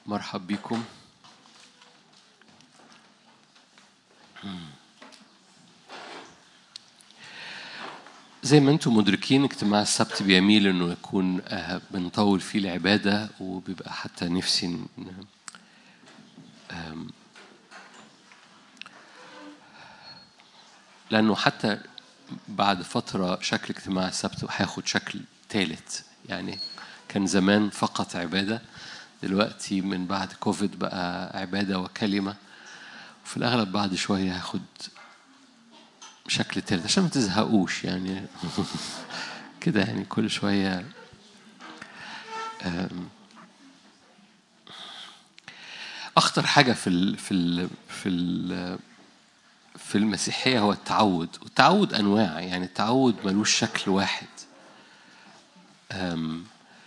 مرحب بكم زي ما انتم مدركين اجتماع السبت بيميل انه يكون آه، بنطول فيه العباده وبيبقى حتى نفسي ن- آم، لانه حتى بعد فتره شكل اجتماع السبت هياخد شكل ثالث يعني كان زمان فقط عباده دلوقتي من بعد كوفيد بقى عباده وكلمه وفي الاغلب بعد شويه هاخد شكل تالت عشان ما تزهقوش يعني كده يعني كل شويه آم، اخطر حاجه في ال في ال في ال في المسيحيه هو التعود والتعود انواع يعني التعود ملوش شكل واحد أم،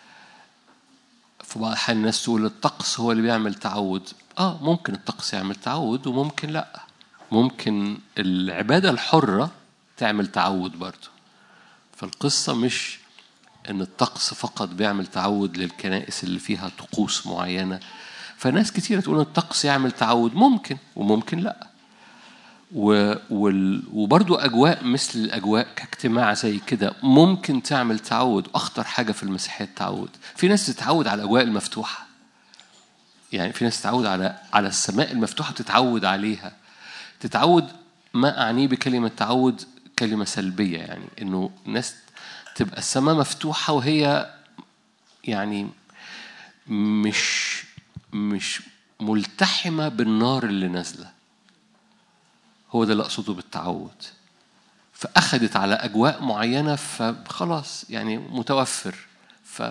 في بعض الأحيان الناس تقول الطقس هو اللي بيعمل تعود اه ممكن الطقس يعمل تعود وممكن لا ممكن العبادة الحرة تعمل تعود برضه فالقصة مش ان الطقس فقط بيعمل تعود للكنائس اللي فيها طقوس معينة فناس كتيرة تقول إن الطقس يعمل تعود ممكن وممكن لا و... وال... وبرضو أجواء مثل الأجواء كاجتماع زي كده ممكن تعمل تعود أخطر حاجة في المسيحية التعود في ناس تتعود على الأجواء المفتوحة يعني في ناس تتعود على على السماء المفتوحة تتعود عليها تتعود ما أعنيه بكلمة تعود كلمة سلبية يعني إنه ناس تبقى السماء مفتوحة وهي يعني مش مش ملتحمة بالنار اللي نازلة هو ده اللي أقصده بالتعود فأخدت على أجواء معينة فخلاص يعني متوفر ف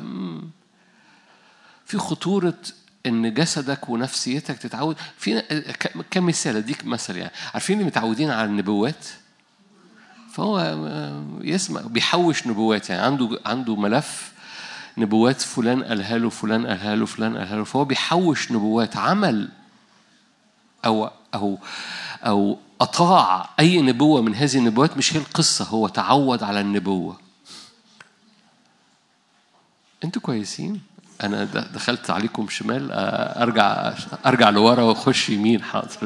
في خطورة إن جسدك ونفسيتك تتعود في ك- كمثال أديك مثل يعني عارفين اللي متعودين على النبوات فهو يسمع بيحوش نبوات يعني عنده عنده ملف نبوات فلان قالها له فلان قالها له فلان قالها له فهو بيحوش نبوات عمل أو أو أو أطاع أي نبوة من هذه النبوات مش هي القصة هو تعود على النبوة أنتوا كويسين؟ أنا د- دخلت عليكم شمال آه، أرجع أرجع لورا وأخش يمين حاضر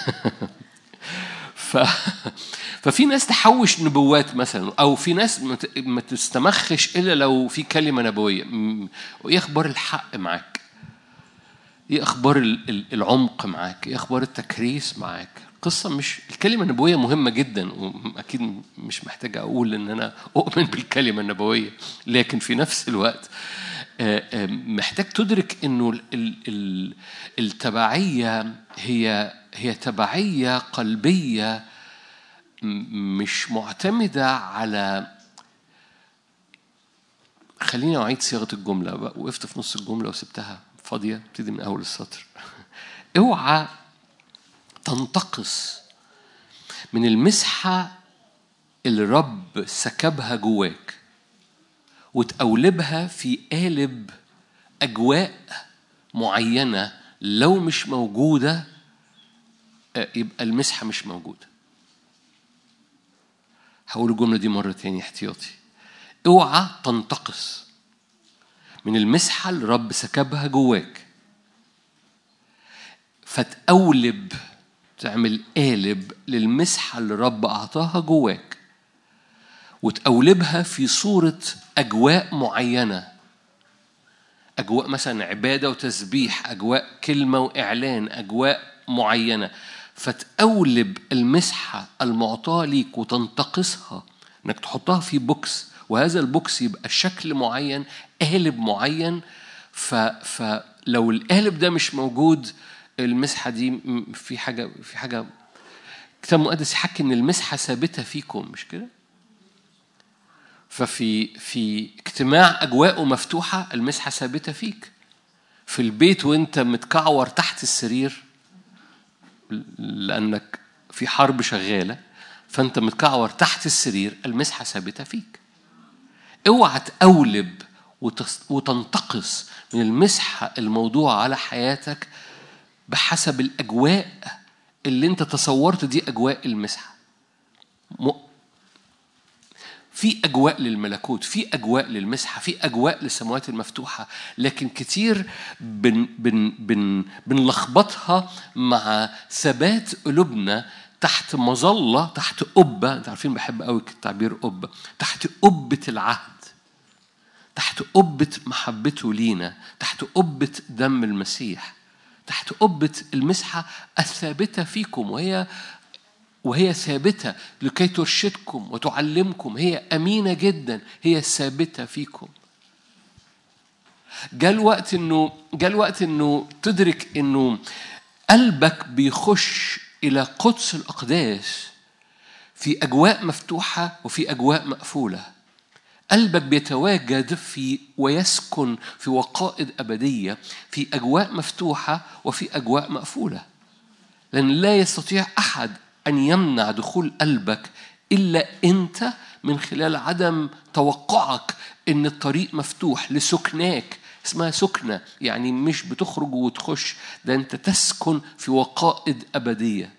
ف... ففي ناس تحوش نبوات مثلا او في ناس ما ت- ما تستمخش الا لو في كلمه نبويه م- وايه اخبار الحق معاك ايه اخبار ال- ال- العمق معاك ايه اخبار التكريس معاك قصة مش الكلمة النبوية مهمة جدا وأكيد مش محتاج أقول إن أنا أؤمن بالكلمة النبوية لكن في نفس الوقت آه، آه، محتاج تدرك إنه ال- ال- ال- التبعية هي هي تبعية قلبية م- مش معتمدة على خليني أعيد صياغة الجملة بقى وقفت في نص الجملة وسبتها فاضية ابتدي من أول السطر اوعى تنتقص من المسحة اللي الرب سكبها جواك وتقولبها في قالب أجواء معينة لو مش موجودة آه، يبقى المسحة مش موجودة هقول الجملة دي مرة تاني احتياطي اوعى تنتقص من المسحة اللي الرب سكبها جواك فتقولب تعمل قالب للمسحة اللي الرب أعطاها جواك وتقولبها في صورة أجواء معينة أجواء مثلا عبادة وتسبيح أجواء كلمة وإعلان أجواء معينة فتقولب المسحة المعطاة ليك وتنتقصها إنك تحطها في بوكس وهذا البوكس يبقى شكل معين قالب معين ف فلو القالب ده مش موجود المسحة دي م- في حاجة في حاجة الكتاب المقدس يحكي إن المسحة ثابتة فيكم مش كده؟ ففي في اجتماع اجواءه مفتوحه المسحه ثابته فيك في البيت وانت متكعور تحت السرير لانك في حرب شغاله فانت متكعور تحت السرير المسحه ثابته فيك اوعى تقولب وتس- وتنتقص من المسحه الموضوعه على حياتك بحسب الاجواء اللي انت تصورت دي اجواء المسحه م- في أجواء للملكوت في أجواء للمسحة في أجواء للسماوات المفتوحة لكن كتير بن بن بن بنلخبطها مع ثبات قلوبنا تحت مظلة تحت قبة أنتوا عارفين بحب قوي التعبير قبة تحت قبة العهد تحت قبة محبته لينا تحت قبة دم المسيح تحت قبة المسحة الثابتة فيكم وهي وهي ثابتة لكي ترشدكم وتعلمكم هي أمينة جدا هي ثابتة فيكم جاء الوقت انه جاء الوقت انه تدرك انه قلبك بيخش الى قدس الاقداس في اجواء مفتوحه وفي اجواء مقفوله قلبك بيتواجد في ويسكن في وقائد ابديه في اجواء مفتوحه وفي اجواء مقفوله لان لا يستطيع احد أن يمنع دخول قلبك إلا أنت من خلال عدم توقعك إن الطريق مفتوح لسكناك اسمها سكنة يعني مش بتخرج وتخش ده أنت تسكن في وقائد أبدية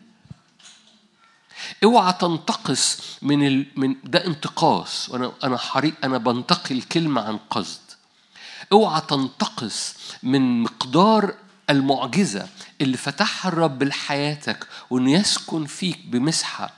اوعى تنتقص من ال... من ده انتقاص وانا انا حريق انا بنتقي الكلمه عن قصد اوعى تنتقص من مقدار المعجزة اللي فتحها الرب لحياتك وإنه يسكن فيك بمسحة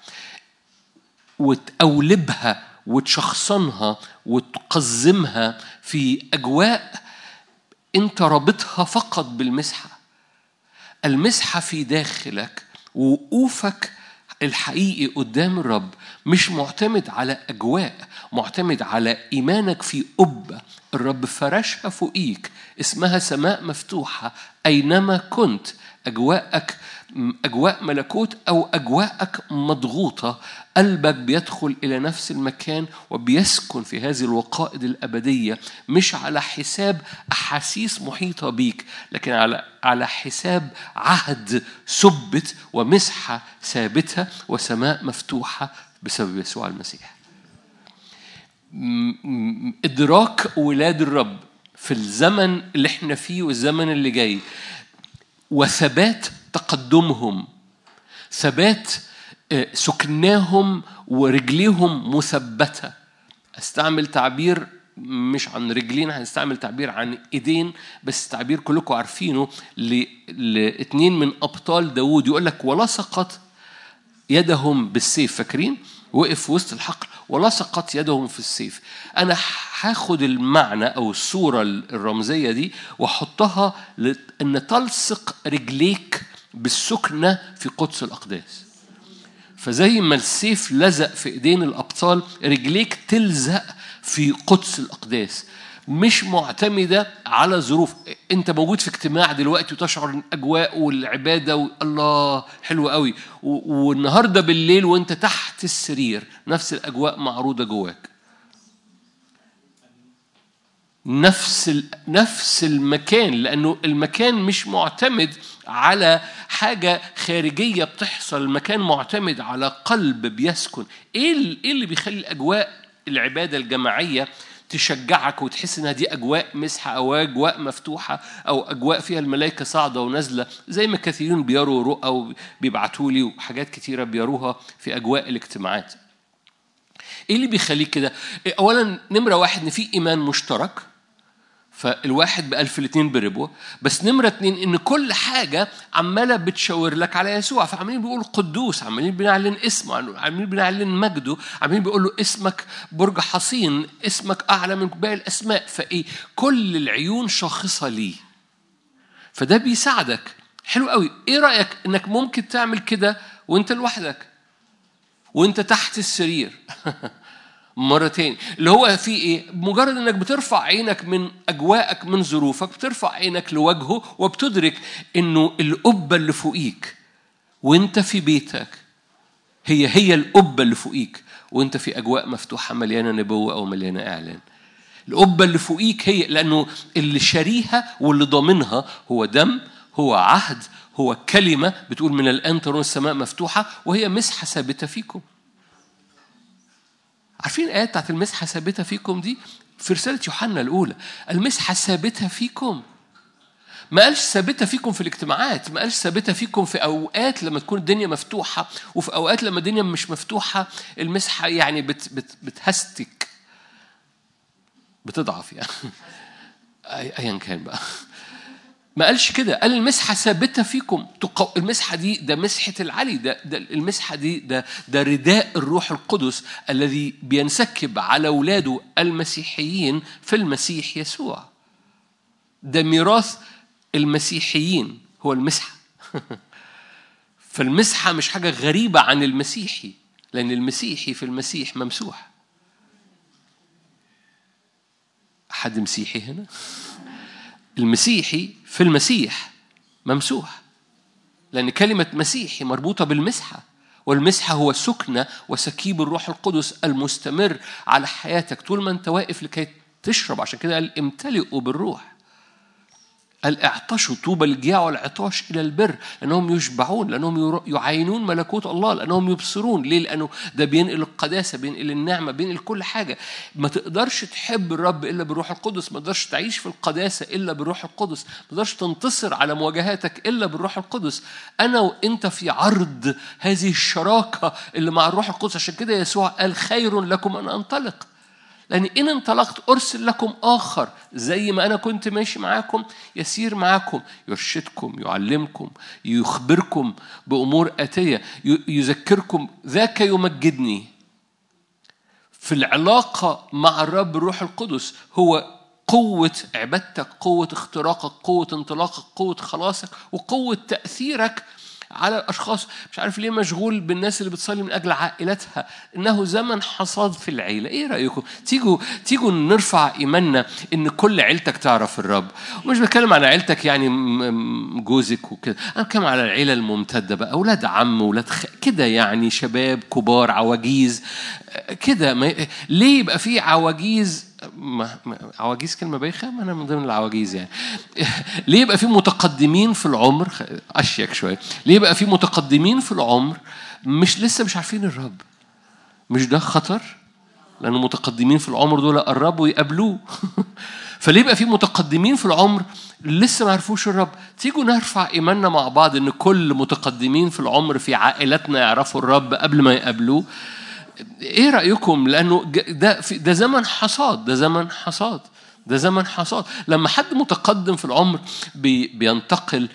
وتقولبها وتشخصنها وتقزمها في أجواء أنت رابطها فقط بالمسحة المسحة في داخلك ووقوفك الحقيقي قدام الرب مش معتمد على أجواء معتمد على إيمانك في قبة الرب فرشها فوقيك اسمها سماء مفتوحة أينما كنت أجواءك أجواء ملكوت أو أجواءك مضغوطة قلبك بيدخل إلى نفس المكان وبيسكن في هذه الوقائد الأبدية مش على حساب أحاسيس محيطة بيك لكن على على حساب عهد ثبت ومسحة ثابتة وسماء مفتوحة بسبب يسوع المسيح إدراك ولاد الرب في الزمن اللي احنا فيه والزمن اللي جاي وثبات تقدمهم ثبات آه، سكناهم ورجليهم مثبتة استعمل تعبير مش عن رجلين هنستعمل تعبير عن ايدين بس تعبير كلكم عارفينه لاثنين من ابطال داوود يقول لك ولصقت يدهم بالسيف فاكرين وقف في وسط الحقل ولصقت يدهم في السيف انا هاخد المعنى او الصوره الرمزيه دي واحطها ان تلصق رجليك بالسكنه في قدس الاقداس فزي ما السيف لزق في ايدين الابطال رجليك تلزق في قدس الاقداس مش معتمدة على ظروف انت موجود في اجتماع دلوقتي وتشعر الاجواء والعبادة والله حلو قوي والنهاردة بالليل وانت تحت السرير نفس الاجواء معروضة جواك نفس نفس المكان لانه المكان مش معتمد على حاجه خارجيه بتحصل المكان معتمد على قلب بيسكن ايه ايه اللي بيخلي الاجواء العباده الجماعيه تشجعك وتحس انها دي اجواء مسحه او اجواء مفتوحه او اجواء فيها الملائكه صاعده ونازله زي ما كثيرون بيروا رؤى وبيبعتوا لي وحاجات كثيره بيروها في اجواء الاجتماعات. ايه اللي بيخليك كده؟ اولا نمره واحد ان في ايمان مشترك فالواحد بألف الاثنين بربوة بس نمرة اتنين إن كل حاجة عمالة بتشاور لك على يسوع فعمالين بيقولوا قدوس عمالين بنعلن اسمه عمالين بنعلن مجده عمالين بيقولوا اسمك برج حصين اسمك أعلى من باقي الأسماء فإيه كل العيون شاخصة ليه فده بيساعدك حلو قوي ايه رأيك انك ممكن تعمل كده وانت لوحدك وانت تحت السرير مرة تاني اللي هو في ايه مجرد انك بترفع عينك من اجواءك من ظروفك بترفع عينك لوجهه وبتدرك انه القبة اللي فوقيك وانت في بيتك هي هي القبة اللي فوقيك وانت في اجواء مفتوحة مليانة نبوة او مليانة اعلان القبة اللي فوقيك هي لانه اللي شاريها واللي ضامنها هو دم هو عهد هو كلمة بتقول من الآن ترون السماء مفتوحة وهي مسحة ثابتة فيكم عارفين الآيات بتاعت المسحة ثابتة فيكم دي في رسالة يوحنا الأولى المسحة ثابتة فيكم ما قالش ثابتة فيكم في الاجتماعات ما قالش ثابتة فيكم في أوقات لما تكون الدنيا مفتوحة وفي أوقات لما الدنيا مش مفتوحة المسحة يعني بت بت بتهستك بتضعف يعني ايا كان بقى ما قالش كده قال المسحه ثابته فيكم المسحه دي ده مسحه العلي ده, ده المسحه دي ده ده رداء الروح القدس الذي بينسكب على اولاده المسيحيين في المسيح يسوع ده ميراث المسيحيين هو المسحه فالمسحه مش حاجه غريبه عن المسيحي لان المسيحي في المسيح ممسوح حد مسيحي هنا المسيحي في المسيح ممسوح لأن كلمة مسيحي مربوطة بالمسحة والمسحة هو سكنة وسكيب الروح القدس المستمر على حياتك طول ما أنت واقف لكي تشرب عشان كده قال امتلئوا بالروح قال اعطشوا طوبى للجياع والعطاش الى البر لانهم يشبعون لانهم يعاينون ملكوت الله لانهم يبصرون ليه؟ لانه ده بينقل القداسه بينقل النعمه بينقل كل حاجه ما تقدرش تحب الرب الا بالروح القدس ما تقدرش تعيش في القداسه الا بالروح القدس ما تقدرش تنتصر على مواجهاتك الا بالروح القدس انا وانت في عرض هذه الشراكه اللي مع الروح القدس عشان كده يسوع قال خير لكم ان انطلق لأن إن انطلقت أرسل لكم آخر زي ما أنا كنت ماشي معاكم يسير معاكم يرشدكم يعلمكم يخبركم بأمور آتية يذكركم ذاك يمجدني في العلاقة مع الرب الروح القدس هو قوة عبادتك قوة اختراقك قوة انطلاقك قوة خلاصك وقوة تأثيرك على الاشخاص مش عارف ليه مشغول بالناس اللي بتصلي من اجل عائلتها انه زمن حصاد في العيله ايه رايكم تيجوا تيجوا نرفع ايماننا ان كل عيلتك تعرف الرب ومش بتكلم على عيلتك يعني جوزك وكده انا بتكلم على العيله الممتده بقى اولاد عم اولاد خ... كده يعني شباب كبار عواجيز كده ما... ليه يبقى في عواجيز ما عواجيز كلمة بايخة ما أنا من ضمن العواجيز يعني ليه يبقى في متقدمين في العمر أشيك شوية ليه يبقى في متقدمين في العمر مش لسه مش عارفين الرب مش ده خطر لأن المتقدمين في العمر دول قربوا يقابلوه فليه يبقى في متقدمين في العمر لسه ما عرفوش الرب تيجوا نرفع ايماننا مع بعض ان كل متقدمين في العمر في عائلتنا يعرفوا الرب قبل ما يقابلوه ايه رايكم لانه ده ده زمن حصاد ده زمن حصاد ده زمن حصاد لما حد متقدم في العمر بي بينتقل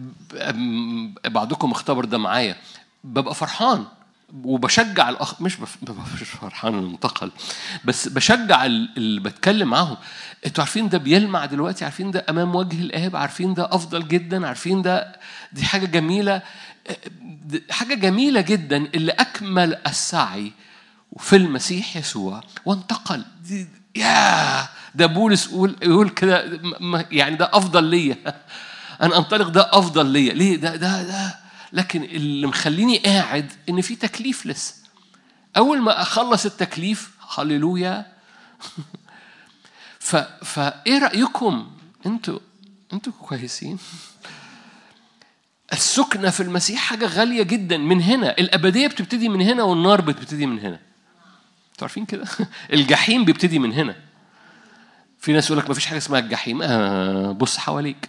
بعضكم اختبر ده معايا ببقى فرحان وبشجع الاخ مش مش فرحان انه انتقل بس بشجع اللي بتكلم معاهم انتوا عارفين ده بيلمع دلوقتي عارفين ده امام وجه الاب عارفين ده افضل جدا عارفين ده دي حاجه جميله حاجه جميله جدا اللي اكمل السعي في المسيح يسوع وانتقل يا ده بولس يقول يقول كده يعني ده افضل ليا انا انطلق ده افضل ليا ليه ده ده ده لكن اللي مخليني قاعد ان في تكليف لسه اول ما اخلص التكليف هللويا ف فايه رايكم انتوا انتوا كويسين السكنه في المسيح حاجه غاليه جدا من هنا الابديه بتبتدي من هنا والنار بتبتدي من هنا انتوا عارفين كده الجحيم بيبتدي من هنا في ناس يقول لك ما فيش حاجه اسمها الجحيم آه بص حواليك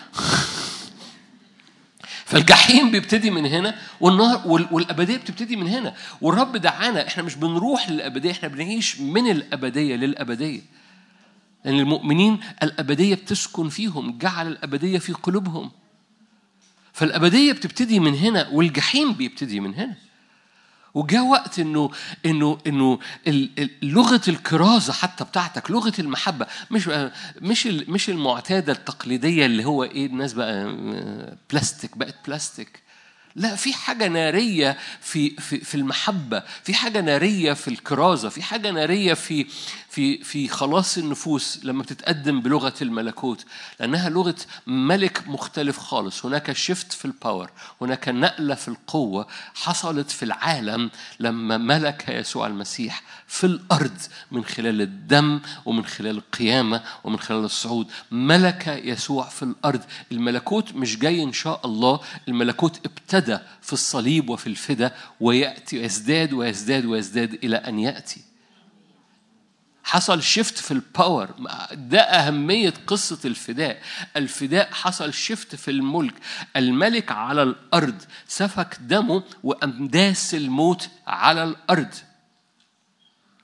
فالجحيم بيبتدي من هنا والنار والابديه بتبتدي من هنا والرب دعانا احنا مش بنروح للابديه احنا بنعيش من الابديه للابديه لان المؤمنين الابديه بتسكن فيهم جعل الابديه في قلوبهم فالابديه بتبتدي من هنا والجحيم بيبتدي من هنا وجاء وقت انه انه انه لغه الكرازه حتى بتاعتك لغه المحبه مش مش مش المعتاده التقليديه اللي هو ايه الناس بقى بلاستيك بقت بلاستيك لا في حاجة نارية في في في المحبة، في حاجة نارية في الكرازة، في حاجة نارية في في في خلاص النفوس لما بتتقدم بلغة الملكوت، لأنها لغة ملك مختلف خالص، هناك شيفت في الباور، هناك نقلة في القوة حصلت في العالم لما ملك يسوع المسيح في الأرض من خلال الدم ومن خلال القيامة ومن خلال الصعود، ملك يسوع في الأرض، الملكوت مش جاي إن شاء الله، الملكوت ابتدى ابتدى في الصليب وفي الفدا ويأتي ويزداد ويزداد ويزداد إلى أن يأتي حصل شيفت في الباور ده أهمية قصة الفداء الفداء حصل شيفت في الملك الملك على الأرض سفك دمه وأمداس الموت على الأرض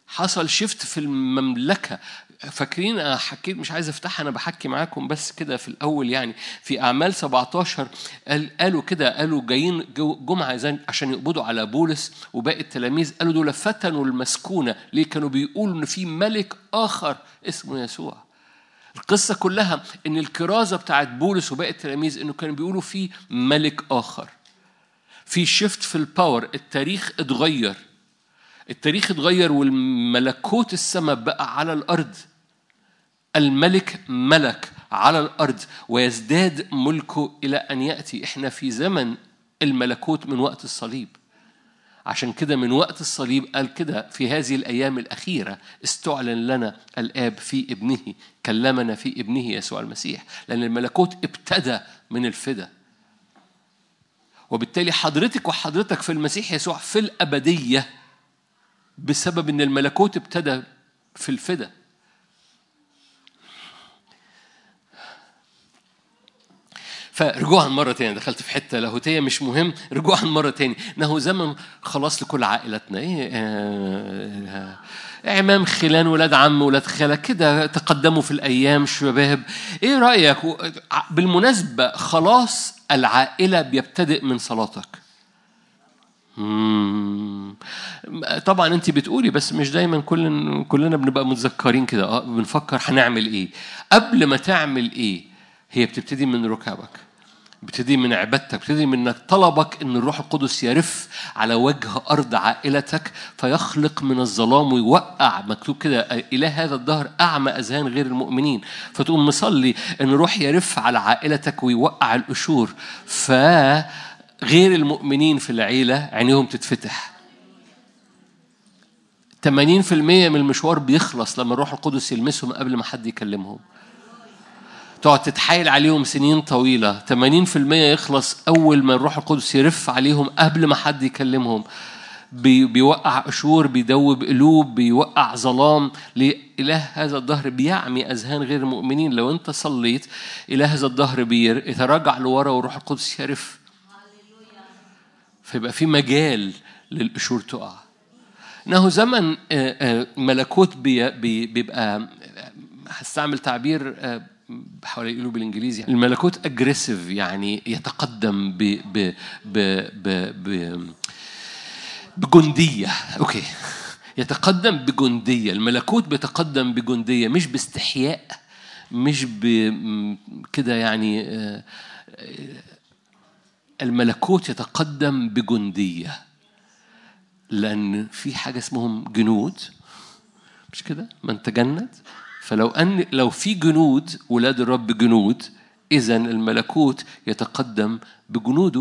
حصل شيفت في المملكة فاكرين أنا حكيت مش عايز افتحها انا بحكي معاكم بس كده في الاول يعني في اعمال 17 قال قالوا كده قالوا جايين جو- جمعه زي- عشان يقبضوا على بولس وباقي التلاميذ قالوا دول فتنوا المسكونه ليه كانوا بيقولوا ان في ملك اخر اسمه يسوع القصه كلها ان الكرازه بتاعت بولس وباقي التلاميذ انه كانوا بيقولوا في ملك اخر في شيفت في الباور التاريخ اتغير التاريخ اتغير والملكوت السماء بقى على الارض الملك ملك على الارض ويزداد ملكه الى ان ياتي احنا في زمن الملكوت من وقت الصليب عشان كده من وقت الصليب قال كده في هذه الايام الاخيره استعلن لنا الاب في ابنه كلمنا في ابنه يسوع المسيح لان الملكوت ابتدى من الفدا وبالتالي حضرتك وحضرتك في المسيح يسوع في الابديه بسبب ان الملكوت ابتدى في الفدا فرجوعا مرة تانية دخلت في حتة لاهوتية مش مهم رجوعا مرة تانية إنه زمن خلاص لكل عائلتنا إيه آه، آه، عمام خلان ولاد عم ولاد خالة كده تقدموا في الأيام شباب إيه رأيك و- بالمناسبة خلاص العائلة بيبتدئ من صلاتك مم. طبعا انت بتقولي بس مش دايما كل كلنا بنبقى متذكرين كده اه بنفكر هنعمل ايه قبل ما تعمل ايه هي بتبتدي من ركابك بتبتدي من عبادتك بتبتدي من انك طلبك ان الروح القدس يرف على وجه ارض عائلتك فيخلق من الظلام ويوقع مكتوب كده اله هذا الدهر اعمى اذهان غير المؤمنين فتقوم مصلي ان الروح يرف على عائلتك ويوقع القشور فغير المؤمنين في العيله عينيهم تتفتح 80% من المشوار بيخلص لما الروح القدس يلمسهم قبل ما حد يكلمهم تقعد تتحايل عليهم سنين طويلة 80% يخلص أول ما الروح القدس يرف عليهم قبل ما حد يكلمهم بي بيوقع قشور بيدوب قلوب بيوقع ظلام لإله هذا الظهر بيعمي أذهان غير المؤمنين لو أنت صليت إله هذا الظهر بيتراجع لورا والروح القدس يرف فيبقى في مجال للقشور تقع انه زمن آه، آه، ملكوت بي- بي- بيبقى هستعمل تعبير آه، بحاول يقولوا بالانجليزي الملكوت اجريسيف يعني يتقدم ب ب ب ب ب بجنديه اوكي يتقدم بجنديه الملكوت بيتقدم بجنديه مش باستحياء مش ب م- كده يعني آه، آه، الملكوت يتقدم بجنديه لأن في حاجة اسمهم جنود مش كده؟ من تجند فلو أن لو في جنود ولاد الرب جنود إذا الملكوت يتقدم بجنوده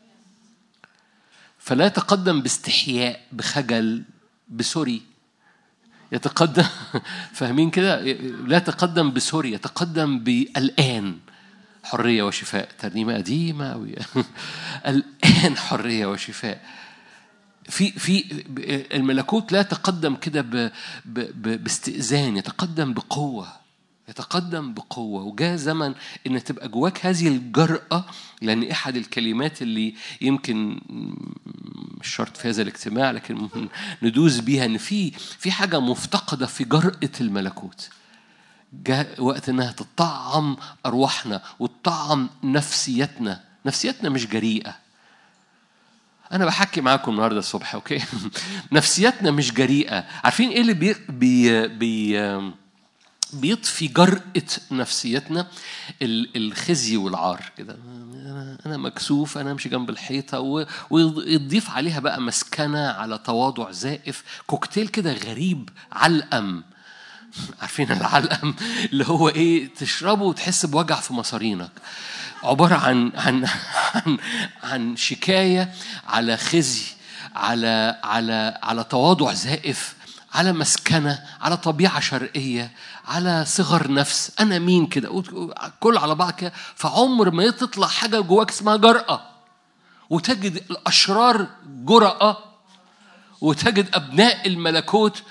فلا يتقدم باستحياء بخجل بسوري يتقدم فاهمين كده؟ لا يتقدم بسوري يتقدم بالآن حرية وشفاء ترنيمة قديمة أوي الآن حرية وشفاء في في الملكوت لا يتقدم كده ب- ب- ب- باستئذان يتقدم بقوة يتقدم بقوة وجاء زمن إن تبقى جواك هذه الجرأة لأن أحد الكلمات اللي يمكن مش شرط في هذا الاجتماع لكن ممكن ندوس بيها إن في في حاجة مفتقدة في جرأة الملكوت جاء وقت انها تطعم ارواحنا وتطعم نفسيتنا نفسيتنا مش جريئه انا بحكي معاكم النهارده الصبح اوكي نفسيتنا مش جريئه عارفين ايه اللي بي بي, بي بيطفي جرأة نفسيتنا ال- الخزي والعار كده أنا- أنا مكسوف أنا أمشي جنب الحيطة و- ويضيف عليها بقى مسكنة على تواضع زائف كوكتيل كده غريب علقم عارفين العلقم اللي هو ايه تشربه وتحس بوجع في مصارينك عبارة عن عن عن عن شكاية على خزي على على على تواضع زائف على مسكنة على طبيعة شرقية على صغر نفس أنا مين كده كل على بعض كده فعمر ما تطلع حاجة جواك اسمها جرأة وتجد الأشرار جرأة وتجد أبناء الملكوت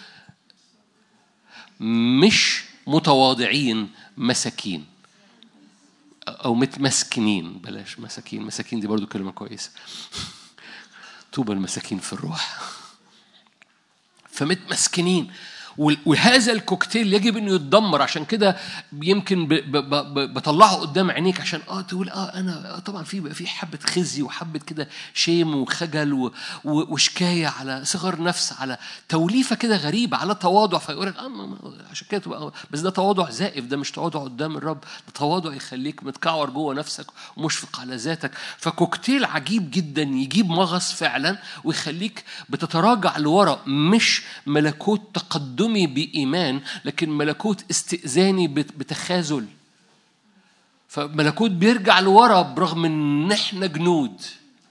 مش متواضعين مساكين او متمسكنين بلاش مساكين مساكين دي برضو كلمه كويسه طوبى المساكين في الروح فمتمسكنين وهذا الكوكتيل يجب انه يتدمر عشان كده يمكن بطلعه قدام عينيك عشان اه تقول اه انا آه طبعا في في حبه خزي وحبه كده شيم وخجل وشكايه على صغر نفس على توليفه كده غريبه على تواضع فيقول لك اه عشان كده تبقى بس ده تواضع زائف ده مش تواضع قدام الرب ده تواضع يخليك متكعور جوه نفسك ومشفق على ذاتك فكوكتيل عجيب جدا يجيب مغص فعلا ويخليك بتتراجع لورا مش ملكوت تقدم تقدمي بإيمان لكن ملكوت استئذاني بتخاذل فملكوت بيرجع لورا برغم ان احنا جنود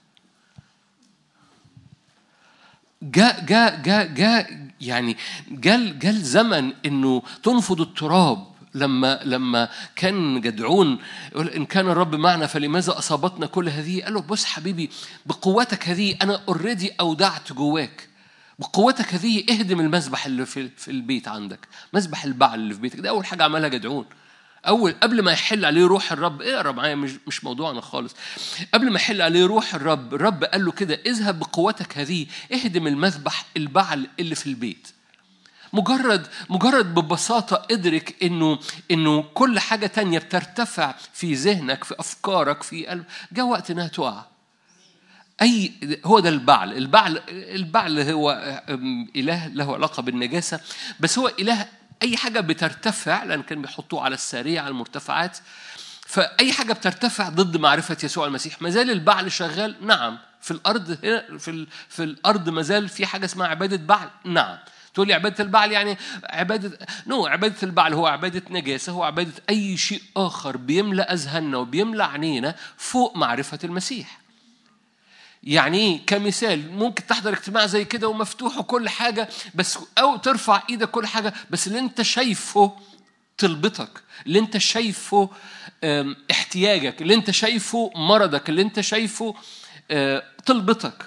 جاء جاء جاء جاء يعني جال جال زمن انه تنفض التراب لما لما كان جدعون يقول ان كان الرب معنا فلماذا اصابتنا كل هذه؟ قال له بص حبيبي بقوتك هذه انا اوريدي اودعت جواك بقوتك هذه اهدم المذبح اللي في, في البيت عندك مذبح البعل اللي في بيتك ده أول حاجة عملها جدعون أول قبل ما يحل عليه روح الرب اقرا معايا مش مش موضوعنا خالص قبل ما يحل عليه روح الرب الرب قال له كده اذهب بقوتك هذه اهدم المذبح البعل اللي في البيت مجرد مجرد ببساطة ادرك انه انه كل حاجة تانية بترتفع في ذهنك في افكارك في قلب جاء وقت انها تقع أي هو ده البعل البعل البعل هو إله له علاقة بالنجاسة بس هو إله أي حاجة بترتفع لأن كان بيحطوه على السارية على المرتفعات فأي حاجة بترتفع ضد معرفة يسوع المسيح ما زال البعل شغال نعم في الأرض هنا في, في الأرض ما زال في حاجة اسمها عبادة بعل نعم تقول لي عبادة البعل يعني عبادة نو no, عبادة البعل هو عبادة نجاسة هو عبادة أي شيء آخر بيملأ أذهاننا وبيملأ عينينا فوق معرفة المسيح يعني ايه كمثال ممكن تحضر اجتماع زي كده ومفتوح وكل حاجه بس او ترفع ايدك كل حاجه بس اللي انت شايفه طلبتك اللي انت شايفه احتياجك اللي انت شايفه مرضك اللي انت شايفه آه، طلبتك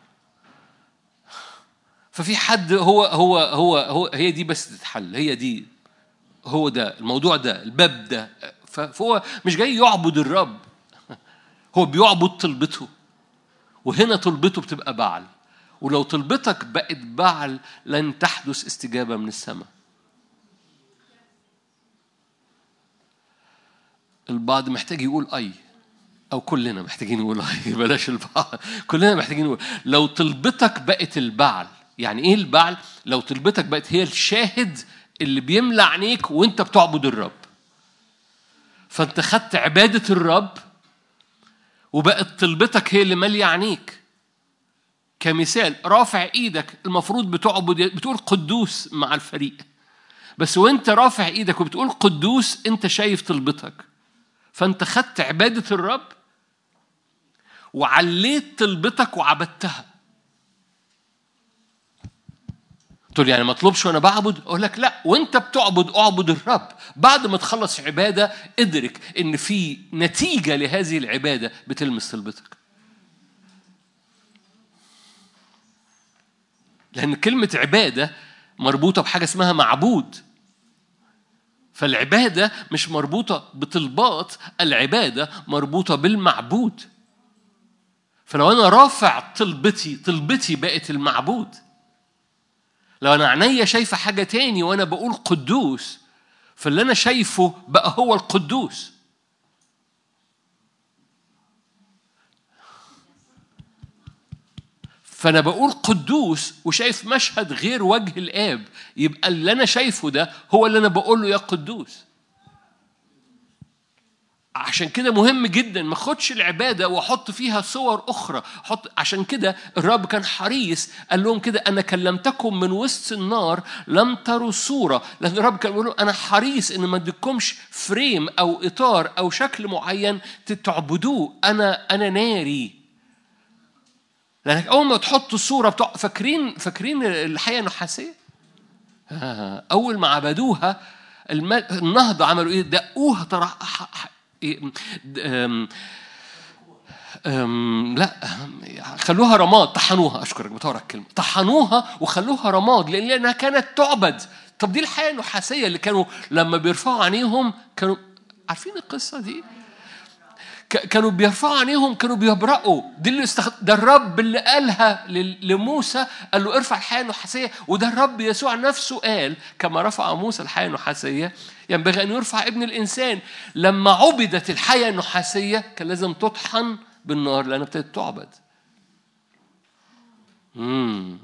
ففي حد هو هو هو هو هي دي بس تتحل هي دي هو ده الموضوع ده الباب ده فهو مش جاي يعبد الرب هو بيعبد طلبته وهنا طلبته بتبقى بعل ولو طلبتك بقت بعل لن تحدث استجابة من السماء البعض محتاج يقول أي أو كلنا محتاجين نقول أي بلاش البعض كلنا محتاجين نقول لو طلبتك بقت البعل يعني إيه البعل؟ لو طلبتك بقت هي الشاهد اللي بيملى عينيك وأنت بتعبد الرب فأنت خدت عبادة الرب وبقت طلبتك هي اللي مالية عينيك كمثال رافع ايدك المفروض بتعبد بتقول قدوس مع الفريق بس وانت رافع ايدك وبتقول قدوس انت شايف طلبتك فانت خدت عبادة الرب وعليت طلبتك وعبدتها تقول يعني ما اطلبش وانا بعبد اقول لك لا وانت بتعبد اعبد الرب بعد ما تخلص عباده ادرك ان في نتيجه لهذه العباده بتلمس طلبتك لان كلمه عباده مربوطه بحاجه اسمها معبود فالعباده مش مربوطه بطلبات العباده مربوطه بالمعبود فلو انا رافع طلبتي طلبتي بقت المعبود لو انا عينيا شايفه حاجه تاني وانا بقول قدوس فاللي انا شايفه بقى هو القدوس فانا بقول قدوس وشايف مشهد غير وجه الاب يبقى اللي انا شايفه ده هو اللي انا بقول له يا قدوس عشان كده مهم جدا ما اخدش العباده واحط فيها صور اخرى حط عشان كده الرب كان حريص قال لهم كده انا كلمتكم من وسط النار لم تروا صوره لان الرب كان بيقول انا حريص ان ما اديكمش فريم او اطار او شكل معين تعبدوه انا انا ناري لانك اول ما تحط الصوره بتوع فاكرين فاكرين الحياه النحاسيه آه، اول ما عبدوها النهضه عملوا ايه دقوها لا خلوها رماد طحنوها اشكرك بتورك الكلمه طحنوها وخلوها رماد لانها كانت تعبد طب دي الحياه النحاسيه اللي كانوا لما بيرفعوا عينيهم كانوا عارفين القصه دي كانوا بيرفعوا عينيهم كانوا بيبرقوا دي اللي استخد... ده الرب اللي قالها لموسى قال له ارفع الحياه النحاسيه وده الرب يسوع نفسه قال كما رفع موسى الحياه النحاسيه ينبغي ان يرفع ابن الانسان لما عبدت الحياه النحاسيه كان لازم تطحن بالنار لانها ابتدت تعبد مم.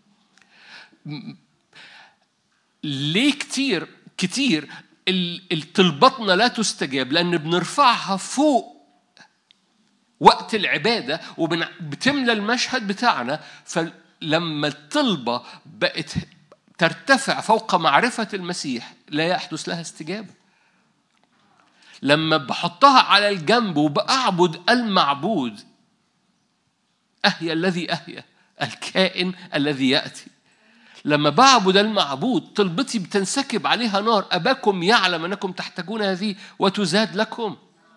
ليه كتير كتير الطلباتنا لا تستجاب لأن بنرفعها فوق وقت العبادة وبتملى المشهد بتاعنا فلما الطلبة بقت ترتفع فوق معرفة المسيح لا يحدث لها استجابة لما بحطها على الجنب وبأعبد المعبود أهي الذي أهي الكائن الذي يأتي لما بعبد المعبود طلبتي بتنسكب عليها نار أباكم يعلم أنكم تحتاجون هذه وتزاد لكم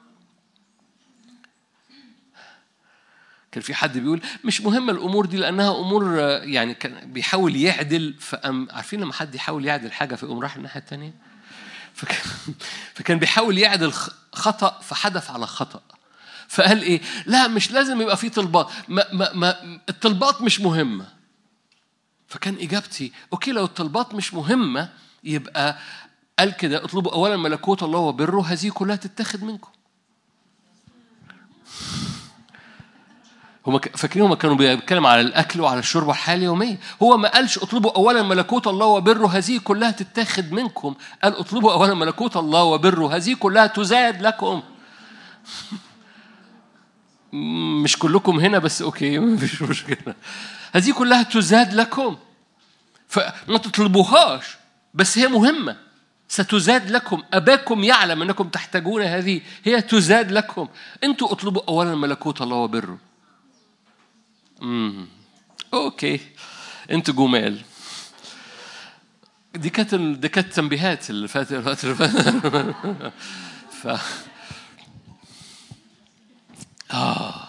كان في حد بيقول مش مهمة الأمور دي لأنها أمور يعني كان بيحاول يعدل فأم عارفين لما حد يحاول يعدل حاجة في راح الناحية التانية فكان, فكان بيحاول يعدل خطأ فحدث على خطأ فقال إيه لا مش لازم يبقى في طلبات ما ما ما الطلبات مش مهمة فكان إجابتي أوكي لو الطلبات مش مهمة يبقى قال كده اطلبوا أولا ملكوت الله وبره هذه كلها تتاخد منكم هم فاكرين هم كانوا بيتكلم على الاكل وعلى الشرب والحياه اليوميه هو ما قالش اطلبوا اولا ملكوت الله وبره هذه كلها تتاخد منكم قال اطلبوا اولا ملكوت الله وبره هذه كلها تزاد لكم مش كلكم هنا بس اوكي مفيش مشكله هذه كلها تزاد لكم فما تطلبوهاش بس هي مهمة ستزاد لكم أباكم يعلم أنكم تحتاجون هذه هي تزاد لكم أنتوا اطلبوا أولا ملكوت الله وبره امم أوكي أنتوا جمال دي كانت دي كانت تنبيهات اللي فاتت ف آه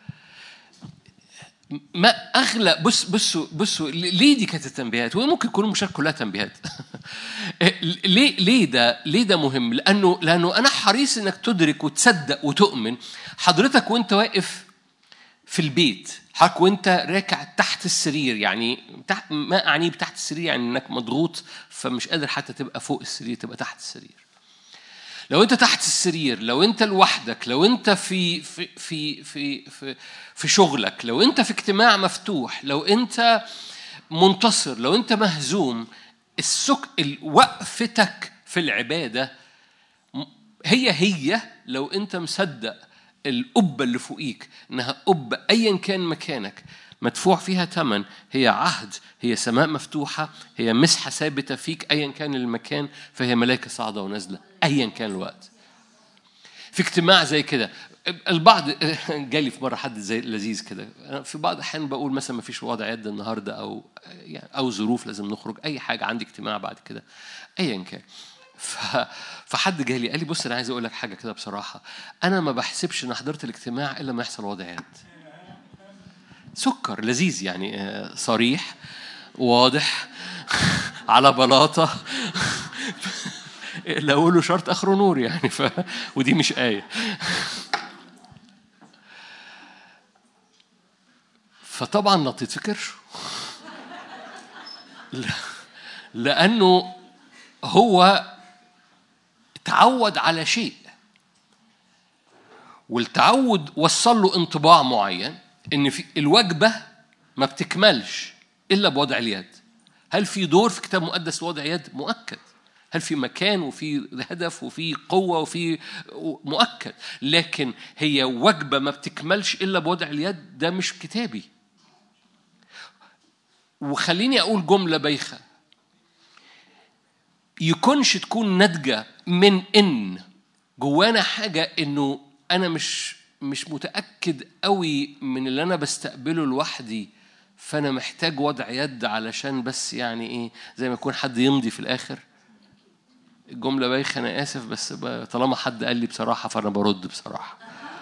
ما اغلى بص بصوا بصوا ليه دي كانت التنبيهات وممكن يكون المشاركه كلها تنبيهات ليه ليه ده ليه ده مهم لانه لانه انا حريص انك تدرك وتصدق وتؤمن حضرتك وانت واقف في البيت حضرتك وانت راكع تحت السرير يعني تحت ما اعنيه بتحت السرير يعني انك مضغوط فمش قادر حتى تبقى فوق السرير تبقى تحت السرير لو انت تحت السرير لو انت لوحدك لو انت في في في في في, في شغلك لو انت في اجتماع مفتوح لو انت منتصر لو انت مهزوم السك وقفتك في العباده هي هي لو انت مصدق القبه اللي فوقيك انها قبه ايا كان مكانك مدفوع فيها ثمن هي عهد هي سماء مفتوحة هي مسحة ثابتة فيك أيا كان المكان فهي ملائكة صاعدة ونازلة أيا كان الوقت في اجتماع زي كده البعض جالي في مره حد زي لذيذ كده في بعض الاحيان بقول مثلا ما فيش وضع يد النهارده او يعني او ظروف لازم نخرج اي حاجه عندي اجتماع بعد كده ايا كان ف... فحد جالي قال لي بص انا عايز اقول لك حاجه كده بصراحه انا ما بحسبش ان حضرت الاجتماع الا لما يحصل وضع يد سكر لذيذ يعني آه، صريح واضح على بلاطة لو له شرط اخره نور يعني ف... ودي مش آية فطبعا نطيت في كرشه لأنه هو تعود على شيء والتعود وصل له انطباع معين ان في الوجبه ما بتكملش الا بوضع اليد هل في دور في كتاب مقدس لوضع يد مؤكد هل في مكان وفي هدف وفي قوه وفي مؤكد لكن هي وجبه ما بتكملش الا بوضع اليد ده مش كتابي وخليني اقول جمله بايخه يكونش تكون ناتجه من ان جوانا حاجه انه انا مش مش متأكد قوي من اللي أنا بستقبله لوحدي فأنا محتاج وضع يد علشان بس يعني إيه زي ما يكون حد يمضي في الآخر الجملة بايخة أنا آسف بس طالما حد قال لي بصراحة فأنا برد بصراحة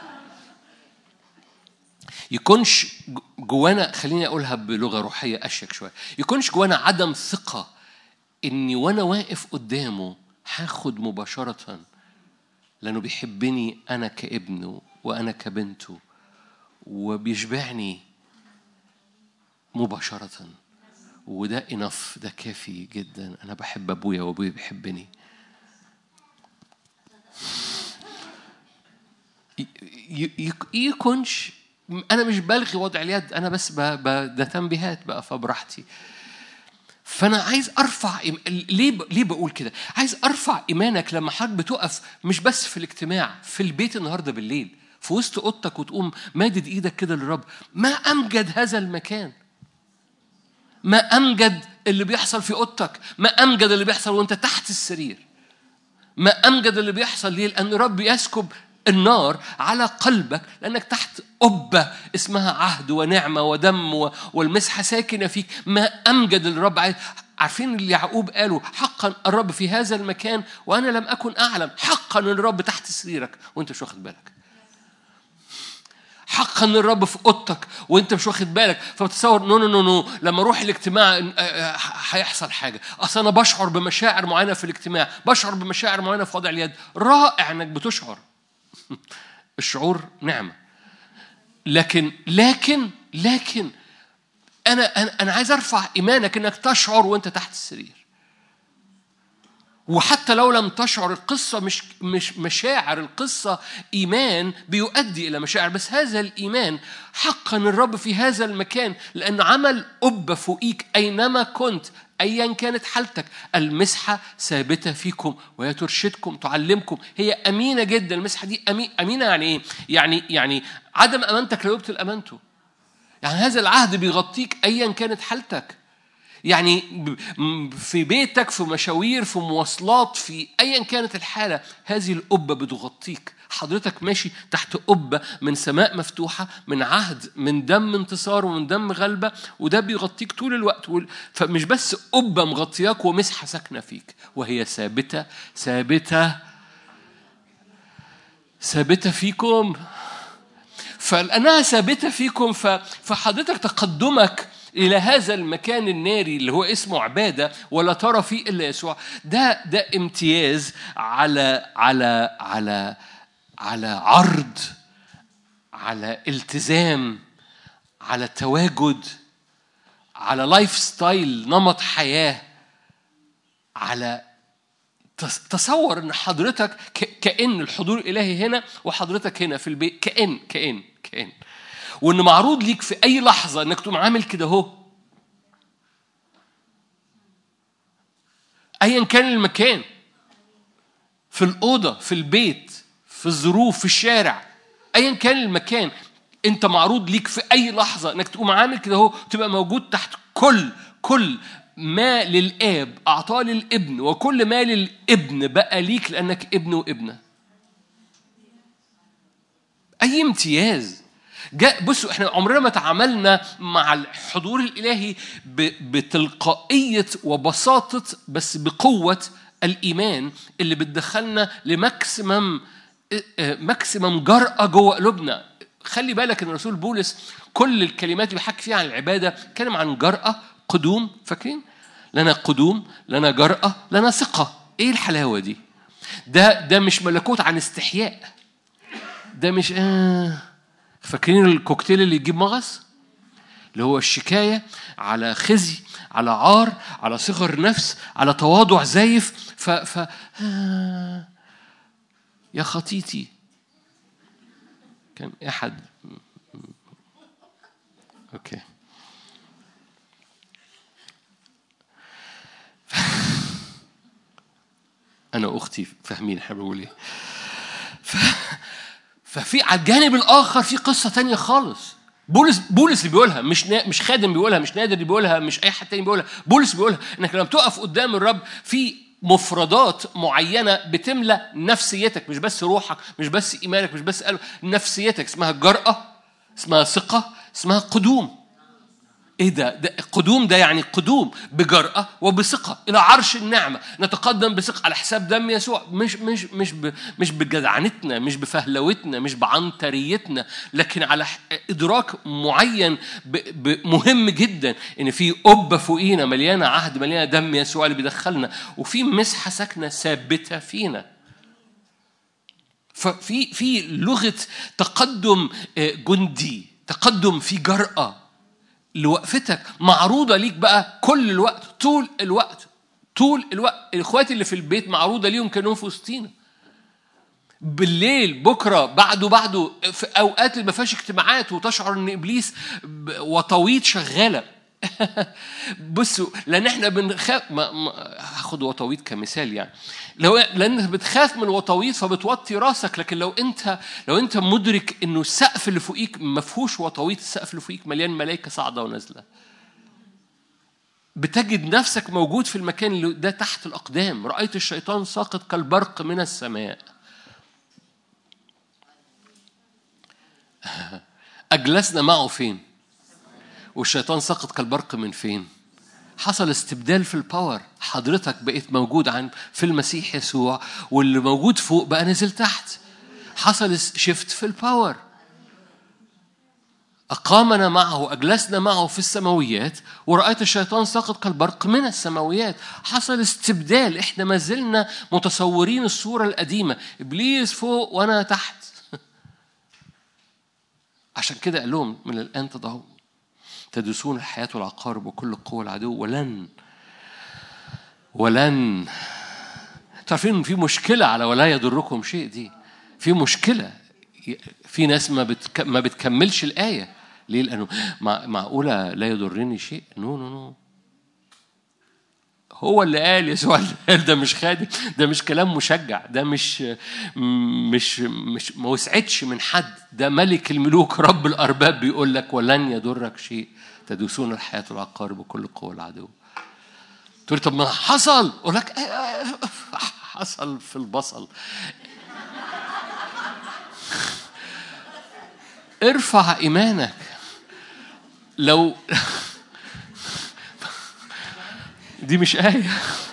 يكونش جوانا خليني أقولها بلغة روحية أشيك شوية يكونش جوانا عدم ثقة إني وأنا واقف قدامه هاخد مباشرة لأنه بيحبني أنا كابنه وأنا كبنته وبيشبعني مباشرة وده انف ده كافي جدا أنا بحب أبويا وأبويا بيحبني يكونش انا مش بلغي وضع اليد انا بس ب... ب... ده تنبيهات بقى فبراحتي فانا عايز ارفع إيم... ليه ب... ليه بقول كده عايز ارفع ايمانك لما حضرتك بتقف مش بس في الاجتماع في البيت النهارده بالليل في وسط اوضتك وتقوم مادد ايدك كده للرب ما امجد هذا المكان ما امجد اللي بيحصل في اوضتك ما امجد اللي بيحصل وانت تحت السرير ما امجد اللي بيحصل ليه لان الرب يسكب النار على قلبك لأنك تحت قبة اسمها عهد ونعمة ودم والمسحة ساكنة فيك ما أمجد الرب عايز عارفين اللي يعقوب قالوا حقا الرب في هذا المكان وأنا لم أكن أعلم حقا الرب تحت سريرك وأنت مش واخد بالك حقا الرب في اوضتك وانت مش واخد بالك فبتصور نو نو نو نو لما اروح الاجتماع آه، آه، هيحصل حاجه اصل انا بشعر بمشاعر معينه في الاجتماع بشعر بمشاعر معينه في وضع اليد رائع انك بتشعر الشعور نعمة لكن لكن لكن أنا أنا أنا عايز أرفع إيمانك إنك تشعر وأنت تحت السرير وحتى لو لم تشعر القصة مش مش مشاعر القصة إيمان بيؤدي إلى مشاعر بس هذا الإيمان حقا الرب في هذا المكان لأن عمل أب فوقيك أينما كنت أيا كانت حالتك المسحة ثابتة فيكم وهي ترشدكم تعلمكم هي أمينة جدا المسحة دي أمينة يعني إيه؟ يعني يعني عدم أمانتك لا يبطل أمانته يعني هذا العهد بيغطيك أيا كانت حالتك يعني في بيتك في مشاوير في مواصلات في ايا كانت الحاله هذه القبه بتغطيك حضرتك ماشي تحت قبه من سماء مفتوحه من عهد من دم انتصار ومن دم غلبه وده بيغطيك طول الوقت فمش بس قبه مغطياك ومسحه ساكنه فيك وهي ثابته ثابته ثابته فيكم فلأنها ثابتة فيكم فحضرتك تقدمك إلى هذا المكان الناري اللي هو اسمه عبادة ولا ترى فيه إلا يسوع ده ده امتياز على على على على عرض على التزام على تواجد على لايف ستايل نمط حياة على تصور ان حضرتك كأن الحضور الالهي هنا وحضرتك هنا في البيت كأن كأن كأن وان معروض ليك في اي لحظه انك تقوم عامل كده اهو ايا كان المكان في الاوضه في البيت في الظروف في الشارع ايا كان المكان انت معروض ليك في اي لحظه انك تقوم عامل كده اهو تبقى موجود تحت كل كل ما للاب اعطاه للابن وكل ما للابن بقى ليك لانك ابن وابنه اي امتياز جاء بصوا احنا عمرنا ما تعاملنا مع الحضور الالهي بتلقائيه وبساطه بس بقوه الايمان اللي بتدخلنا لماكسيمم ماكسيمم جرأة جوه قلوبنا خلي بالك ان الرسول بولس كل الكلمات اللي بيحكي فيها عن العباده اتكلم عن جرأة قدوم فاكرين لنا قدوم لنا جرأة لنا ثقة ايه الحلاوه دي ده ده مش ملكوت عن استحياء ده مش آه فاكرين الكوكتيل اللي يجيب مغص اللي هو الشكاية على خزي على عار على صغر نفس على تواضع زايف ف, ف... آه، يا خطيتي كان أحد أوكي أنا أختي فاهمين احنا بنقول إيه ففي على الجانب الاخر في قصه تانية خالص بولس بولس اللي بيقولها مش نا... مش خادم بيقولها مش نادر اللي بيقولها مش اي حد تاني بيقولها بولس بيقولها انك لما تقف قدام الرب في مفردات معينه بتملى نفسيتك مش بس روحك مش بس ايمانك مش بس قلبك نفسيتك اسمها جرأه اسمها ثقه اسمها قدوم ايه ده؟ ده قدوم ده يعني قدوم بجرأة وبثقة إلى عرش النعمة، نتقدم بثقة على حساب دم يسوع، مش مش مش ب مش بجدعنتنا، مش بفهلوتنا، مش بعنتريتنا، لكن على إدراك معين ب ب مهم جدا إن في قبة فوقينا مليانة عهد مليانة دم يسوع اللي بيدخلنا، وفي مسحة ساكنة ثابتة فينا. ففي في لغه تقدم آه، جندي تقدم في جرأة لوقفتك معروضة ليك بقى كل الوقت طول الوقت طول الوقت الاخوات اللي في البيت معروضة ليهم كانوا في وسطينا بالليل بكره بعده بعده في اوقات اللي ما فيهاش اجتماعات وتشعر ان ابليس وطويت شغاله بصوا لان احنا بنخاف ما ما هاخد وطويت كمثال يعني لو لان بتخاف من وطويت فبتوطي راسك لكن لو انت لو انت مدرك انه السقف اللي فوقيك ما فيهوش وطويت السقف اللي فوقيك مليان ملائكه صاعده ونازله بتجد نفسك موجود في المكان اللي ده تحت الاقدام رايت الشيطان ساقط كالبرق من السماء أجلسنا معه فين؟ والشيطان سقط كالبرق من فين؟ حصل استبدال في الباور حضرتك بقيت موجود عن في المسيح يسوع واللي موجود فوق بقى نزل تحت حصل شيفت في الباور أقامنا معه أجلسنا معه في السماويات ورأيت الشيطان ساقط كالبرق من السماويات حصل استبدال إحنا ما زلنا متصورين الصورة القديمة إبليس فوق وأنا تحت عشان كده قال لهم من الآن تضعوا تدوسون الحياة والعقارب وكل قوة العدو ولن ولن تعرفين ان في مشكلة على ولا يضركم شيء دي في مشكلة في ناس ما بتك... ما بتكملش الآية ليه؟ لأنه معقولة لا يضرني شيء؟ نو نو نو هو اللي قال يسوع اللي قال ده مش خادم ده مش كلام مشجع ده مش مش مش ما وسعتش من حد ده ملك الملوك رب الارباب بيقول لك ولن يضرك شيء تدوسون الحياه العقار بكل قوه العدو تقول طب ما حصل اقول لك آه، آه، حصل في البصل ارفع ايمانك لو دي مش آية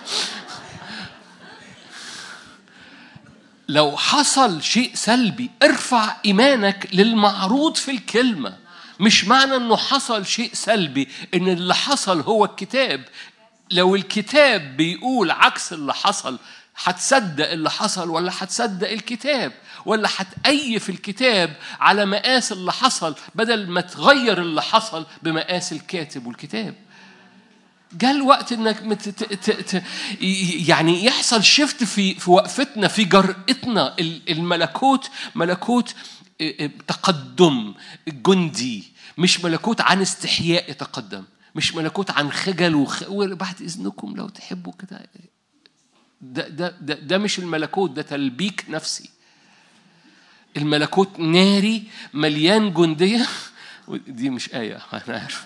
لو حصل شيء سلبي ارفع إيمانك للمعروض في الكلمة مش معنى انه حصل شيء سلبي ان اللي حصل هو الكتاب لو الكتاب بيقول عكس اللي حصل هتصدق اللي حصل ولا هتصدق الكتاب ولا هتأيف الكتاب على مقاس اللي حصل بدل ما تغير اللي حصل بمقاس الكاتب والكتاب جاء الوقت انك مت ت ت ت يعني يحصل شفت في في وقفتنا في جرأتنا الملكوت ملكوت تقدم جندي مش ملكوت عن استحياء يتقدم مش ملكوت عن خجل وخ... بعد اذنكم لو تحبوا كده ده, ده, ده, ده مش الملكوت ده تلبيك نفسي الملكوت ناري مليان جندية دي مش آية أنا عارف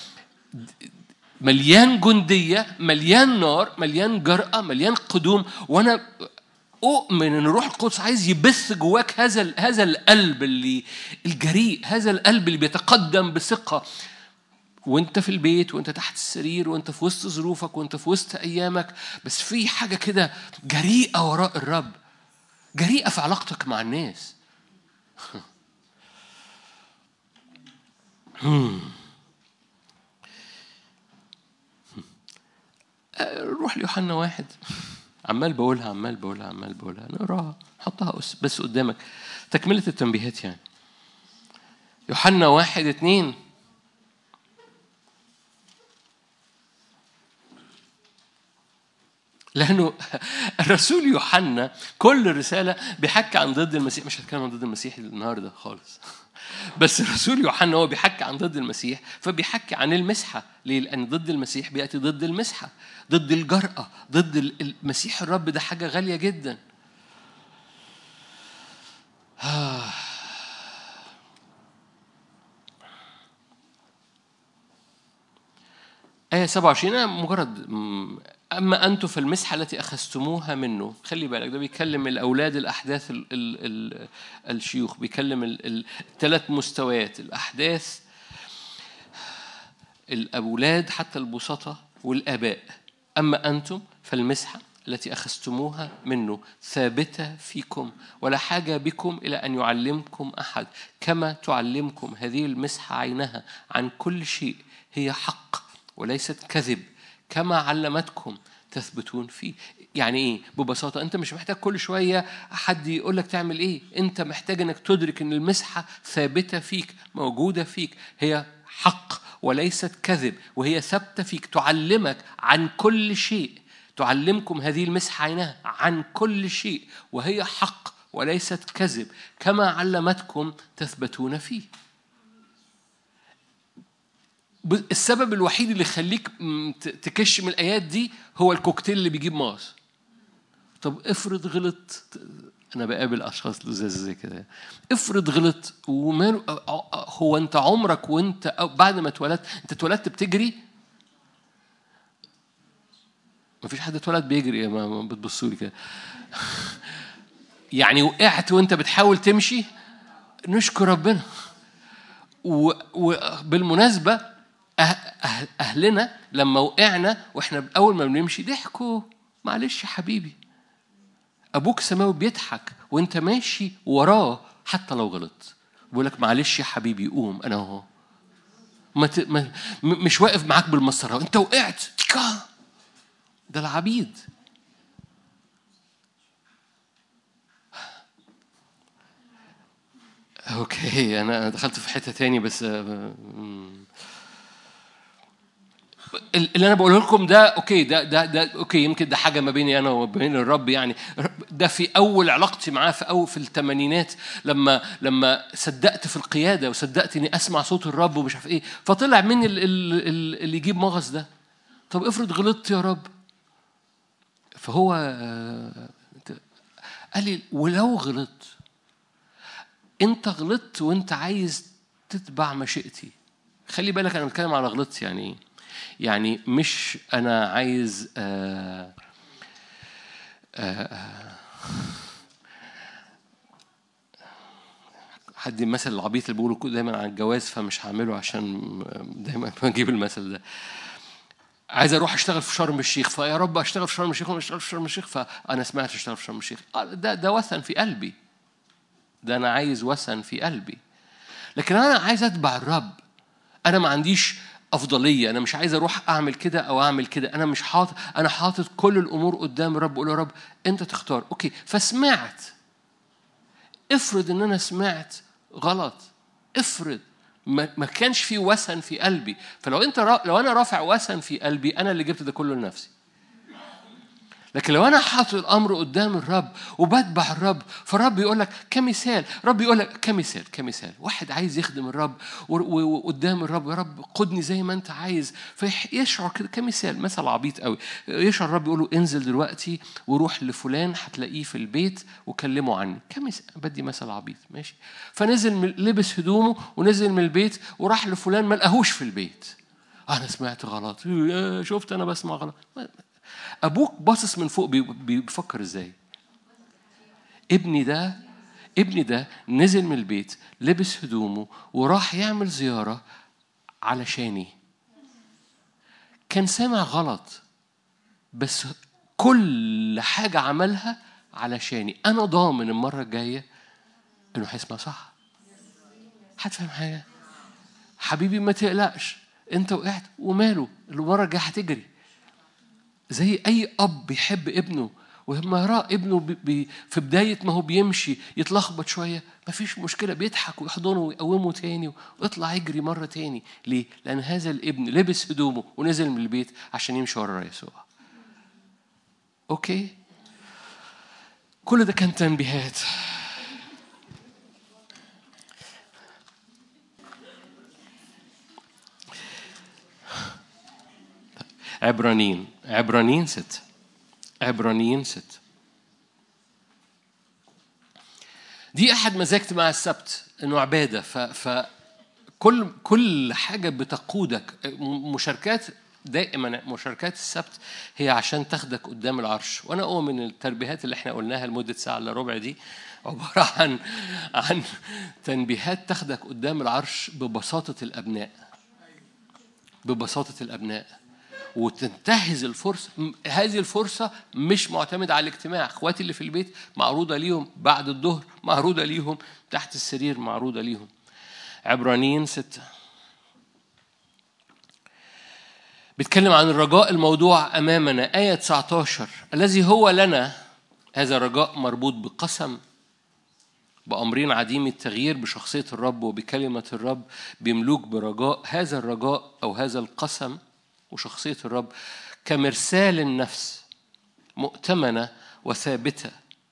مليان جندية مليان نار مليان جرأة مليان قدوم وأنا أؤمن إن الروح القدس عايز يبث جواك هذا هذا القلب اللي الجريء هذا القلب اللي بيتقدم بثقة وانت في البيت وانت تحت السرير وانت في وسط ظروفك وانت في وسط ايامك بس في حاجه كده جريئه وراء الرب جريئه في علاقتك مع الناس روح ليوحنا واحد عمال بقولها عمال بقولها عمال بقولها نقراها حطها بس قدامك تكملة التنبيهات يعني يوحنا واحد اتنين لأنه الرسول يوحنا كل رسالة بيحكي عن ضد المسيح مش هتكلم عن ضد المسيح النهارده خالص بس الرسول يوحنا هو بيحكي عن ضد المسيح فبيحكي عن المسحة ليه؟ لأن ضد المسيح بيأتي ضد المسحة ضد الجرأة ضد المسيح الرب ده حاجة غالية جدا آية 27 مجرد أما أنتم فالمسحة التي أخذتموها منه خلي بالك ده بيكلم الأولاد الأحداث ال ال ال الشيوخ بيكلم الثلاث مستويات الأحداث الأولاد حتى البسطة والآباء أما أنتم فالمسحة التي أخذتموها منه ثابتة فيكم ولا حاجة بكم إلى أن يعلمكم أحد كما تعلمكم هذه المسحة عينها عن كل شيء هي حق وليست كذب كما علمتكم تثبتون فيه يعني ايه ببساطه انت مش محتاج كل شويه حد يقول لك تعمل ايه انت محتاج انك تدرك ان المسحه ثابته فيك موجوده فيك هي حق وليست كذب وهي ثابته فيك تعلمك عن كل شيء تعلمكم هذه المسحه عينها عن كل شيء وهي حق وليست كذب كما علمتكم تثبتون فيه السبب الوحيد اللي يخليك تكش من الايات دي هو الكوكتيل اللي بيجيب ماس طب افرض غلط انا بقابل اشخاص لزاز زي كده افرض غلط وماله هو انت عمرك وانت بعد ما اتولدت انت اتولدت بتجري مفيش حد اتولد بيجري يا ما بتبصوا لي كده يعني وقعت وانت بتحاول تمشي نشكر ربنا وبالمناسبة أهل أهلنا لما وقعنا وإحنا أول ما بنمشي ضحكوا معلش يا حبيبي أبوك سماوي بيضحك وأنت ماشي وراه حتى لو غلط بيقول لك معلش يا حبيبي قوم أنا أهو ما ت... ما... مش واقف معاك بالمسطرة أنت وقعت ده العبيد اوكي انا دخلت في حته تاني بس آه، اللي انا بقوله لكم ده اوكي ده ده ده اوكي يمكن ده حاجه ما بيني انا وبين الرب يعني ده في اول علاقتي معاه في اول في الثمانينات لما لما صدقت في القياده وصدقت اني اسمع صوت الرب ومش عارف ايه فطلع مني اللي يجيب مغص ده طب افرض غلطت يا رب فهو آه، قال لي ولو غلطت انت غلطت وانت عايز تتبع مشيئتي خلي بالك انا بتكلم على غلطت يعني ايه يعني مش انا عايز آآ آآ حد المثل العبيط اللي بيقوله دايما عن الجواز فمش هعمله عشان دايما بجيب المثل ده عايز اروح اشتغل في شرم الشيخ فيا رب اشتغل في شرم الشيخ وما اشتغل في شرم الشيخ فانا سمعت اشتغل في شرم الشيخ ده ده وثن في قلبي ده أنا عايز وثن في قلبي لكن أنا عايز أتبع الرب أنا ما عنديش أفضلية أنا مش عايز أروح أعمل كده أو أعمل كده أنا مش حاطط أنا حاطط كل الأمور قدام الرب أقول يا رب أنت تختار أوكي فسمعت افرض إن أنا سمعت غلط افرض ما كانش في وثن في قلبي فلو انت لو انا رافع وثن في قلبي انا اللي جبت ده كله لنفسي لكن لو انا حاطط الامر قدام الرب وبتبع الرب فالرب يقول لك كمثال رب يقول لك كمثال كمثال واحد عايز يخدم الرب وقدام الرب يا رب قدني زي ما انت عايز فيشعر كده كمثال مثل عبيط قوي يشعر الرب يقول له انزل دلوقتي وروح لفلان هتلاقيه في البيت وكلمه عني كمثال بدي مثل عبيط ماشي فنزل لبس هدومه ونزل من البيت وراح لفلان ما لقاهوش في البيت انا سمعت غلط شفت انا بسمع غلط ابوك باصص من فوق بيفكر ازاي ابني ده ابني ده نزل من البيت لبس هدومه وراح يعمل زيارة علشاني كان سامع غلط بس كل حاجة عملها علشاني أنا ضامن المرة الجاية إنه هيسمع صح حد فاهم حاجة حبيبي ما تقلقش أنت وقعت وماله المرة الجاية هتجري زي أي أب بيحب ابنه ولما يرى ابنه بي في بداية ما هو بيمشي يتلخبط شوية مفيش مشكلة بيضحك ويحضنه ويقومه تاني ويطلع يجري مرة تاني ليه؟ لأن هذا الابن لبس هدومه ونزل من البيت عشان يمشي ورا يسوع أوكي؟ كل ده كان تنبيهات عبرانيين عبرانيين ست عبرانيين ست دي احد مزايا اجتماع السبت انه عباده ف, ف كل كل حاجه بتقودك مشاركات دائما مشاركات السبت هي عشان تاخدك قدام العرش وانا اؤمن التربيهات اللي احنا قلناها لمده ساعه الا ربع دي عباره عن عن تنبيهات تاخدك قدام العرش ببساطه الابناء ببساطه الابناء وتنتهز الفرصة هذه الفرصة مش معتمدة على الاجتماع اخواتي اللي في البيت معروضة ليهم بعد الظهر معروضة ليهم تحت السرير معروضة ليهم عبرانيين ستة بيتكلم عن الرجاء الموضوع أمامنا آية 19 الذي هو لنا هذا الرجاء مربوط بقسم بأمرين عديم التغيير بشخصية الرب وبكلمة الرب بيملوك برجاء هذا الرجاء أو هذا القسم وشخصية الرب كمرساة للنفس مؤتمنة وثابتة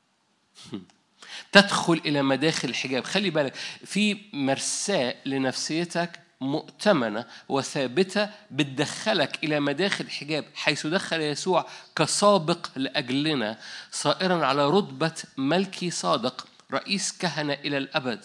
تدخل إلى مداخل الحجاب خلي بالك في مرساة لنفسيتك مؤتمنة وثابتة بتدخلك إلى مداخل الحجاب حيث دخل يسوع كسابق لأجلنا صائرا على رتبة ملكي صادق رئيس كهنة إلى الأبد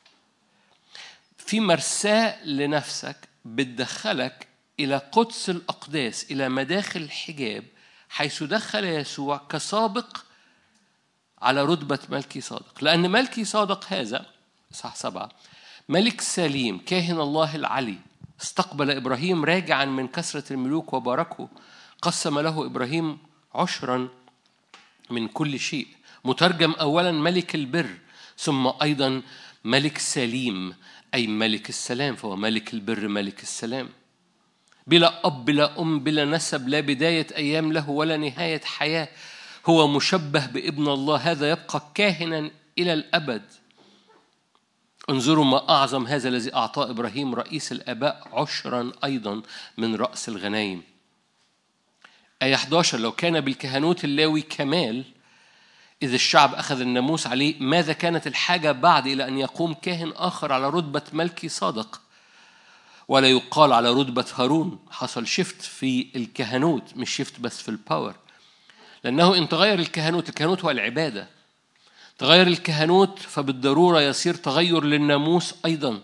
في مرساة لنفسك بتدخلك إلى قدس الأقداس إلى مداخل الحجاب حيث دخل يسوع كسابق على رتبة ملكي صادق لأن ملكي صادق هذا صح سبعة ملك سليم كاهن الله العلي استقبل إبراهيم راجعا من كثرة الملوك وباركه قسم له إبراهيم عشرا من كل شيء مترجم أولا ملك البر ثم أيضا ملك سليم أي ملك السلام فهو ملك البر ملك السلام بلا أب بلا أم بلا نسب لا بداية أيام له ولا نهاية حياة هو مشبه بابن الله هذا يبقى كاهنا إلى الأبد انظروا ما أعظم هذا الذي أعطاه إبراهيم رئيس الآباء عشرا أيضا من رأس الغنايم آية 11 لو كان بالكهنوت اللاوي كمال إذا الشعب أخذ الناموس عليه ماذا كانت الحاجة بعد إلى أن يقوم كاهن آخر على رتبة ملكي صادق ولا يقال على رتبة هارون حصل شفت في الكهنوت مش شفت بس في الباور لأنه إن تغير الكهنوت الكهنوت هو العبادة تغير الكهنوت فبالضرورة يصير تغير للناموس أيضا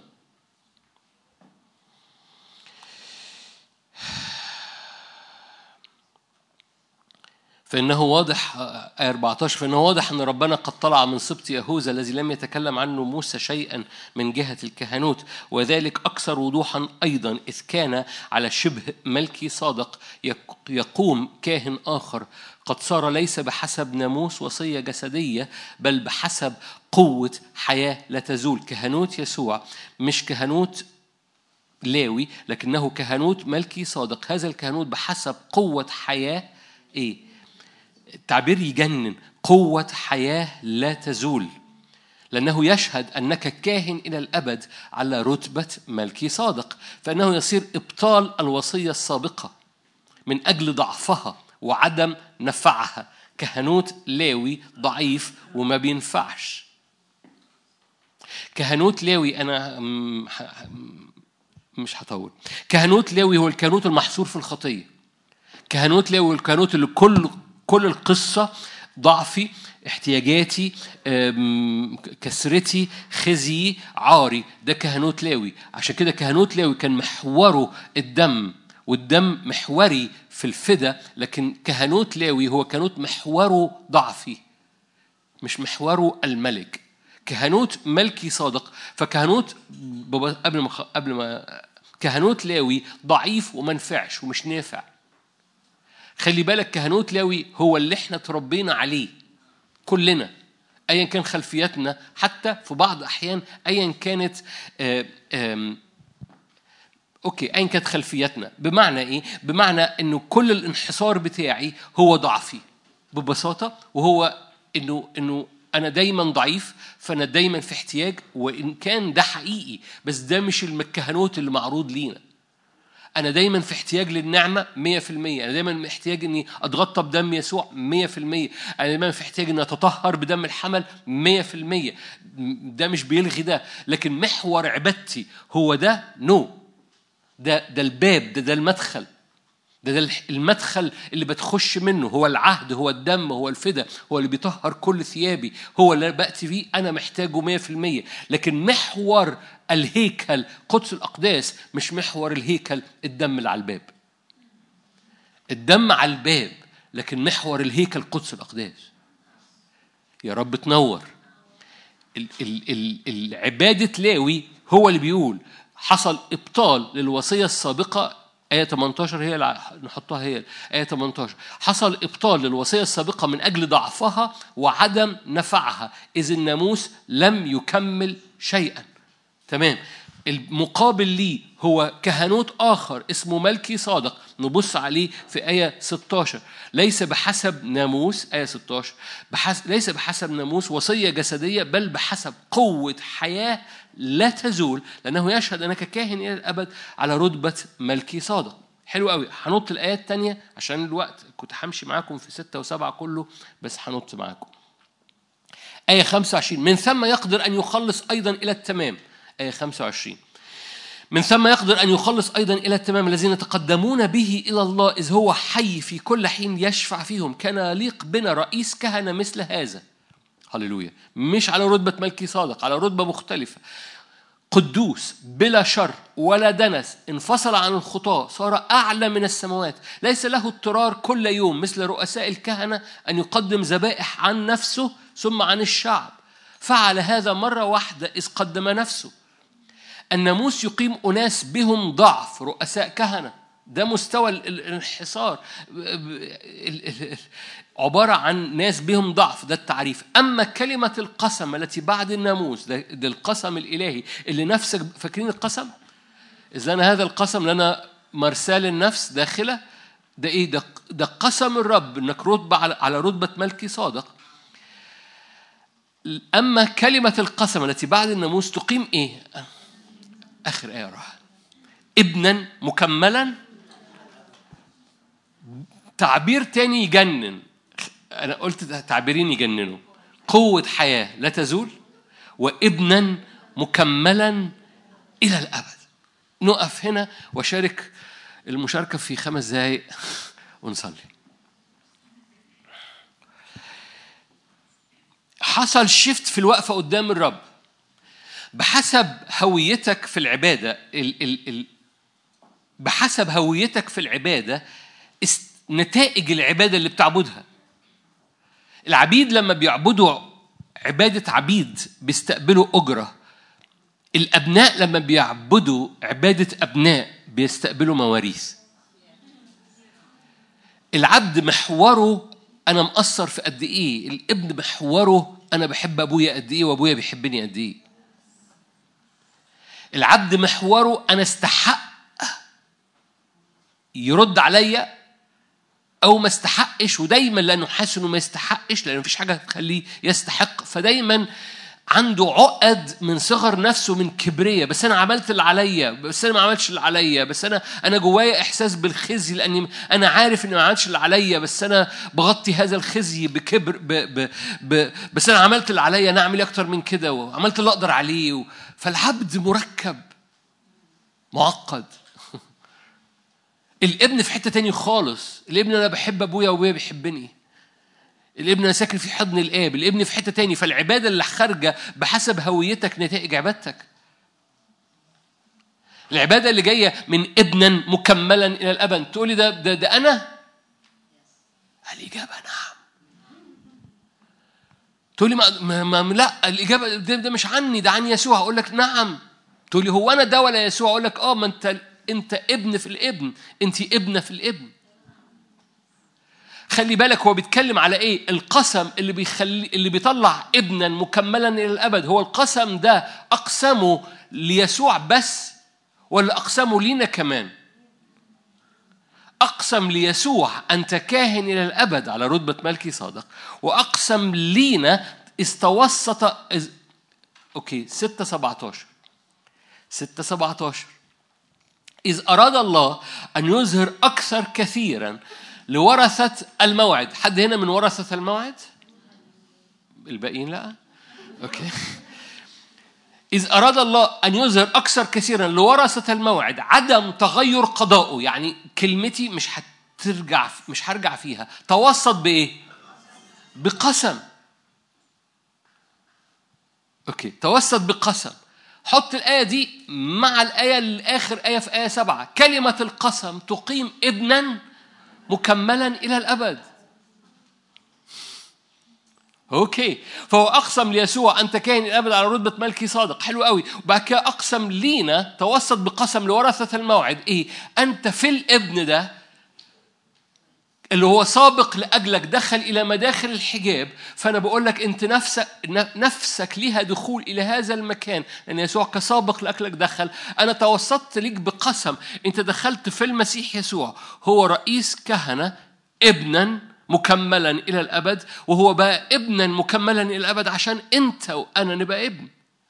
فإنه واضح آية 14 فإنه واضح أن ربنا قد طلع من سبط يهوذا الذي لم يتكلم عنه موسى شيئا من جهة الكهنوت وذلك أكثر وضوحا أيضا إذ كان على شبه ملكي صادق يقوم كاهن آخر قد صار ليس بحسب ناموس وصية جسدية بل بحسب قوة حياة لا تزول كهنوت يسوع مش كهنوت لاوي لكنه كهنوت ملكي صادق هذا الكهنوت بحسب قوة حياة إيه التعبير يجنن قوة حياة لا تزول لأنه يشهد أنك كاهن إلى الأبد على رتبة ملكي صادق فإنه يصير إبطال الوصية السابقة من أجل ضعفها وعدم نفعها كهنوت لاوي ضعيف وما بينفعش كهنوت لاوي أنا مش هطول كهنوت لاوي هو الكهنوت المحصور في الخطية كهنوت لاوي الكهنوت اللي كل كل القصة ضعفي احتياجاتي كسرتي خزي عاري ده كهنوت لاوي عشان كده كهنوت لاوي كان محوره الدم والدم محوري في الفدا لكن كهنوت لاوي هو كهنوت محوره ضعفي مش محوره الملك كهنوت ملكي صادق فكهنوت قبل ما قبل ما كهنوت لاوي ضعيف وما نفعش ومش نافع خلي بالك كهنوت لاوي هو اللي احنا تربينا عليه كلنا ايا كان خلفياتنا حتى في بعض احيان ايا كانت آآ آآ اوكي ايا كانت خلفياتنا بمعنى ايه بمعنى انه كل الانحصار بتاعي هو ضعفي ببساطه وهو انه انه انا دايما ضعيف فانا دايما في احتياج وان كان ده حقيقي بس ده مش الكهنوت اللي معروض لينا أنا دايما في احتياج للنعمة 100% أنا دايما محتاج إني أتغطى بدم يسوع 100% أنا دايما في احتياج إني أتطهر بدم الحمل 100% ده مش بيلغي ده لكن محور عبادتي هو ده نو no. ده ده الباب ده ده المدخل ده ده المدخل اللي بتخش منه هو العهد هو الدم هو الفدا هو اللي بيطهر كل ثيابي هو اللي بأتي فيه أنا محتاجه 100% لكن محور الهيكل قدس الأقداس مش محور الهيكل الدم اللي على الباب الدم على الباب لكن محور الهيكل قدس الأقداس يا رب تنور العبادة لاوي هو اللي بيقول حصل إبطال للوصية السابقة آية 18 هي اللي نحطها هي آية 18 حصل إبطال للوصية السابقة من أجل ضعفها وعدم نفعها إذ الناموس لم يكمل شيئا تمام المقابل ليه هو كهنوت آخر اسمه ملكي صادق نبص عليه في آية 16 ليس بحسب ناموس آية 16 بحسب ليس بحسب ناموس وصية جسدية بل بحسب قوة حياة لا تزول لأنه يشهد أنك كاهن إلى الأبد على رتبة ملكي صادق حلو قوي هنط الآيات التانية عشان الوقت كنت همشي معاكم في ستة وسبعة كله بس هنط معاكم آية 25 من ثم يقدر أن يخلص أيضا إلى التمام آية 25 من ثم يقدر أن يخلص أيضا إلى التمام الذين يتقدمون به إلى الله إذ هو حي في كل حين يشفع فيهم كان يليق بنا رئيس كهنة مثل هذا هللويا مش على رتبة ملكي صادق على رتبة مختلفة قدوس بلا شر ولا دنس انفصل عن الخطاة صار أعلى من السماوات ليس له اضطرار كل يوم مثل رؤساء الكهنة أن يقدم ذبائح عن نفسه ثم عن الشعب فعل هذا مرة واحدة إذ قدم نفسه الناموس يقيم أناس بهم ضعف رؤساء كهنة ده مستوى الانحصار عبارة عن ناس بهم ضعف ده التعريف أما كلمة القسم التي بعد الناموس ده, ده القسم الإلهي اللي نفسك فاكرين القسم إذا أنا هذا القسم لنا مرسال النفس داخلة ده إيه ده, ده قسم الرب إنك رتبة على, على رتبة ملكي صادق أما كلمة القسم التي بعد الناموس تقيم إيه آخر آية راح ابنا مكملا تعبير تاني يجنن أنا قلت تعبيرين يجننوا قوة حياة لا تزول وابنا مكملا إلى الأبد نقف هنا وشارك المشاركة في خمس دقايق ونصلي حصل شيفت في الوقفة قدام الرب بحسب هويتك في العبادة ال ال ال بحسب هويتك في العبادة نتائج العبادة اللي بتعبدها العبيد لما بيعبدوا عبادة عبيد بيستقبلوا أجرة الأبناء لما بيعبدوا عبادة أبناء بيستقبلوا مواريث العبد محوره أنا مقصر في قد إيه الابن محوره أنا بحب أبويا قد إيه وأبويا بيحبني قد إيه العبد محوره أنا استحق يرد عليا او ما استحقش ودايما لانه حاسس انه ما يستحقش لانه مفيش حاجه تخليه يستحق فدايما عنده عقد من صغر نفسه من كبرية بس انا عملت اللي عليا بس انا ما عملتش اللي عليا بس انا انا جوايا احساس بالخزي لاني انا عارف اني ما عملتش اللي عليا بس انا بغطي هذا الخزي بكبر ب ب ب بس انا عملت اللي عليا انا اعمل اكتر من كده وعملت اللي اقدر عليه فالعبد مركب معقد الابن في حته تاني خالص الابن انا بحب ابويا وابويا بيحبني الابن انا ساكن في حضن الاب الابن في حته تاني فالعباده اللي خارجه بحسب هويتك نتائج عبادتك العباده اللي جايه من ابنا مكملا الى الابد تقول لي ده ده, ده انا الاجابه نعم تقول لي ما, ما, ما لا الاجابه ده, ده مش عني ده عن يسوع اقول لك نعم تقول لي هو انا ده ولا يسوع اقول لك اه ما انت انت ابن في الابن انت ابنه في الابن خلي بالك هو بيتكلم على ايه القسم اللي بيخلي اللي بيطلع ابنا مكملا الى الابد هو القسم ده اقسمه ليسوع بس ولا اقسمه لينا كمان اقسم ليسوع انت كاهن الى الابد على رتبه ملكي صادق واقسم لينا استوسط اوكي 6 17 6 17 إذ أراد الله أن يظهر أكثر كثيرا لورثة الموعد حد هنا من ورثة الموعد الباقيين لا أوكي إذ أراد الله أن يظهر أكثر كثيرا لورثة الموعد عدم تغير قضائه يعني كلمتي مش هترجع مش هرجع فيها توسط بإيه؟ بقسم أوكي توسط بقسم حط الآية دي مع الآية الآخر آية في آية سبعة كلمة القسم تقيم ابنا مكملا إلى الأبد اوكي فهو اقسم ليسوع انت كاهن الابد على رتبه ملكي صادق حلو قوي وبعد كده اقسم لينا توسط بقسم لورثه الموعد ايه انت في الابن ده اللي هو سابق لاجلك دخل الى مداخل الحجاب فانا بقول لك انت نفسك نفسك ليها دخول الى هذا المكان لان يسوع كسابق لاجلك دخل انا توسطت ليك بقسم انت دخلت في المسيح يسوع هو رئيس كهنه ابنا مكملا الى الابد وهو بقى ابنا مكملا الى الابد عشان انت وانا نبقى ابن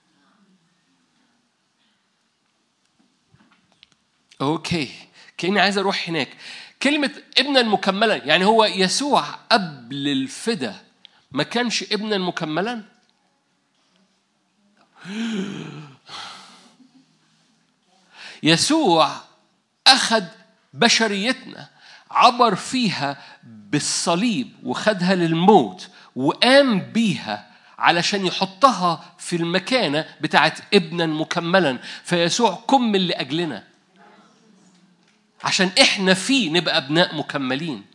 اوكي كاني عايز اروح هناك كلمة ابنا مكملا يعني هو يسوع قبل الفدا ما كانش ابنا مكملا يسوع أخذ بشريتنا عبر فيها بالصليب وخدها للموت وقام بيها علشان يحطها في المكانة بتاعت ابنا مكملا فيسوع كمل لأجلنا عشان احنا فيه نبقى ابناء مكملين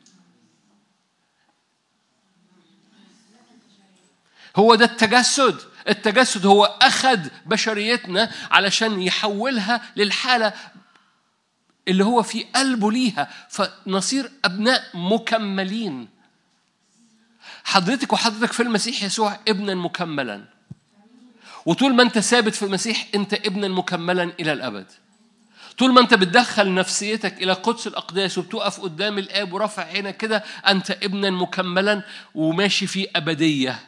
هو ده التجسد التجسد هو اخذ بشريتنا علشان يحولها للحاله اللي هو في قلبه ليها فنصير ابناء مكملين حضرتك وحضرتك في المسيح يسوع ابنا مكملا وطول ما انت ثابت في المسيح انت ابنا مكملا الى الابد طول ما انت بتدخل نفسيتك الى قدس الاقداس وبتقف قدام الاب ورافع عينك كده انت ابنا مكملا وماشي في ابديه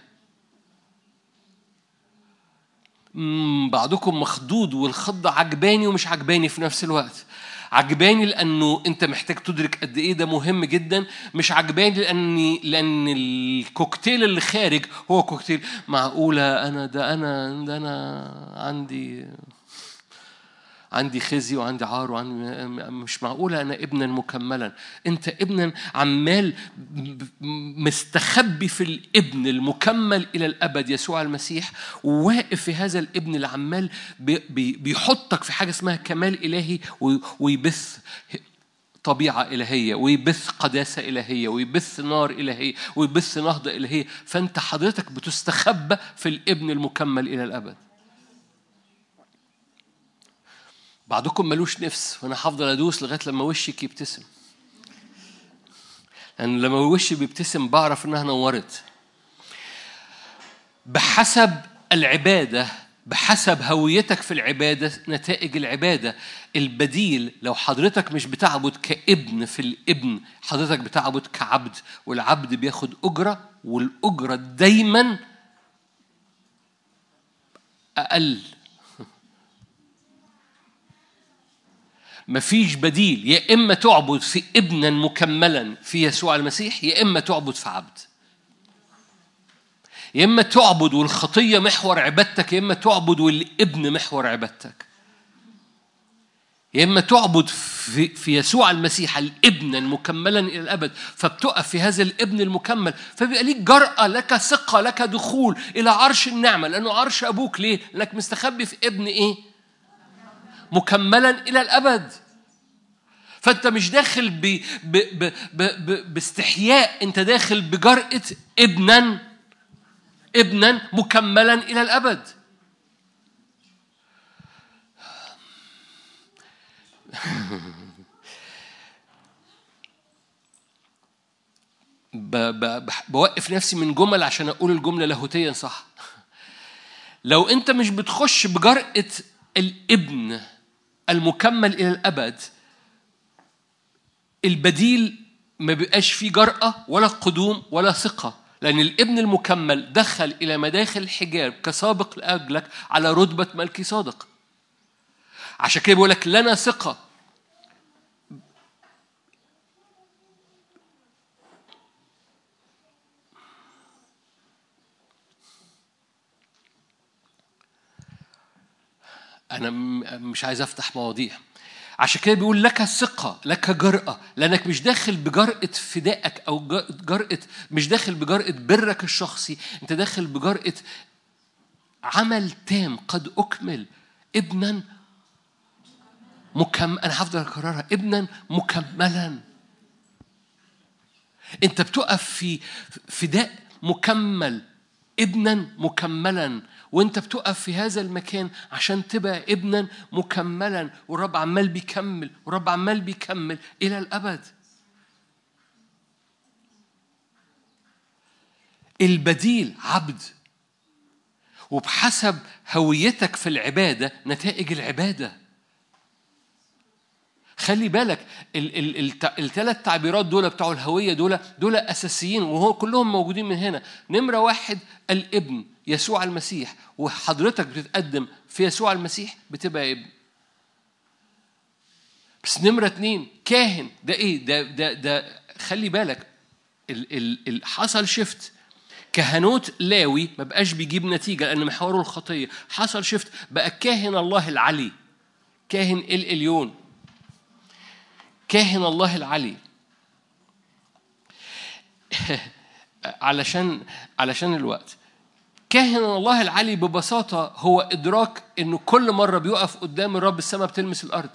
بعضكم مخضوض والخضة عجباني ومش عجباني في نفس الوقت عجباني لانه انت محتاج تدرك قد ايه ده مهم جدا مش عجباني لاني لان الكوكتيل اللي خارج هو كوكتيل معقوله انا ده انا ده انا عندي عندي خزي وعندي عار وعندي مش معقولة أنا ابنا مكملا أنت ابنا عمال مستخبي في الابن المكمل إلى الأبد يسوع المسيح وواقف في هذا الابن اللي عمال بيحطك في حاجة اسمها كمال إلهي ويبث طبيعة إلهية ويبث قداسة إلهية ويبث نار إلهية ويبث نهضة إلهية فأنت حضرتك بتستخبى في الابن المكمل إلى الأبد بعضكم ملوش نفس وانا هفضل ادوس لغايه لما وشك يبتسم لان يعني لما وشي بيبتسم بعرف انها نورت بحسب العباده بحسب هويتك في العباده نتائج العباده البديل لو حضرتك مش بتعبد كابن في الابن حضرتك بتعبد كعبد والعبد بياخد اجره والاجره دايما اقل مفيش بديل يا إما تعبد في ابنا مكملا في يسوع المسيح يا إما تعبد في عبد يا إما تعبد والخطية محور عبادتك يا إما تعبد والابن محور عبادتك يا إما تعبد في, في يسوع المسيح الابن المكملا إلى الأبد فبتقف في هذا الابن المكمل فبيبقى ليك جرأة لك ثقة لك دخول إلى عرش النعمة لأنه عرش أبوك ليه؟ لأنك مستخبي في ابن إيه؟ مكملا إلى الأبد فأنت مش داخل ب... ب... ب... ب... باستحياء أنت داخل بجرأة ابنا ابنا مكملا إلى الأبد ب... ب... بوقف نفسي من جمل عشان أقول الجملة لاهوتيا صح لو أنت مش بتخش بجرأة الابن المكمل إلى الأبد البديل ما بيبقاش فيه جرأة ولا قدوم ولا ثقة لأن الابن المكمل دخل إلى مداخل الحجاب كسابق لأجلك على رتبة ملكي صادق عشان كده بيقول لك لنا ثقة أنا مش عايز أفتح مواضيع عشان كده بيقول لك ثقة لك جرأة لأنك مش داخل بجرأة فدائك أو جرأة مش داخل بجرأة برك الشخصي أنت داخل بجرأة عمل تام قد أكمل ابنا مكمل أنا هفضل أكررها ابنا مكملا أنت بتقف في فداء مكمل ابنا مكملا وانت بتقف في هذا المكان عشان تبقى ابنا مكملا والرب عمال بيكمل والرب عمال بيكمل الى الابد البديل عبد وبحسب هويتك في العبادة نتائج العبادة خلي بالك الثلاث تعبيرات دول بتوع الهوية دول دول أساسيين وهو كلهم موجودين من هنا نمرة واحد الابن يسوع المسيح وحضرتك بتتقدم في يسوع المسيح بتبقى ابن بس نمرة اتنين كاهن ده ايه ده ده ده خلي بالك ال ال ال حصل شفت كهنوت لاوي ما بقاش بيجيب نتيجة لأن محوره الخطية حصل شفت بقى كاهن الله العلي كاهن الإليون كاهن الله العلي علشان علشان الوقت كاهن الله العلي ببساطة هو إدراك إنه كل مرة بيقف قدام الرب السماء بتلمس الأرض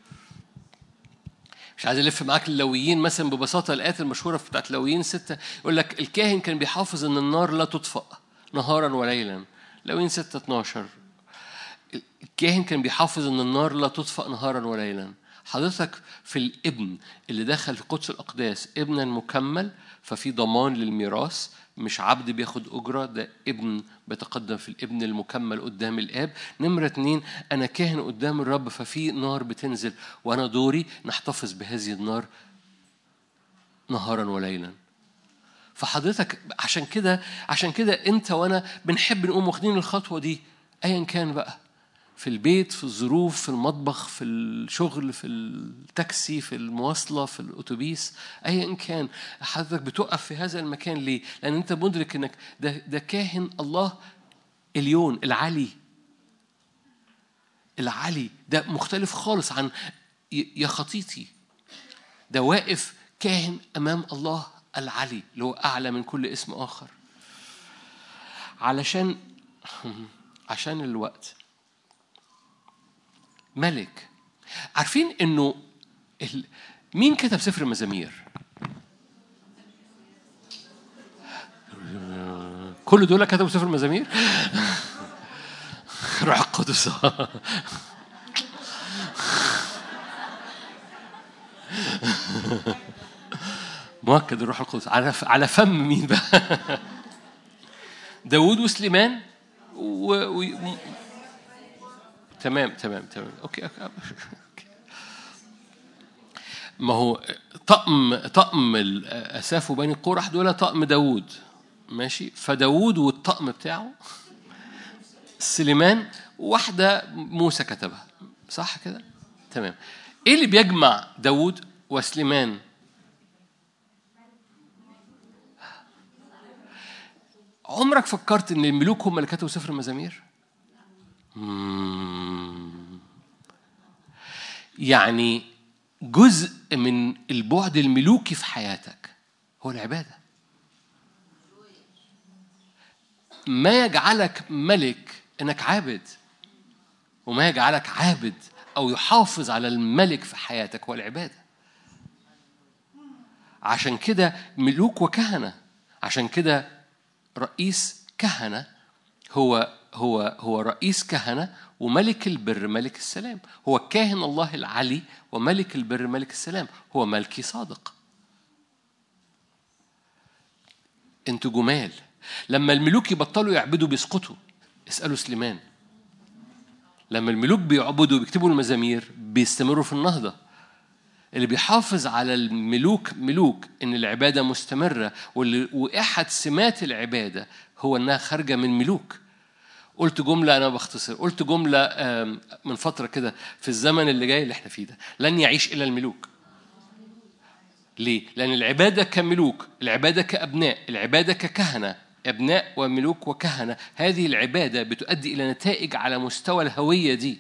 مش عايز الف معاك اللويين مثلا ببساطه الايات المشهوره بتاعت لويين سته يقول لك الكاهن كان بيحافظ ان النار لا تطفأ نهارا وليلا لويين 6 12 الكاهن كان بيحافظ ان النار لا تطفأ نهارا وليلا حضرتك في الابن اللي دخل في قدس الأقداس ابنا مكمل ففي ضمان للميراث مش عبد بياخد أجرة ده ابن بيتقدم في الابن المكمل قدام الآب نمرة اتنين أنا كاهن قدام الرب ففي نار بتنزل وأنا دوري نحتفظ بهذه النار نهارا وليلا فحضرتك عشان كده عشان كده انت وانا بنحب نقوم واخدين الخطوه دي ايا كان بقى في البيت في الظروف في المطبخ في الشغل في التاكسي في المواصلة في الأتوبيس أيا كان حضرتك بتقف في هذا المكان ليه؟ لأن أنت مدرك أنك ده, ده كاهن الله اليون العلي العلي ده مختلف خالص عن يا خطيتي ده واقف كاهن أمام الله العلي اللي هو أعلى من كل اسم آخر علشان عشان الوقت ملك عارفين انه ال... مين كتب سفر المزامير كل دول كتبوا سفر المزامير روح القدس مؤكد الروح القدس على على فم مين بقى داوود وسليمان و... و... تمام تمام تمام اوكي اوكي ما هو طقم طقم اساف وبني قورح دول طقم داوود ماشي فداوود والطقم بتاعه سليمان واحدة موسى كتبها صح كده؟ تمام ايه اللي بيجمع داوود وسليمان عمرك فكرت ان الملوك هم اللي كتبوا سفر المزامير؟ يعني جزء من البعد الملوكي في حياتك هو العباده ما يجعلك ملك انك عابد وما يجعلك عابد او يحافظ على الملك في حياتك هو العباده عشان كده ملوك وكهنه عشان كده رئيس كهنه هو هو هو رئيس كهنة وملك البر ملك السلام هو كاهن الله العلي وملك البر ملك السلام هو ملكي صادق انتوا جمال لما الملوك يبطلوا يعبدوا بيسقطوا اسألوا سليمان لما الملوك بيعبدوا بيكتبوا المزامير بيستمروا في النهضة اللي بيحافظ على الملوك ملوك ان العباده مستمره واحد سمات العباده هو انها خارجه من ملوك قلت جملة أنا بختصر قلت جملة من فترة كده في الزمن اللي جاي اللي احنا فيه ده لن يعيش إلا الملوك ليه؟ لأن العبادة كملوك العبادة كأبناء العبادة ككهنة أبناء وملوك وكهنة هذه العبادة بتؤدي إلى نتائج على مستوى الهوية دي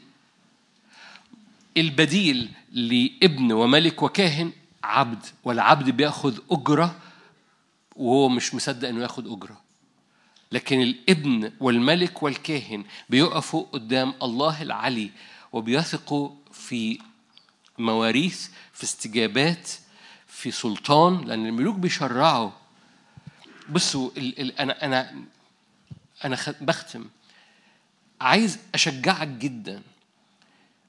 البديل لابن وملك وكاهن عبد والعبد بياخذ أجرة وهو مش مصدق إنه ياخذ أجرة لكن الابن والملك والكاهن بيقفوا قدام الله العلي وبيثقوا في مواريث في استجابات في سلطان لأن الملوك بيشرعوا بصوا ال ال أنا أنا أنا بختم عايز أشجعك جدا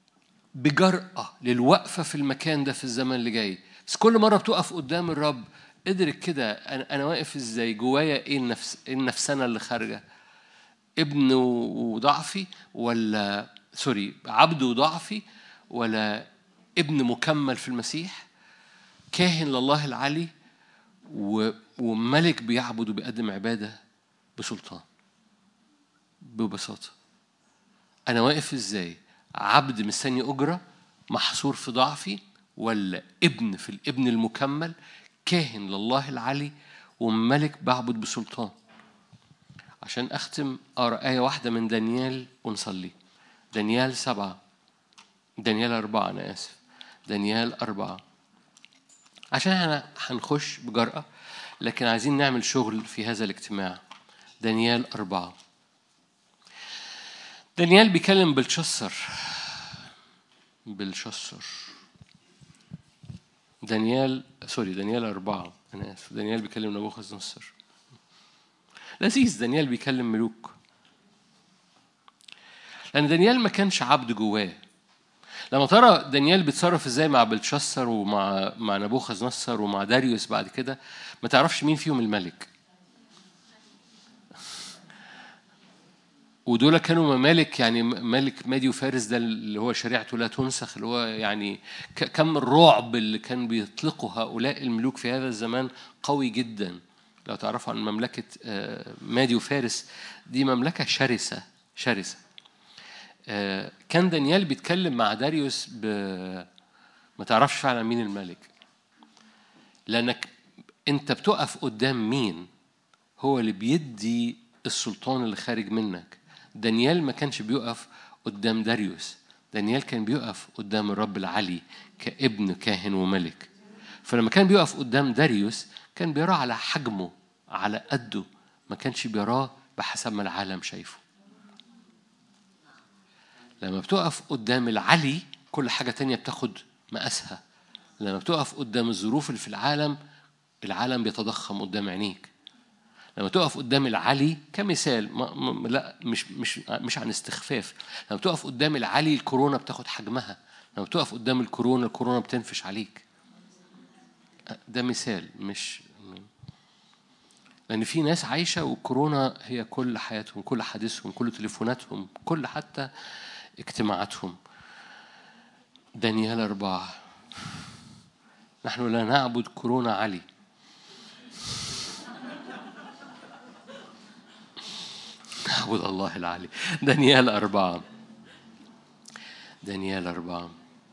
بجرأة للوقفة في المكان ده في الزمن اللي جاي بس كل مرة بتقف قدام الرب ادرك كده انا انا واقف ازاي جوايا ايه النفس ايه النفسنه اللي خارجه ابن وضعفي ولا سوري عبد وضعفي ولا ابن مكمل في المسيح كاهن لله العلي وملك بيعبد وبيقدم عباده بسلطان ببساطه انا واقف ازاي عبد مستني اجره محصور في ضعفي ولا ابن في الابن المكمل كاهن لله العلي وملك بعبد بسلطان عشان أختم أقرأ آية واحدة من دانيال ونصلي دانيال سبعة دانيال أربعة أنا آسف دانيال أربعة عشان احنا هنخش بجرأة لكن عايزين نعمل شغل في هذا الاجتماع دانيال أربعة دانيال بيكلم بلشسر بلشسر دانيال سوري دانيال أربعة أنا آسف دانيال بيكلم نبوخذ نصر لذيذ دانيال بيكلم ملوك لأن دانيال ما كانش عبد جواه لما ترى دانيال بيتصرف ازاي مع بلشسر ومع مع نبوخذ نصر ومع داريوس بعد كده ما تعرفش مين فيهم الملك ودول كانوا ممالك يعني ملك مادي وفارس ده اللي هو شريعته لا تنسخ اللي هو يعني كم الرعب اللي كان بيطلقه هؤلاء الملوك في هذا الزمان قوي جدا لو تعرفوا عن مملكة آه، مادي وفارس دي مملكة شرسة شرسة آه، كان دانيال بيتكلم مع داريوس ب ما تعرفش فعلا مين الملك لأنك أنت بتقف قدام مين هو اللي بيدي السلطان اللي خارج منك دانيال ما كانش بيقف قدام داريوس دانيال كان بيقف قدام الرب العلي كابن كاهن وملك فلما كان بيقف قدام داريوس كان بيراه على حجمه على قده ما كانش بيراه بحسب ما العالم شايفه لما بتقف قدام العلي كل حاجة تانية بتاخد مقاسها لما بتقف قدام الظروف اللي في العالم العالم بيتضخم قدام عينيك لما تقف قدام العلي كمثال ما ما لا مش مش مش عن استخفاف لما تقف قدام العلي الكورونا بتاخد حجمها لما تقف قدام الكورونا الكورونا بتنفش عليك ده مثال مش لأن في ناس عايشة والكورونا هي كل حياتهم كل حديثهم كل تليفوناتهم كل حتى اجتماعاتهم دانيال أربعة نحن لا نعبد كورونا علي نعبد الله العلي دانيال أربعة دانيال أربعة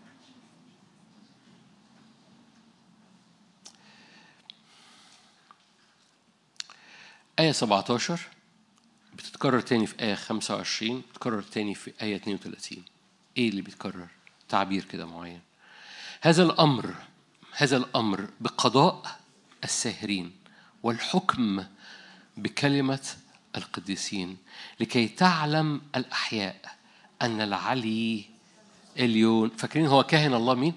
آية 17 بتتكرر تاني في آية 25 بتتكرر تاني في آية 32 إيه اللي بيتكرر؟ تعبير كده معين هذا الأمر هذا الأمر بقضاء الساهرين والحكم بكلمة القديسين لكي تعلم الأحياء أن العلي اليون فاكرين هو كاهن الله مين؟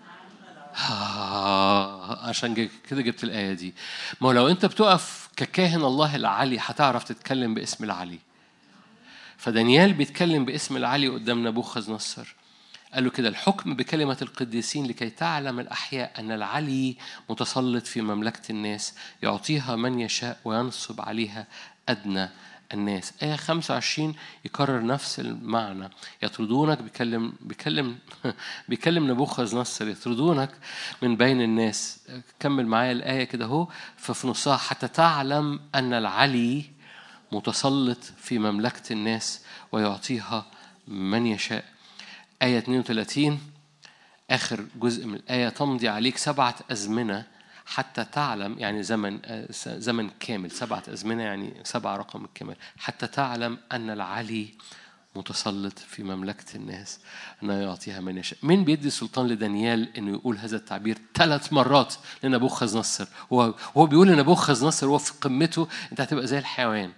آه عشان كده جبت الآية دي ما لو أنت بتقف ككاهن الله العلي هتعرف تتكلم باسم العلي فدانيال بيتكلم باسم العلي قدام نبوخذ نصر قال له كده الحكم بكلمة القديسين لكي تعلم الأحياء أن العلي متسلط في مملكة الناس يعطيها من يشاء وينصب عليها أدنى الناس آية 25 يكرر نفس المعنى يطردونك بيكلم بيكلم بيكلم نبوخذ نصر يطردونك من بين الناس كمل معايا الآية كده أهو ففي نصها حتى تعلم أن العلي متسلط في مملكة الناس ويعطيها من يشاء آية 32 آخر جزء من الآية تمضي عليك سبعة أزمنة حتى تعلم يعني زمن زمن كامل سبعة أزمنة يعني سبعة رقم الكمال حتى تعلم أن العلي متسلط في مملكة الناس أنه يعطيها من يشاء مين بيدي سلطان لدانيال أنه يقول هذا التعبير ثلاث مرات لنبوخذ نصر وهو بيقول لنبوخذ نصر وهو في قمته أنت هتبقى زي الحيوان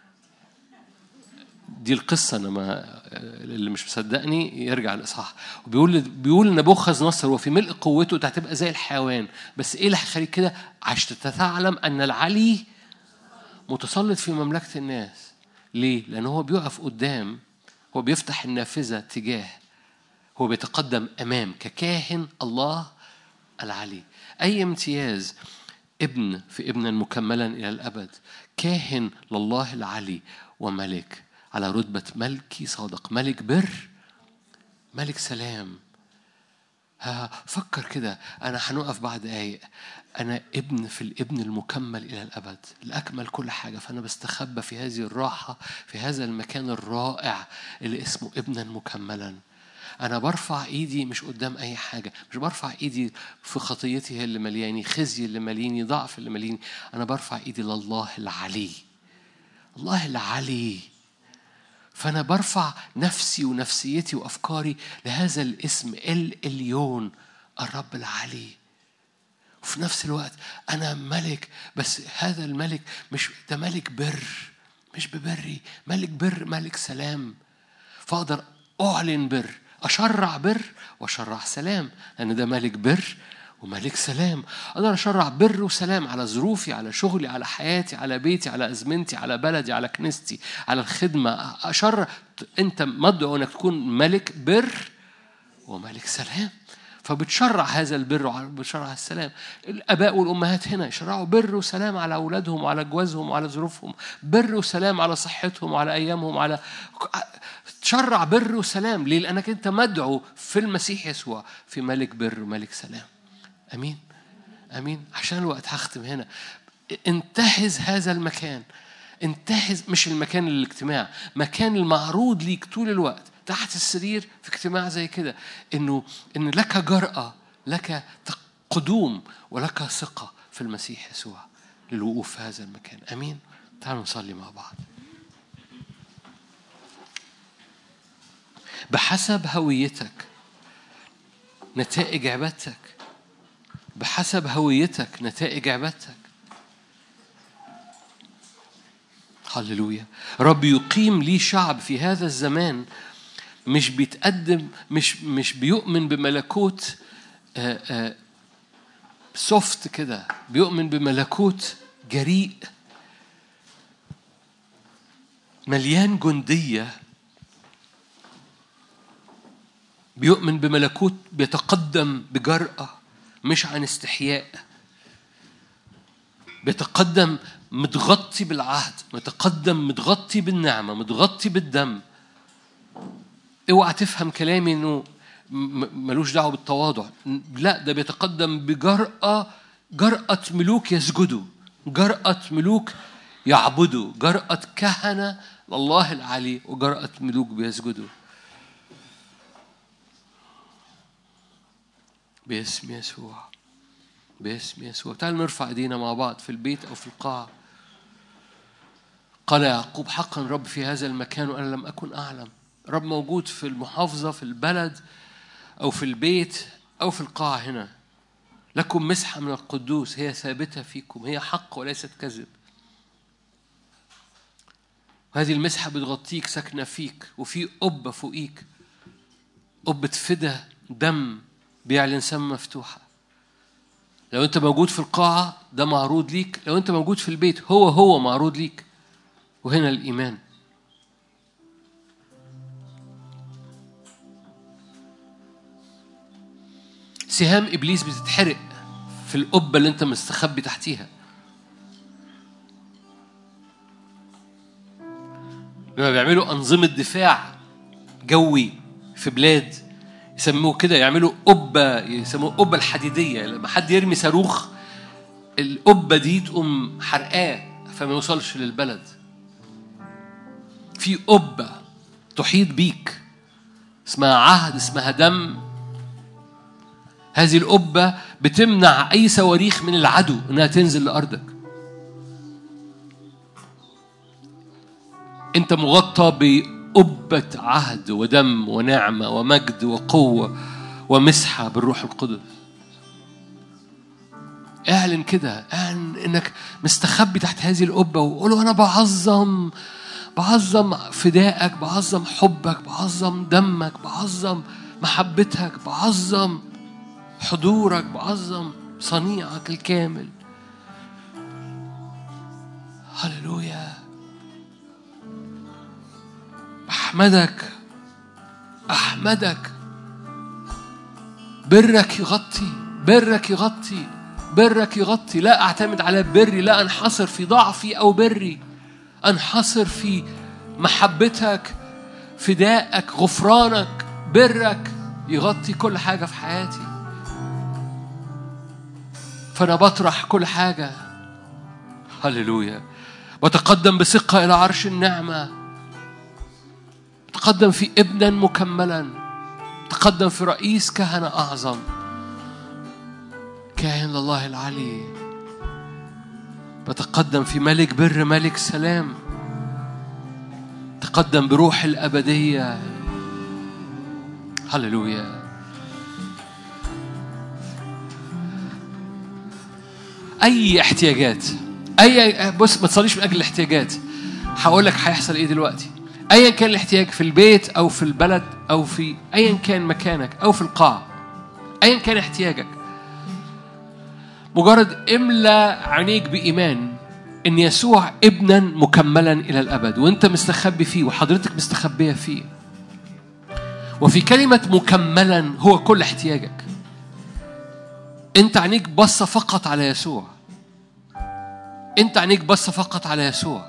دي القصه انا ما اللي مش مصدقني يرجع الاصحاح وبيقول بيقول نبوخذ نصر وفي ملء قوته انت هتبقى زي الحيوان بس ايه اللي هيخليك كده عشان تتعلم ان العلي متسلط في مملكه الناس ليه؟ لان هو بيقف قدام هو بيفتح النافذه تجاه هو بيتقدم امام ككاهن الله العلي اي امتياز ابن في ابنا مكملا إلى الأبد كاهن لله العلي وملك على رتبة ملكي صادق ملك بر ملك سلام ها فكر كده أنا هنقف بعد دقايق أنا ابن في الابن المكمل إلى الأبد الأكمل كل حاجة فأنا بستخبى في هذه الراحة في هذا المكان الرائع اللي اسمه ابنا مكملا أنا برفع إيدي مش قدام أي حاجة مش برفع إيدي في خطيتي هي اللي ملياني خزي اللي مليني ضعف اللي مليني أنا برفع إيدي لله العلي الله العلي فأنا برفع نفسي ونفسيتي وأفكاري لهذا الاسم الإليون الرب العلي وفي نفس الوقت أنا ملك بس هذا الملك مش ده ملك بر مش ببري ملك بر ملك سلام فأقدر أعلن بر أشرع بر وأشرع سلام لأن ده ملك بر وملك سلام أقدر أشرع بر وسلام على ظروفي على شغلي على حياتي على بيتي على أزمنتي على بلدي على كنيستي على الخدمة أشرع أنت مدعو أنك تكون ملك بر وملك سلام فبتشرع هذا البر وبتشرع السلام الاباء والامهات هنا يشرعوا بر وسلام على اولادهم وعلى جوازهم وعلى ظروفهم بر وسلام على صحتهم وعلى ايامهم وعلى تشرع بر وسلام ليه لانك انت مدعو في المسيح يسوع في ملك بر وملك سلام امين امين عشان الوقت هختم هنا انتهز هذا المكان انتهز مش المكان الاجتماع مكان المعروض ليك طول الوقت تحت السرير في اجتماع زي كده انه ان لك جرأة لك قدوم ولك ثقة في المسيح يسوع للوقوف في هذا المكان امين تعالوا نصلي مع بعض بحسب هويتك نتائج عبادتك بحسب هويتك نتائج عبادتك هللويا رب يقيم لي شعب في هذا الزمان مش بيتقدم مش مش بيؤمن بملكوت سوفت كده بيؤمن بملكوت جريء مليان جندية بيؤمن بملكوت بيتقدم بجرأة مش عن استحياء بيتقدم متغطي بالعهد متقدم متغطي بالنعمة متغطي بالدم اوعى تفهم كلامي انه ملوش دعوه بالتواضع لا ده بيتقدم بجرأة جرأة ملوك يسجدوا جرأة ملوك يعبدوا جرأة كهنة لله العلي وجرأة ملوك بيسجدوا باسم يسوع باسم يسوع تعال نرفع ايدينا مع بعض في البيت او في القاعة قال يعقوب حقا رب في هذا المكان وانا لم اكن اعلم رب موجود في المحافظة في البلد أو في البيت أو في القاعة هنا لكم مسحة من القدوس هي ثابتة فيكم هي حق وليست كذب وهذه المسحة بتغطيك ساكنة فيك وفي قبة فوقيك قبة فدا دم بيعلن سما مفتوحة لو أنت موجود في القاعة ده معروض ليك لو أنت موجود في البيت هو هو معروض ليك وهنا الإيمان سهام ابليس بتتحرق في القبه اللي انت مستخبي تحتيها لما بيعملوا انظمه دفاع جوي في بلاد يسموه كده يعملوا قبه يسموه القبه الحديديه لما حد يرمي صاروخ القبه دي تقوم حرقاه فما يوصلش للبلد في قبه تحيط بيك اسمها عهد اسمها دم هذه القبة بتمنع أي صواريخ من العدو إنها تنزل لأرضك. أنت مغطى بقبة عهد ودم ونعمة ومجد وقوة ومسحة بالروح القدس. اعلن كده اعلن انك مستخبي تحت هذه القبة وقول انا بعظم بعظم فدائك بعظم حبك بعظم دمك بعظم محبتك بعظم حضورك بعظم صنيعك الكامل هللويا احمدك احمدك برك يغطي برك يغطي برك يغطي لا أعتمد على بري لا أنحصر في ضعفي أو بري أنحصر في محبتك فدائك غفرانك برك يغطي كل حاجة في حياتي فأنا بطرح كل حاجة هللويا وتقدم بثقة إلى عرش النعمة تقدم في ابنا مكملا تقدم في رئيس كهنة أعظم كاهن الله العلي بتقدم في ملك بر ملك سلام تقدم بروح الأبدية هللويا أي احتياجات أي بص ما تصليش من أجل الاحتياجات هقول لك هيحصل إيه دلوقتي أيا كان الاحتياج في البيت أو في البلد أو في أيا كان مكانك أو في القاعة أيا كان احتياجك مجرد املى عينيك بإيمان إن يسوع ابنا مكملا إلى الأبد وأنت مستخبي فيه وحضرتك مستخبية فيه وفي كلمة مكملا هو كل احتياجك أنت عينيك بصة فقط على يسوع أنت عينيك بصة فقط على يسوع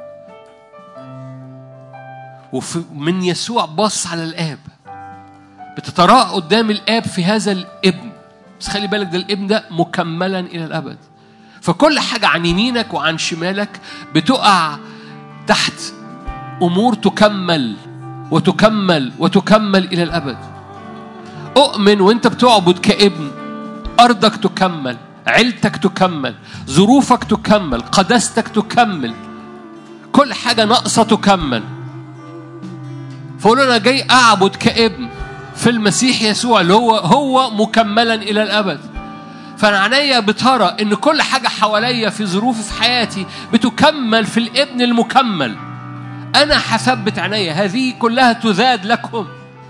ومن يسوع بص على الآب بتتراءى قدام الآب في هذا الابن بس خلي بالك ده الابن ده مكملا إلى الأبد فكل حاجة عن يمينك وعن شمالك بتقع تحت أمور تكمل وتكمل وتكمل إلى الأبد أؤمن وأنت بتعبد كابن أرضك تكمل عيلتك تكمل ظروفك تكمل قداستك تكمل كل حاجة ناقصة تكمل فقول أنا جاي أعبد كابن في المسيح يسوع اللي هو هو مكملا إلى الأبد فأنا عينيا بترى إن كل حاجة حواليا في ظروفي في حياتي بتكمل في الابن المكمل أنا هثبت عينيا هذه كلها تزاد لكم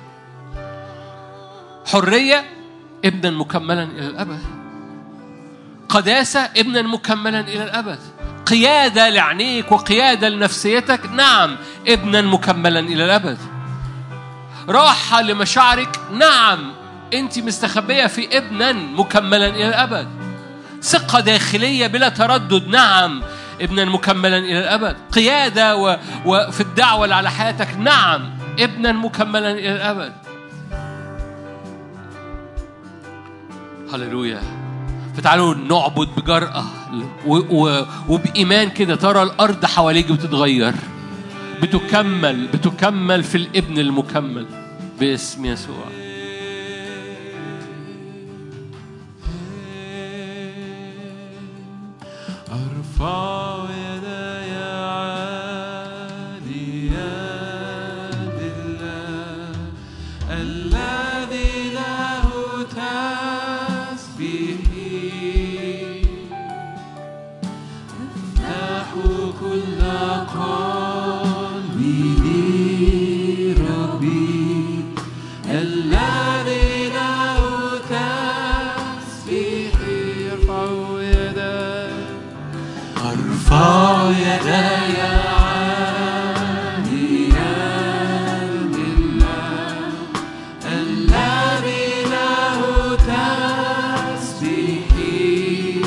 حرية ابنا مكملا إلى الأبد قداسة ابنا مكملا إلى الأبد قيادة لعينيك وقيادة لنفسيتك نعم ابنا مكملا إلى الأبد راحة لمشاعرك نعم أنت مستخبية في ابنا مكملا إلى الأبد ثقة داخلية بلا تردد نعم ابنا مكملا إلى الأبد قيادة و... وفي الدعوة اللي على حياتك نعم ابنا مكملا إلى الأبد هللويا فتعالوا نعبد بجرأة و... و... وبإيمان كده ترى الأرض حواليك بتتغير بتكمل بتكمل في الابن المكمل باسم يسوع أرفع يدي عاليا لله الذي له تسبيحي أفتح كل قلبي لربي الذي له تسبيحي ارفع يدي أرفع يدي عاليا لله الذي له تسبيحي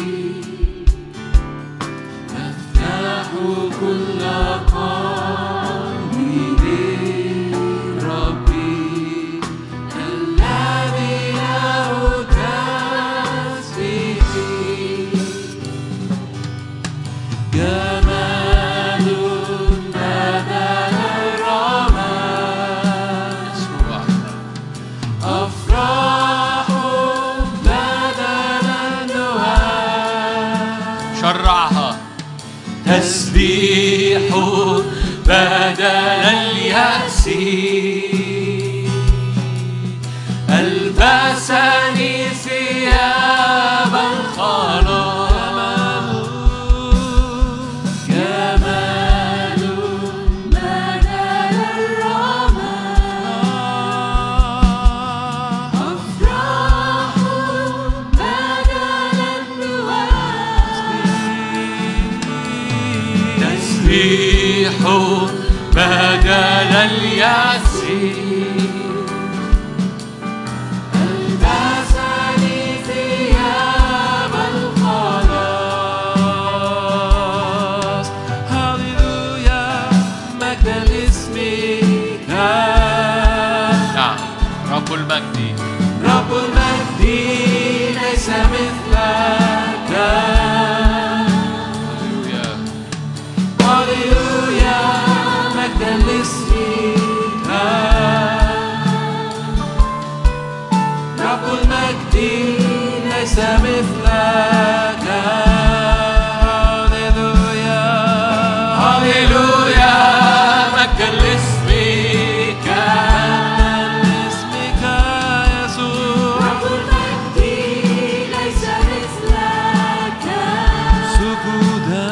أفتح كل قلبي لربي الذي له تسبيحي جمال بدل الرماد يسوع أفراح بدل النهار شرعها تسبيح بدل اليأس ألبسني ثياب الخلاص جمال بدل الرماد أفراح بدل تسبيح بدل اليأس ألبسني ثياب الخلاص مجدي رب المجد ليس مثلك هللويا هللويا مجدا لاسمك رب المجد ليس مثلك هللويا هللويا مجدا لاسمك اسمك يسوع رب المجد ليس مثلك سجودا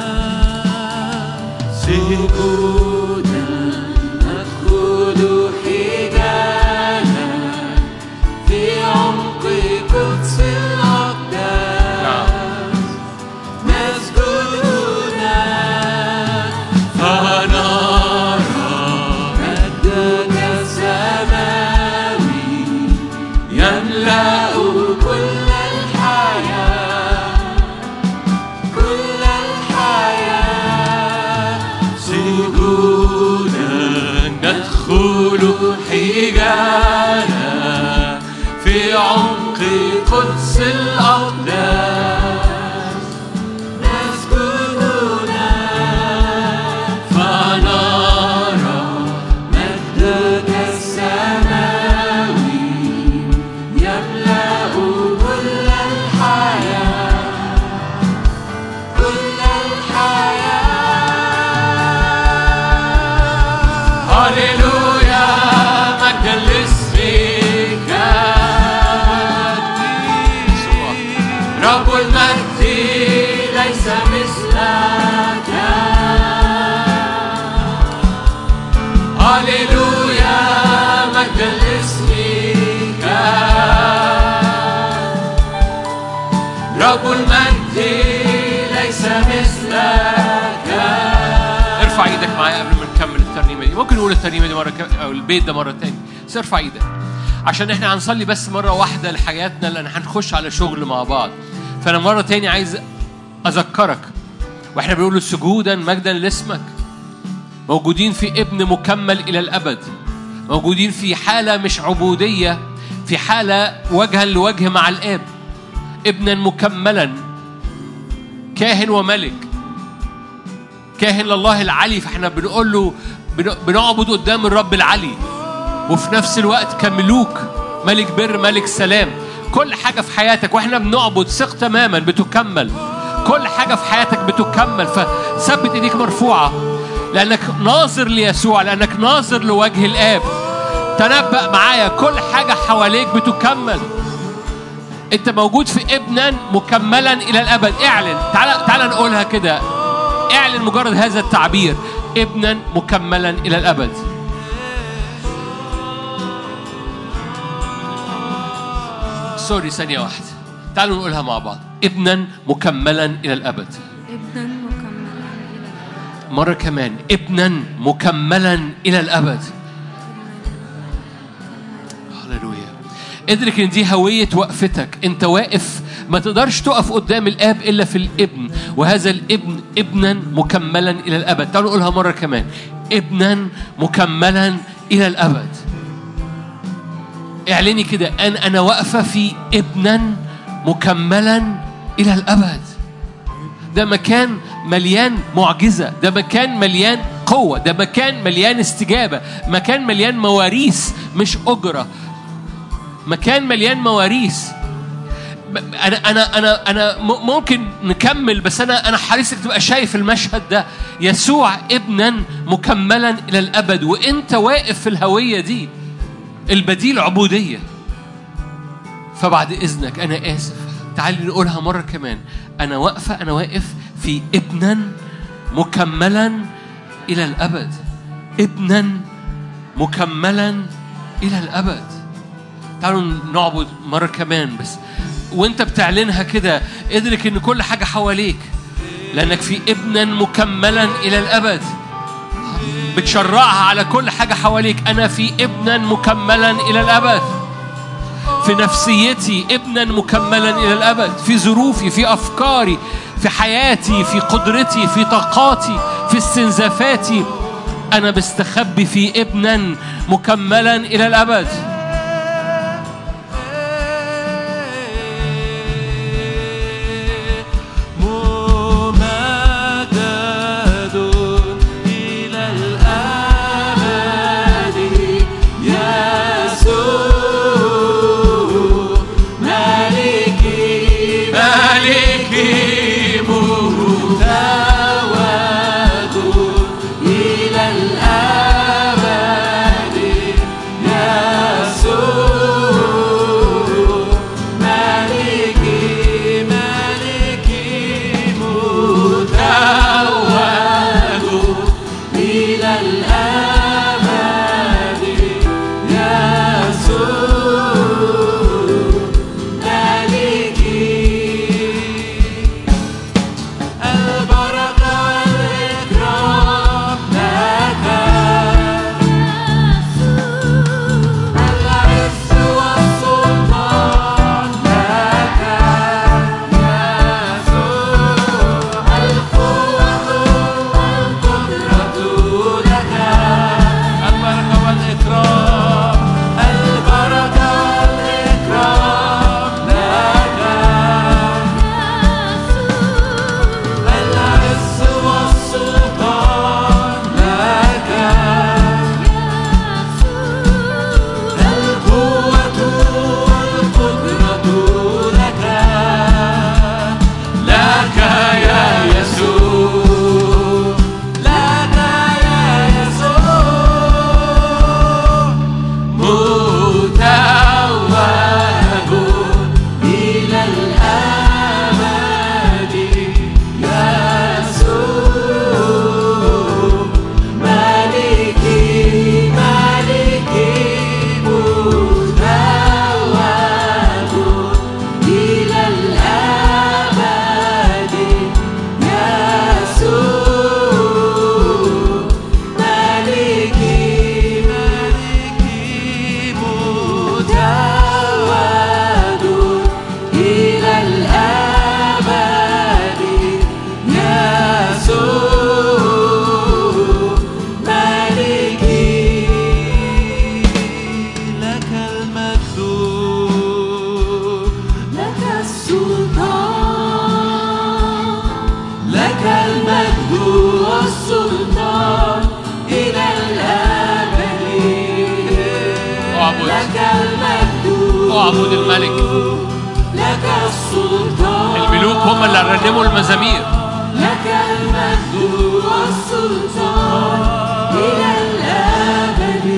سجودا ندخل حجالا في عمق قدس الأقداس نسجدنا فنرى مجدك السماوي يملأ كل الحياة كل الحياة سجودا ندخل حجالا في عمق قدس الأقداس نسجدنا فنرى مجدك السماوي يملأ كل الحياة كل الحياة هللويا مجدا لاسمك رب المجد ليس مثلك هللويا مجدا لاسمك رب المجد ليس مثلك ارفع ايدك معايا قبل ما نكمل الترنيمه دي ممكن نقول الترنيمه دي مره ك... او البيت ده مره تاني بس ارفع ايدك عشان احنا هنصلي بس مره واحده لحياتنا لان هنخش على شغل مع بعض فانا مره تاني عايز اذكرك واحنا بنقول سجودا مجدا لاسمك موجودين في ابن مكمل الى الابد موجودين في حاله مش عبوديه في حاله وجها لوجه مع الاب ابنا مكملا كاهن وملك كاهن لله العلي فاحنا بنقول له بن- بنعبد قدام الرب العلي وفي نفس الوقت كملوك ملك بر ملك سلام كل حاجة في حياتك واحنا بنعبد ثق تماما بتكمل كل حاجة في حياتك بتكمل فثبت ايديك مرفوعة لأنك ناظر ليسوع لأنك ناظر لوجه الآب تنبأ معايا كل حاجة حواليك بتكمل انت موجود في ابنا مكملا الى الابد اعلن تعال تعال نقولها كده اعلن مجرد هذا التعبير ابنا مكملا الى الابد سوري ثانية واحدة تعالوا نقولها مع بعض ابنا مكملا إلى الأبد ابنا مكملا إلى الأبد مرة كمان ابنا مكملا إلى الأبد هللويا ادرك ان دي هوية وقفتك انت واقف ما تقدرش تقف قدام الاب الا في الابن وهذا الابن ابنا مكملا الى الابد تعالوا نقولها مرة كمان ابنا مكملا الى الابد اعلني كده انا انا واقفة في ابنا مكملا الى الابد ده مكان مليان معجزة ده مكان مليان قوة ده مكان مليان استجابة مكان مليان مواريث مش أجرة مكان مليان مواريث ب- انا انا انا انا م- ممكن نكمل بس انا انا حريصك تبقى شايف المشهد ده يسوع ابنا مكملا الى الابد وانت واقف في الهويه دي البديل عبوديه فبعد اذنك انا اسف تعالي نقولها مره كمان انا واقفه انا واقف في ابنا مكملا الى الابد ابنا مكملا الى الابد تعالوا نعبد مرة كمان بس وانت بتعلنها كده ادرك ان كل حاجة حواليك لانك في ابنا مكملا الى الابد بتشرعها على كل حاجة حواليك انا في ابنا مكملا الى الابد في نفسيتي ابنا مكملا الى الابد في ظروفي في افكاري في حياتي في قدرتي في طاقاتي في استنزافاتي انا بستخبي في ابنا مكملا الى الابد متواجد إلى الأبد يسوع مالكي مالكي متواجد إلى الأبد يسوع مالكي البركة والإكرام لك العز والسلطان لك يسوع القوة والقدرة لك البركة والإكرام البركة والإكرام لك العز والسلطان لك القوة والقدرة لك لك يا يسوع لك يا يسوع متوج إلى الأبد يسوع مالكي مالكي متوج إلى الأبد يسوع مالكي مالكي متوج إلى الأبد يسوع مالكي لك المجد لك السلطان لك المجد والسلطان إلى الأبد اعبد. لك المجد اعبد الملك. لك السلطان الملوك هم اللي رنموا المزامير لك المجد والسلطان إلى الأبد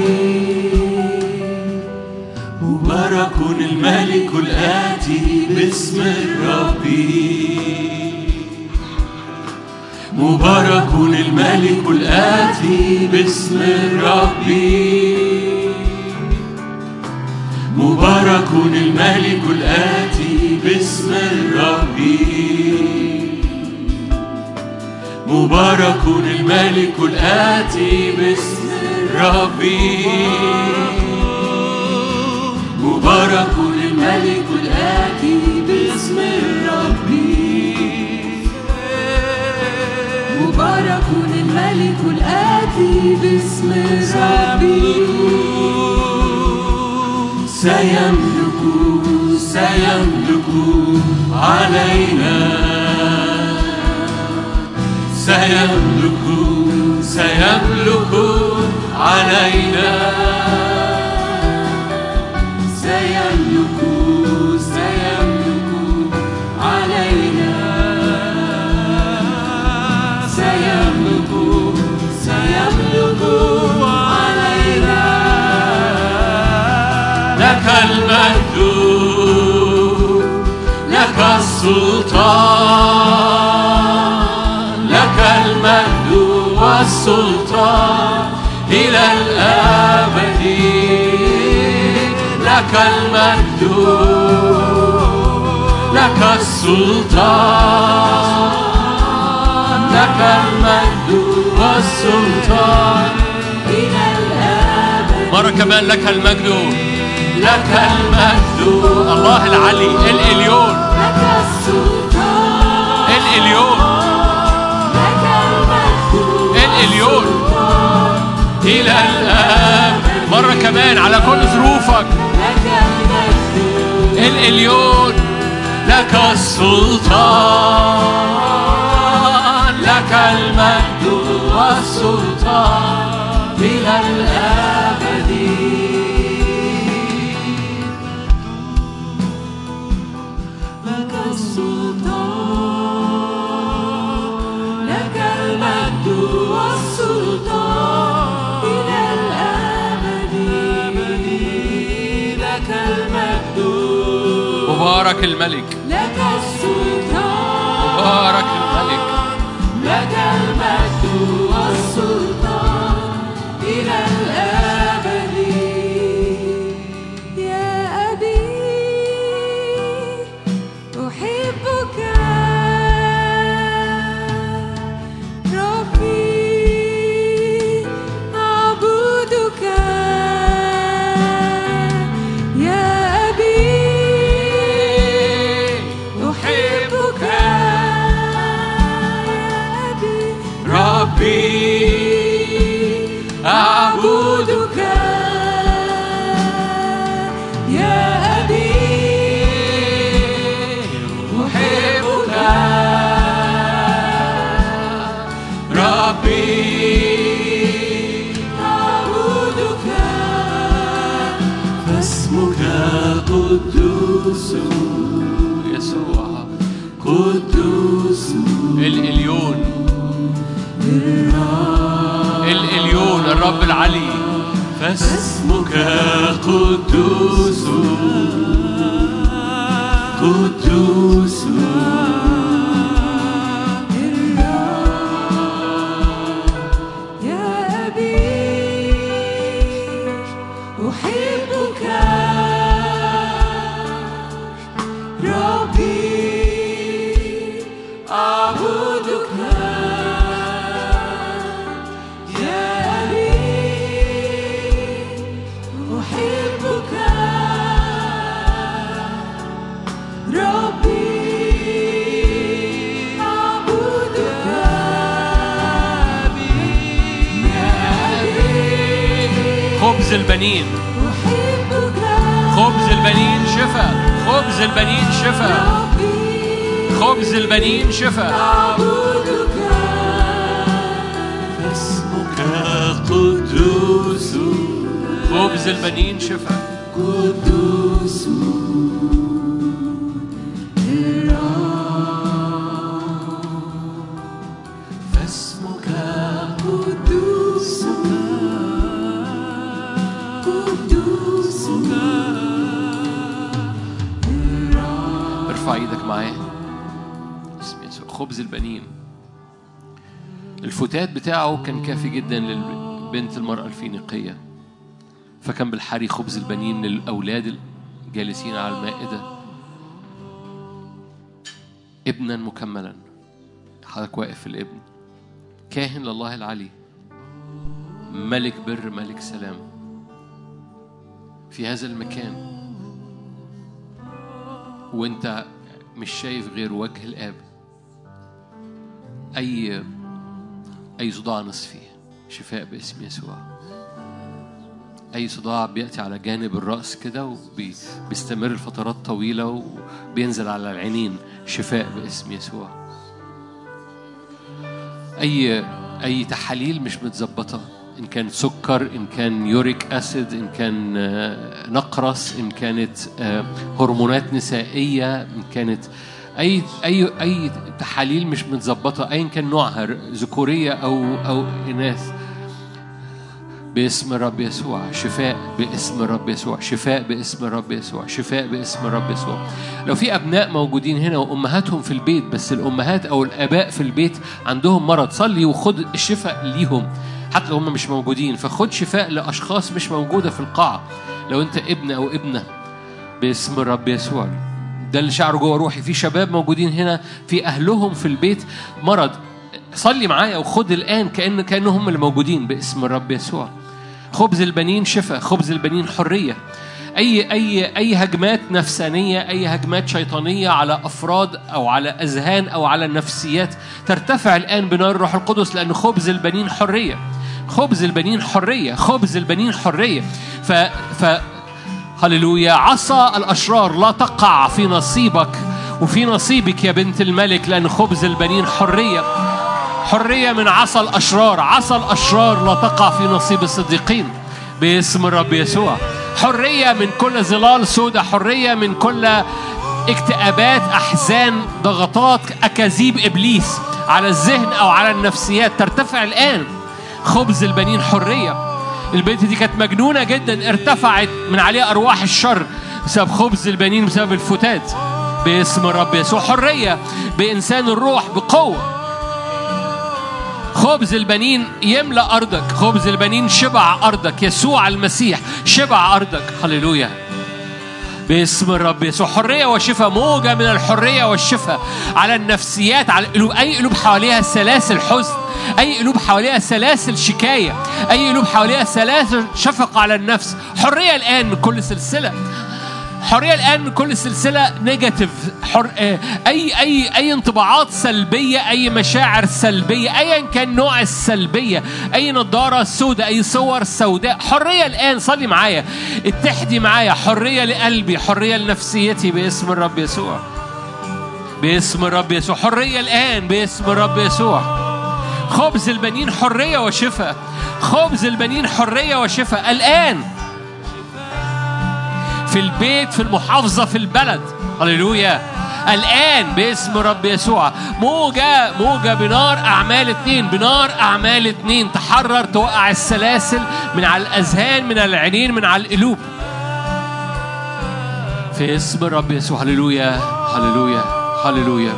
مبارك الملك الآتي باسم الرب مبارك الملك الآتي باسم الرب مبارك الملك الآتي باسم الرب مبارك الملك الآتي باسم الرب مبارك الملك الآتي باسم الرب مبارك الملك الآتي باسم الرب سيملك سيملك علينا سيملك سيملك علينا سيملك سيملك علينا سيملك سيملك علينا لك المجد لك السلطان لك المجد والسلطان إلى الأبد لك المجد لك السلطان لك المجد والسلطان إلى الأبد مرة كمان لك المجد لك المجد الله العلي الإليون لك السلطان الإليون لك المجد الإليون إلى الآب مرة كمان على كل ظروفك لك المجد الإليون لك السلطان لك المجد والسلطان إلى الأبد لك السلطان مبارك الملك لك السلطان مبارك الملك لك المجد والسلطان إلى الأبد يا أبي أحبك ربي أعبدك يا أبي أحبك يا أبي ربي أعبدك يا أبي أحبك ربي أعبدك فاسمك قدوس يسوع قدوس الإليون الإليون الرب العلي فاسمك قدوس قدوس يا أبي أحبك ربي أعبدك يا أبي أحبك ربي أعبدك خبز البنين أحبك خبز البنين شفاء خبز البنين شفاء ربي خبز البنين شفاء أعبدك فاسمك قدوس خبز البنين شفاء قدوس فاسمك قدوس قدوس ارفع ايدك معايا اسم يسوع خبز البنين الفتات بتاعه كان كافي جدا للبنت المرأة الفينيقية فكان بالحري خبز البنين للأولاد الجالسين على المائدة ابنا مكملا حضرتك واقف في الابن كاهن لله العلي ملك بر ملك سلام في هذا المكان وانت مش شايف غير وجه الاب اي اي صداع نصفي شفاء باسم يسوع اي صداع بياتي على جانب الراس كده وبيستمر لفترات طويله وبينزل على العينين شفاء باسم يسوع اي اي تحاليل مش متظبطه ان كان سكر ان كان يوريك اسيد ان كان آه، نقرس ان كانت آه، هرمونات نسائيه ان كانت اي اي اي تحاليل مش متظبطه ايا كان نوعها ذكوريه او او اناث باسم الرب يسوع شفاء باسم الرب يسوع شفاء باسم الرب يسوع شفاء باسم الرب يسوع لو في ابناء موجودين هنا وامهاتهم في البيت بس الامهات او الاباء في البيت عندهم مرض صلي وخد الشفاء ليهم حتى لو هم مش موجودين فخد شفاء لاشخاص مش موجوده في القاعه لو انت ابن او ابنه باسم الرب يسوع ده اللي شعره جوه روحي في شباب موجودين هنا في اهلهم في البيت مرض صلي معايا وخد الان كان كانهم هم اللي موجودين باسم الرب يسوع خبز البنين شفاء خبز البنين حريه اي اي اي هجمات نفسانيه اي هجمات شيطانيه على افراد او على اذهان او على النفسيات ترتفع الان بنار الروح القدس لان خبز البنين حريه خبز البنين حريه خبز البنين حريه ف ف هللويا عصا الاشرار لا تقع في نصيبك وفي نصيبك يا بنت الملك لان خبز البنين حريه حريه من عصا الاشرار عصا الاشرار لا تقع في نصيب الصديقين باسم الرب يسوع حريه من كل ظلال سوداء حريه من كل اكتئابات احزان ضغطات اكاذيب ابليس على الذهن او على النفسيات ترتفع الان خبز البنين حريه البنت دي كانت مجنونه جدا ارتفعت من عليها ارواح الشر بسبب خبز البنين بسبب الفتات باسم الرب يسوع حرية بإنسان الروح بقوة خبز البنين يملأ أرضك خبز البنين شبع أرضك يسوع المسيح شبع أرضك هللويا باسم الرب يسوع حرية وشفاء موجة من الحرية والشفاء على النفسيات على القلوب أي قلوب حواليها سلاسل حزن أي قلوب حواليها سلاسل شكاية أي قلوب حواليها سلاسل شفقة على النفس حرية الآن من كل سلسلة حريه الان من كل سلسله نيجاتيف حر... آه، اي اي اي انطباعات سلبيه اي مشاعر سلبيه ايا كان نوع السلبيه اي نظاره سوداء اي صور سوداء حريه الان صلي معايا اتحدي معايا حريه لقلبي حريه لنفسيتي باسم الرب يسوع باسم الرب يسوع حريه الان باسم الرب يسوع خبز البنين حريه وشفاء خبز البنين حريه وشفاء الان في البيت في المحافظة في البلد هللويا الآن باسم رب يسوع موجة موجة بنار أعمال اتنين بنار أعمال اتنين تحرر توقع السلاسل من على الأذهان من العينين من على القلوب في اسم الرب يسوع هللويا هللويا هللويا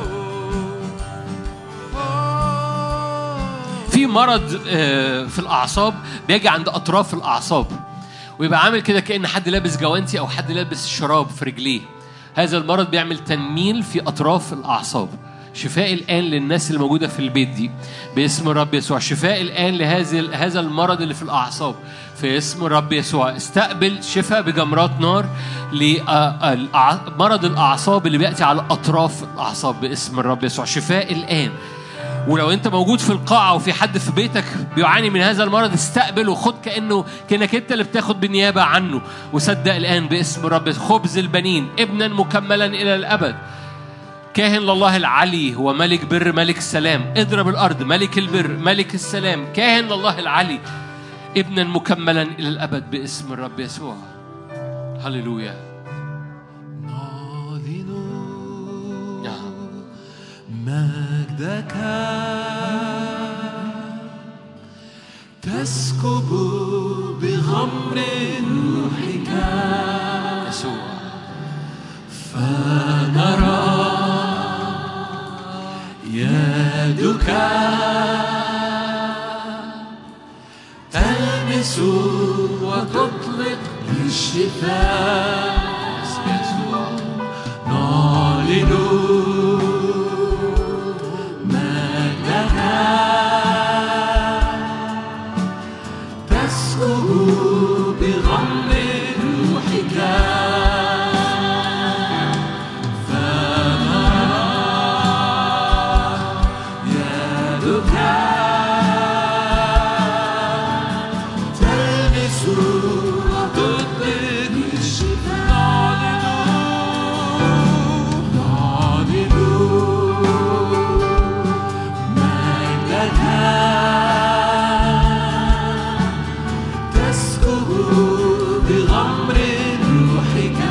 في مرض آه، في الأعصاب بيجي عند أطراف الأعصاب ويبقى عامل كده كأن حد لابس جوانتي أو حد لابس شراب في رجليه هذا المرض بيعمل تنميل في أطراف الأعصاب شفاء الآن للناس اللي موجودة في البيت دي باسم الرب يسوع شفاء الآن لهذا هذا المرض اللي في الأعصاب في اسم الرب يسوع استقبل شفاء بجمرات نار لمرض الأعصاب اللي بيأتي على أطراف الأعصاب باسم الرب يسوع شفاء الآن ولو انت موجود في القاعة وفي حد في بيتك بيعاني من هذا المرض استقبل وخد كأنه كأنك انت اللي بتاخد بالنيابة عنه وصدق الآن باسم رب خبز البنين ابنا مكملا إلى الأبد كاهن لله العلي هو ملك بر ملك السلام اضرب الأرض ملك البر ملك السلام كاهن لله العلي ابنا مكملا إلى الأبد باسم الرب يسوع هللويا نعلن نعم مجدك تسكب بغمر روحك يسوع فنرى يدك تلمس وتطلق للشفاء يسوع نعلن مجدك تسكب بغمر روحك فنرى يدك تلمس وتطلق الشفاء نعلن مجدك تسكب بغمر روحك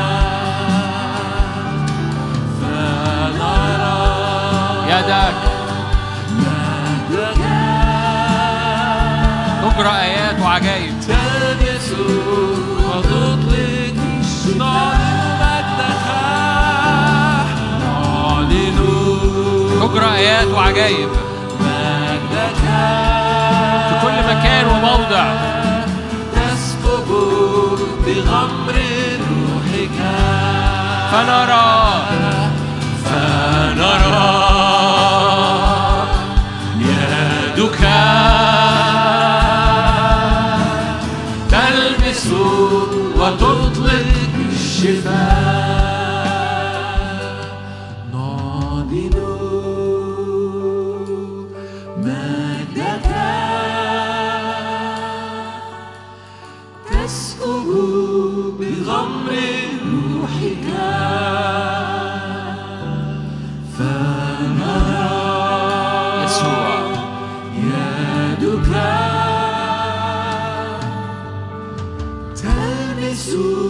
فنرى يدك مجدك تجرى آيات وعجائب تلبس وتطلق نعلن مجدك نعلن تجرى آيات وعجائب مجدك في كل مكان وموضع تسكب بغمر روحك فنرى فنرى يدك تلمس وتطلق الشفاء نعلن مجدك تسكب بغمر روحك فنرى يسوع يدك تلمس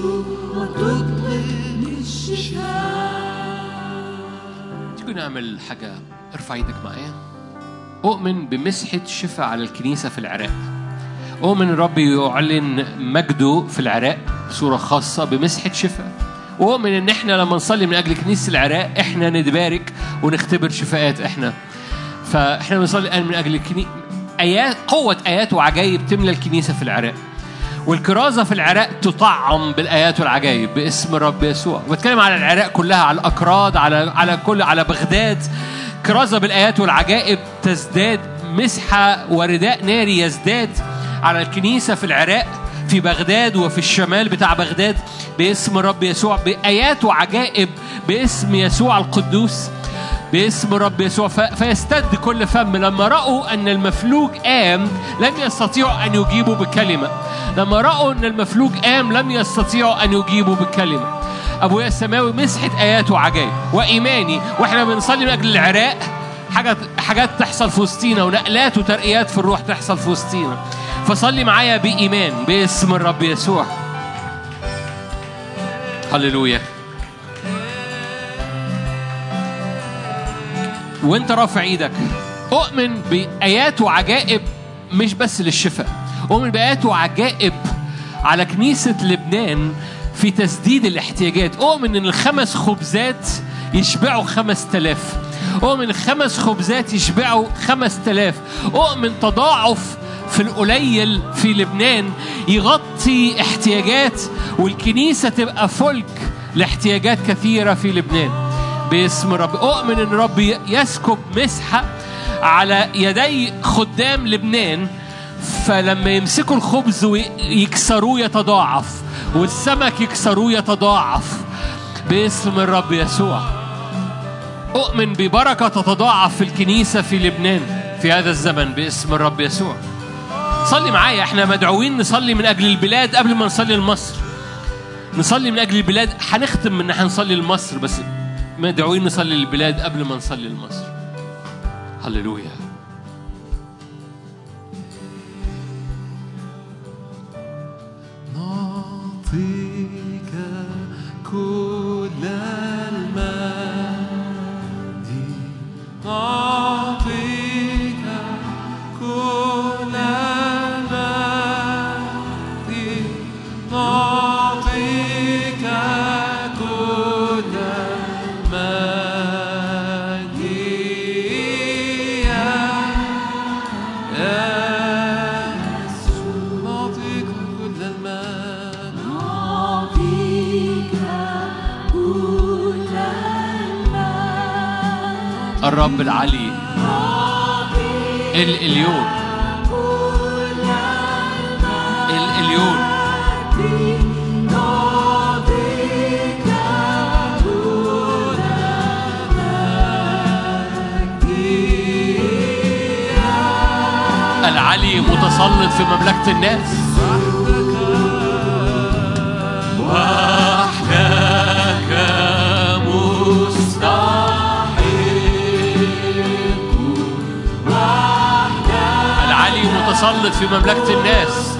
وتطلق الشفاء تيجي نعمل حاجة ارفع ايدك معايا أؤمن بمسحة شفاء على الكنيسة في العراق أؤمن الرب يعلن مجده في العراق بصورة خاصة بمسحة شفاء واؤمن ان احنا لما نصلي من اجل كنيسه العراق احنا نتبارك ونختبر شفاءات احنا فاحنا بنصلي الان من اجل كني... ايات قوه ايات وعجائب تملى الكنيسه في العراق والكرازه في العراق تطعم بالايات والعجائب باسم الرب يسوع بتكلم على العراق كلها على الاكراد على على كل على بغداد كرازه بالايات والعجائب تزداد مسحه ورداء ناري يزداد على الكنيسه في العراق في بغداد وفي الشمال بتاع بغداد باسم الرب يسوع بايات وعجائب باسم يسوع القدوس باسم الرب يسوع ف- فيستد كل فم لما رأوا أن المفلوج قام لم يستطيعوا أن يجيبوا بكلمة لما رأوا أن المفلوج قام لم يستطيعوا أن يجيبوا بكلمة أبويا السماوي مسحت آيات وعجائب وإيماني وإحنا بنصلي من أجل العراق حاجات حاجات تحصل في وسطينا ونقلات وترقيات في الروح تحصل في وسطينا فصلي معايا بإيمان باسم الرب يسوع هللويا وانت رافع ايدك اؤمن بايات وعجائب مش بس للشفاء اؤمن بايات وعجائب على كنيسه لبنان في تسديد الاحتياجات اؤمن ان الخمس خبزات يشبعوا خمس تلاف اؤمن الخمس خبزات يشبعوا خمس تلاف اؤمن تضاعف في القليل في لبنان يغطي احتياجات والكنيسه تبقى فلك لاحتياجات كثيره في لبنان باسم رب أؤمن أن رب يسكب مسحة على يدي خدام لبنان فلما يمسكوا الخبز ويكسروه يتضاعف والسمك يكسروه يتضاعف باسم الرب يسوع أؤمن ببركة تتضاعف في الكنيسة في لبنان في هذا الزمن باسم الرب يسوع صلي معايا احنا مدعوين نصلي من أجل البلاد قبل ما نصلي لمصر نصلي من أجل البلاد هنختم من هنصلي لمصر بس مدعوين نصلي للبلاد قبل ما نصلي لمصر هللويا نعطيك كل المجد نعطيك كل المجد نعطيك كل المجد يا يسوع نعطيك كل المجد نعطيك كل المجد الرب العلي نعطيك الإليون كل المجد الإليون نعطيك كل المجد العلي متسلط في مملكة الناس وحدك مستحق العلي متسلط في مملكة الناس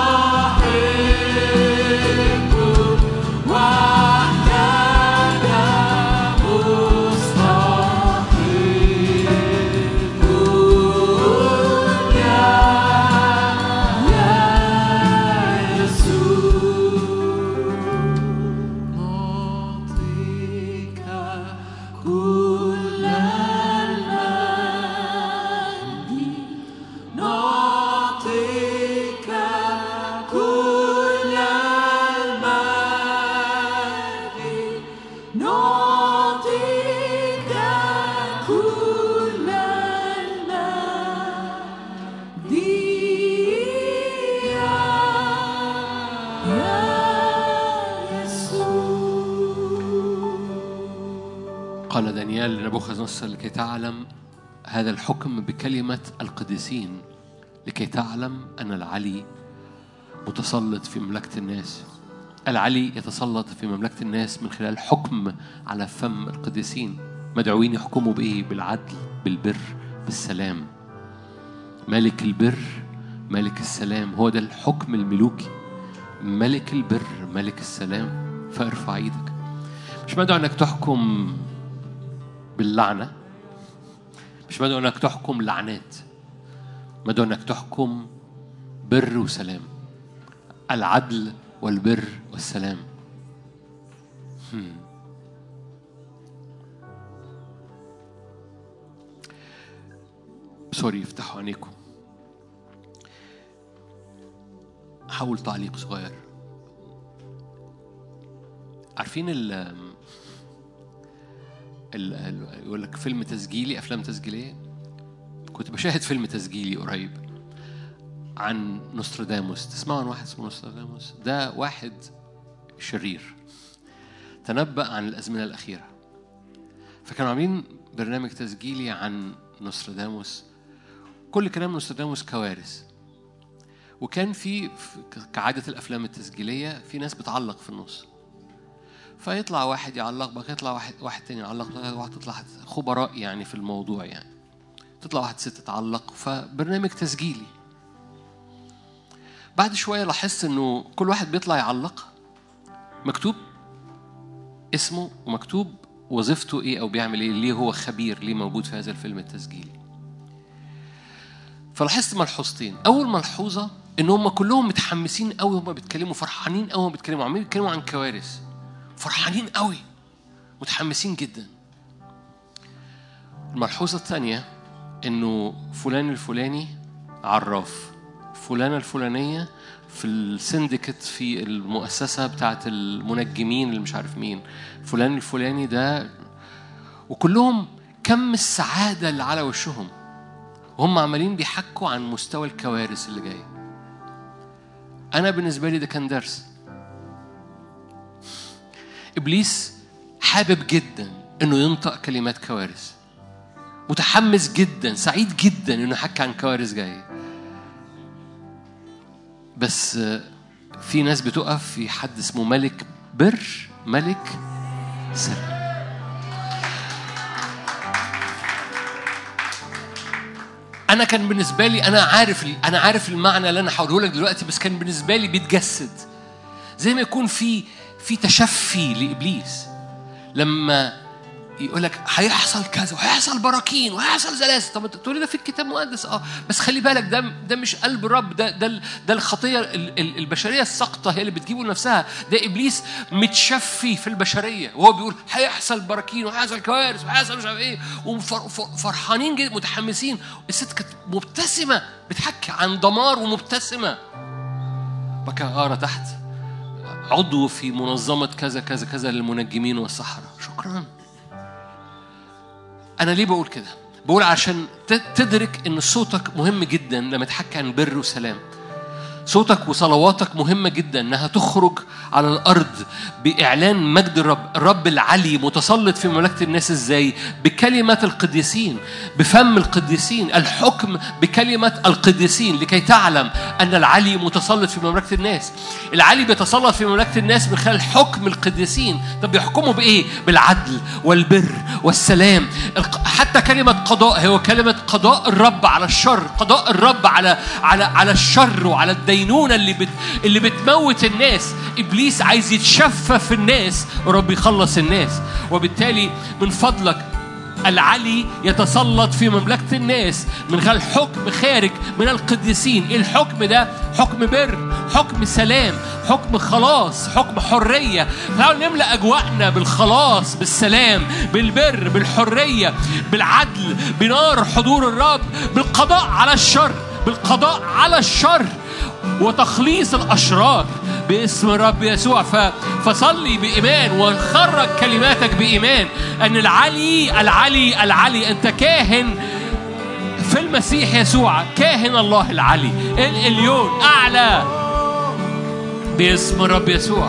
كل المجد نعطيك كل المجد نعطيك كل المجد يا يسوع قال دانيال لنبوخذ نصر لكي تعلم هذا الحكم بكلمة القديسين لكي تعلم أن العلي متسلط في مملكة الناس العلي يتسلط في مملكة الناس من خلال حكم على فم القديسين مدعوين يحكموا بإيه؟ بالعدل بالبر بالسلام ملك البر ملك السلام هو ده الحكم الملوكي ملك البر ملك السلام فارفع ايدك مش مدعو انك تحكم باللعنة مش مدعو انك تحكم لعنات مدعو انك تحكم بر وسلام العدل والبر والسلام سوري افتحوا عينيكم حاول تعليق صغير عارفين ال ال- ال- يقول لك فيلم تسجيلي افلام تسجيليه كنت بشاهد فيلم تسجيلي قريب عن نوستراداموس تسمعوا عن واحد اسمه نوستراداموس ده واحد شرير تنبأ عن الأزمنة الأخيرة فكانوا عاملين برنامج تسجيلي عن نوستراداموس كل كلام نوستراداموس كوارث وكان في في- كعادة الأفلام التسجيلية في ناس بتعلق في النص فيطلع واحد يعلق بقى يطلع واحد واحد تاني يعلق بقى واحد تطلع خبراء يعني في الموضوع يعني تطلع واحد ست تعلق فبرنامج تسجيلي بعد شوية لاحظت إنه كل واحد بيطلع يعلق مكتوب اسمه ومكتوب وظيفته إيه أو بيعمل إيه ليه هو خبير ليه موجود في هذا الفيلم التسجيلي فلاحظت ملحوظتين أول ملحوظة إن هم كلهم متحمسين قوي هم بيتكلموا فرحانين قوي هم بيتكلموا عمالين بيتكلموا عن كوارث فرحانين قوي متحمسين جدا الملحوظة الثانية إنه فلان الفلاني عراف فلانة الفلانية في السندكت في المؤسسة بتاعت المنجمين اللي مش عارف مين فلان الفلاني ده وكلهم كم السعادة اللي على وشهم وهم عمالين بيحكوا عن مستوى الكوارث اللي جاية أنا بالنسبة لي ده كان درس إبليس حابب جدا إنه ينطق كلمات كوارث متحمس جدا سعيد جدا إنه يحكي عن كوارث جاية بس آه، في ناس بتقف في حد اسمه ملك بر ملك سلام انا كان بالنسبه لي انا عارف انا عارف المعنى اللي انا هقوله لك دلوقتي بس كان بالنسبه لي بيتجسد زي ما يكون في في تشفي لابليس لما يقول لك هيحصل كذا وهيحصل براكين وهيحصل زلازل طب انت تقول لي ده في الكتاب مقدس اه بس خلي بالك ده ده مش قلب الرب ده ده ال- ده الخطيه ال- ال- البشريه الساقطه هي اللي بتجيبه لنفسها ده ابليس متشفي في البشريه وهو بيقول هيحصل براكين وهيحصل كوارث وهيحصل مش عارف ايه وفرحانين جدا متحمسين الست كانت مبتسمه بتحكي عن دمار ومبتسمه بكى غاره تحت عضو في منظمه كذا كذا كذا للمنجمين والسحره شكرا أنا ليه بقول كده؟ بقول عشان ت- تدرك إن صوتك مهم جدا لما تحكي عن بر وسلام. صوتك وصلواتك مهمة جدا إنها تخرج على الأرض بإعلان مجد الرب، الرب العلي متسلط في مملكة الناس إزاي؟ بكلمة القديسين، بفم القديسين، الحكم بكلمة القديسين لكي تعلم أن العلي متسلط في مملكة الناس. العلي بيتسلط في مملكة الناس من خلال حكم القديسين، طب بيحكموا بإيه؟ بالعدل والبر والسلام، الق- حتى كلمة قضاء هو كلمة قضاء الرب على الشر، قضاء الرب على على على الشر وعلى الدينونة اللي بت اللي بتموت الناس، إبليس عايز يتشفى في الناس ورب يخلص الناس، وبالتالي من فضلك العلي يتسلط في مملكة الناس من خلال حكم خارج من القديسين إيه الحكم ده حكم بر حكم سلام حكم خلاص حكم حرية تعالوا نملأ أجواءنا بالخلاص بالسلام بالبر بالحرية بالعدل بنار حضور الرب بالقضاء على الشر بالقضاء على الشر وتخليص الأشرار باسم الرب يسوع ف... فصلي بإيمان وخرج كلماتك بإيمان أن العلي العلي العلي أنت كاهن في المسيح يسوع كاهن الله العلي الإليون أعلى باسم الرب يسوع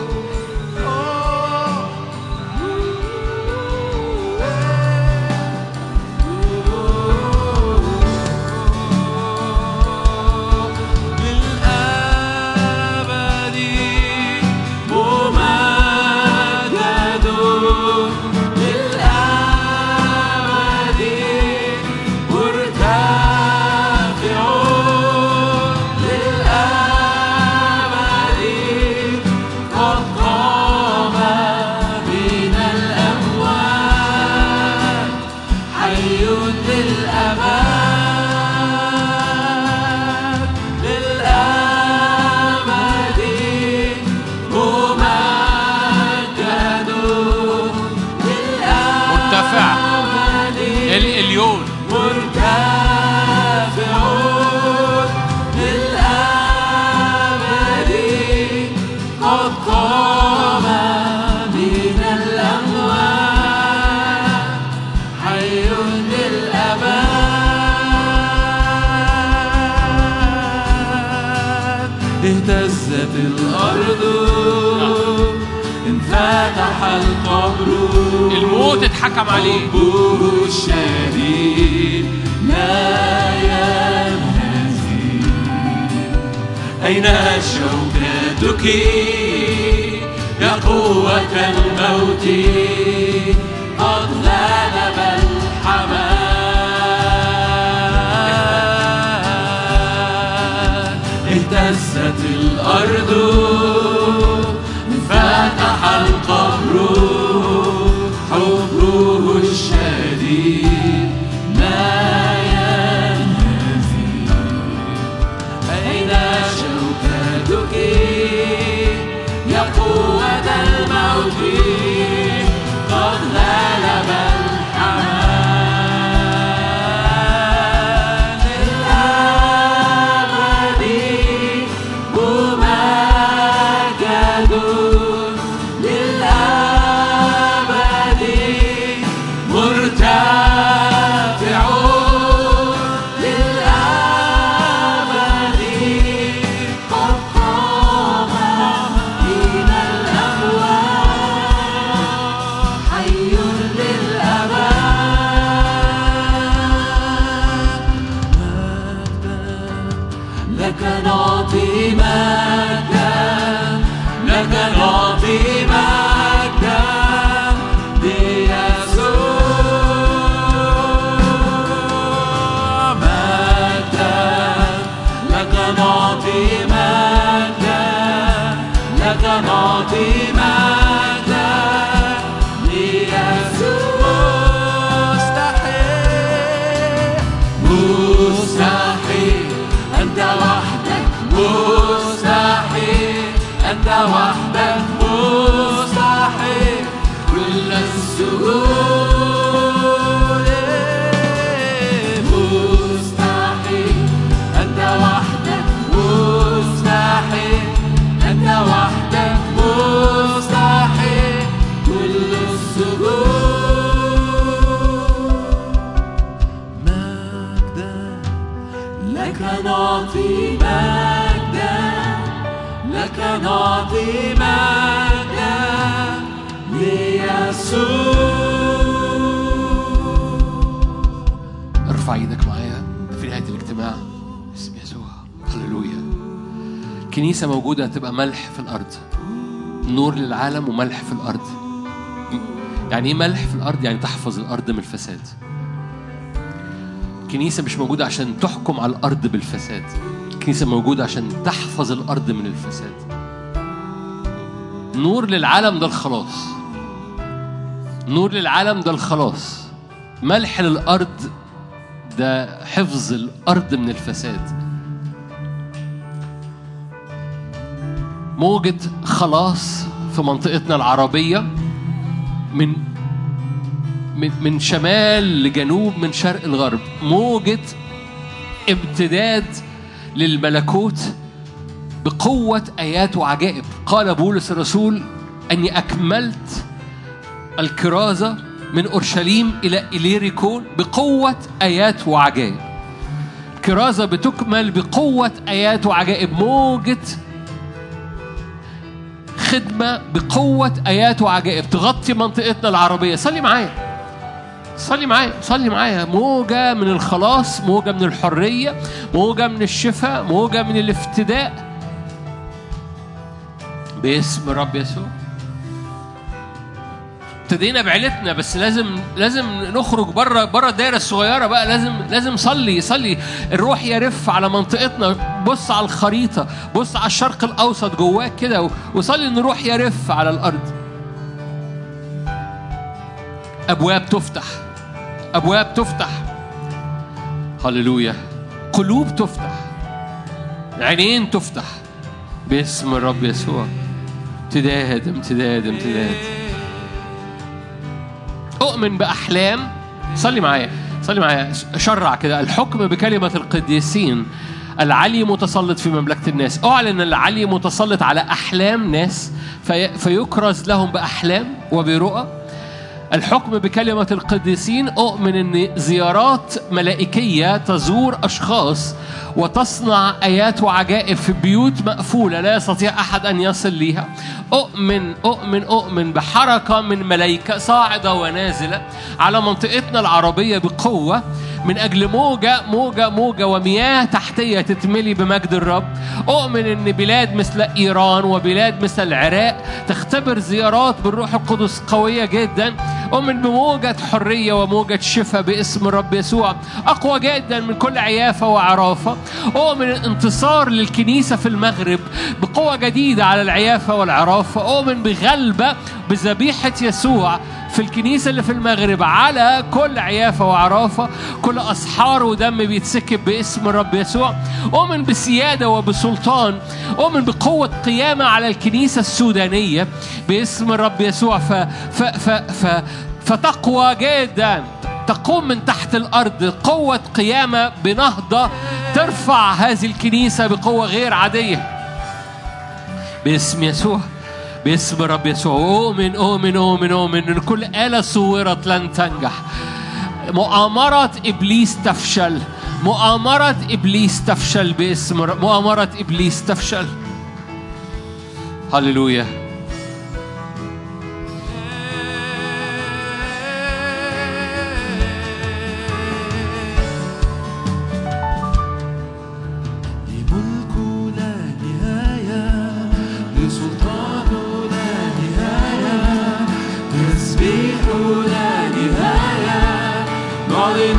للأبد ممجد للأبد مرتفع للأبد قد اهتزت الأرض انفتح القبر الموت اتحكم عليه حبه الشديد لا ينهزم أين شوكتك يا قوة الموت قد غلب الحمام اهتزت الأرض فتح القبر حبه الشديد لا ينهزم أين شوكتك يا قوة الموت قد غلب الحمام للأبد ممجد للأبد مرتفع للأبد قد قام من الأموات حي للأبد لك نعطي مجدا لك نعطي مجدا ليسوع مجدا لك نعطي مجدا لك نعطي مجدا ليسوع مستحيل مستحيل أنت وحدك مستحيل أنت وحدك مستحيل كل السهول مستحيل أنت وحدك مستحيل أنت وحدك مستحيل كل السجود مجدا لك نعطي مجدا لك نعطي مجدا ليسوع ارفع ايدك معايا في نهاية الاجتماع باسم يسوع هللويا كنيسة موجودة هتبقى ملح في الأرض نور للعالم وملح في الأرض يعني ايه ملح في الأرض؟ يعني تحفظ الأرض من الفساد كنيسة مش موجودة عشان تحكم على الأرض بالفساد كنيسة موجودة عشان تحفظ الأرض من الفساد نور للعالم ده الخلاص نور للعالم ده الخلاص ملح للأرض ده حفظ الأرض من الفساد موجة خلاص في منطقتنا العربية من من من شمال لجنوب من شرق الغرب موجة امتداد للملكوت بقوة آيات وعجائب قال بولس الرسول أني أكملت الكرازة من أورشليم إلى إليريكون بقوة آيات وعجائب كرازة بتكمل بقوة آيات وعجائب موجة خدمة بقوة آيات وعجائب تغطي منطقتنا العربية صلي معايا صلي معايا صلي معايا موجة من الخلاص موجة من الحرية موجة من الشفاء موجة من الافتداء باسم الرب يسوع ابتدينا بعيلتنا بس لازم لازم نخرج بره بره الدايره الصغيره بقى لازم لازم صلي صلي الروح يرف على منطقتنا بص على الخريطه بص على الشرق الاوسط جواك كده و- وصلي ان الروح يرف على الارض ابواب تفتح ابواب تفتح هللويا قلوب تفتح عينين تفتح باسم الرب يسوع امتداد امتداد امتداد اؤمن باحلام صلي معايا صلي معايا شرع كده الحكم بكلمه القديسين العلي متسلط في مملكه الناس اعلن العلي متسلط على احلام ناس في فيكرز لهم باحلام وبرؤى الحكم بكلمة القديسين أؤمن أن زيارات ملائكية تزور أشخاص وتصنع آيات وعجائب في بيوت مقفولة لا يستطيع أحد أن يصل ليها أؤمن أؤمن أؤمن بحركة من ملائكة صاعدة ونازلة على منطقتنا العربية بقوة من أجل موجة موجة موجة ومياه تحتية تتملي بمجد الرب أؤمن أن بلاد مثل إيران وبلاد مثل العراق تختبر زيارات بالروح القدس قوية جدا أؤمن بموجة حرية وموجة شفاء باسم الرب يسوع أقوى جدا من كل عيافة وعرافة أؤمن انتصار للكنيسة في المغرب بقوة جديدة على العيافة والعرافة أؤمن بغلبة بذبيحة يسوع في الكنيسة اللي في المغرب على كل عيافة وعرافة كل أسحار ودم بيتسكب باسم الرب يسوع أؤمن بسيادة وبسلطان أؤمن بقوة قيامة على الكنيسة السودانية باسم الرب يسوع ف ف ف ف فتقوى جدا تقوم من تحت الأرض قوة قيامة بنهضة ترفع هذه الكنيسة بقوة غير عادية باسم يسوع باسم الرب يسوع أؤمن أؤمن أؤمن أؤمن إن كل آلة صورت لن تنجح مؤامرة إبليس تفشل مؤامرة إبليس تفشل باسم الرب مؤامرة إبليس تفشل هللويا لملك لا نهاية لسلطان لا نهاية تسبيح لا نهاية نعلن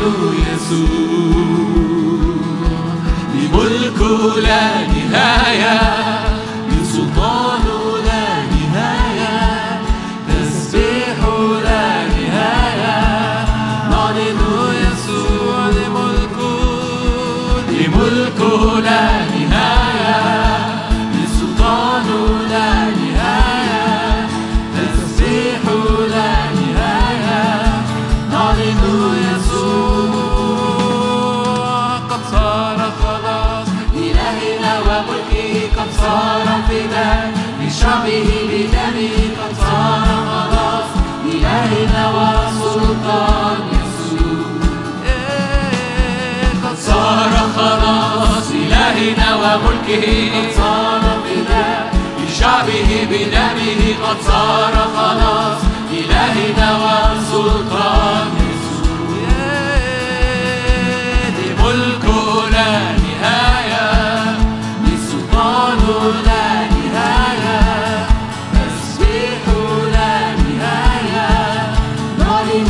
يسوع لملك لا نهاية لسلطان لا نهاية تسبيح لا نهاية نعلن يسوع لملك لملك لا نهاية لسلطان لا نهاية تسبيح لا نهاية نعلن يسوع قد صار خلاص إلهنا وملكه قد صار فداء لشعبه بدمه قد صار خلاص إلهنا وسلطان يسوع قد صار خلاص إلهنا وملكه قد صار فداء لشعبه بدمه قد صار خلاص إلهنا وسلطان يسوع لملك لا نهاية لسلطان لا نهاية تسبيح لا نهاية نعلن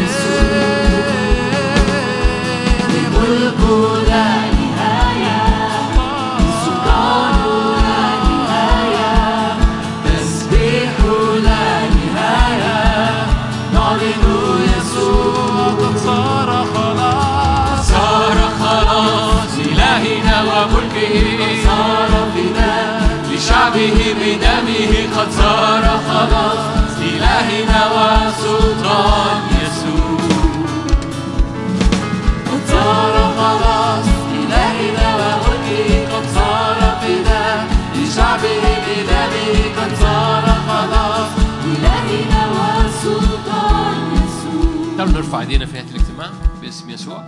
لملك لا نهاية سلطان لا نهاية تسبيح لا نهاية نعلن يسوع قد صار خلاص صار خلاص إلهنا وملكه صار فداء لشعبه بدمه قد صار خلاص إلهنا وسلطان يسوع قد صار خلاص إلهنا وملكه قد صار فداء لشعبه بدمه قد صار خلاص إلهنا وسلطان يسوع تعالوا نرفع ايدينا في نهاية الاجتماع باسم يسوع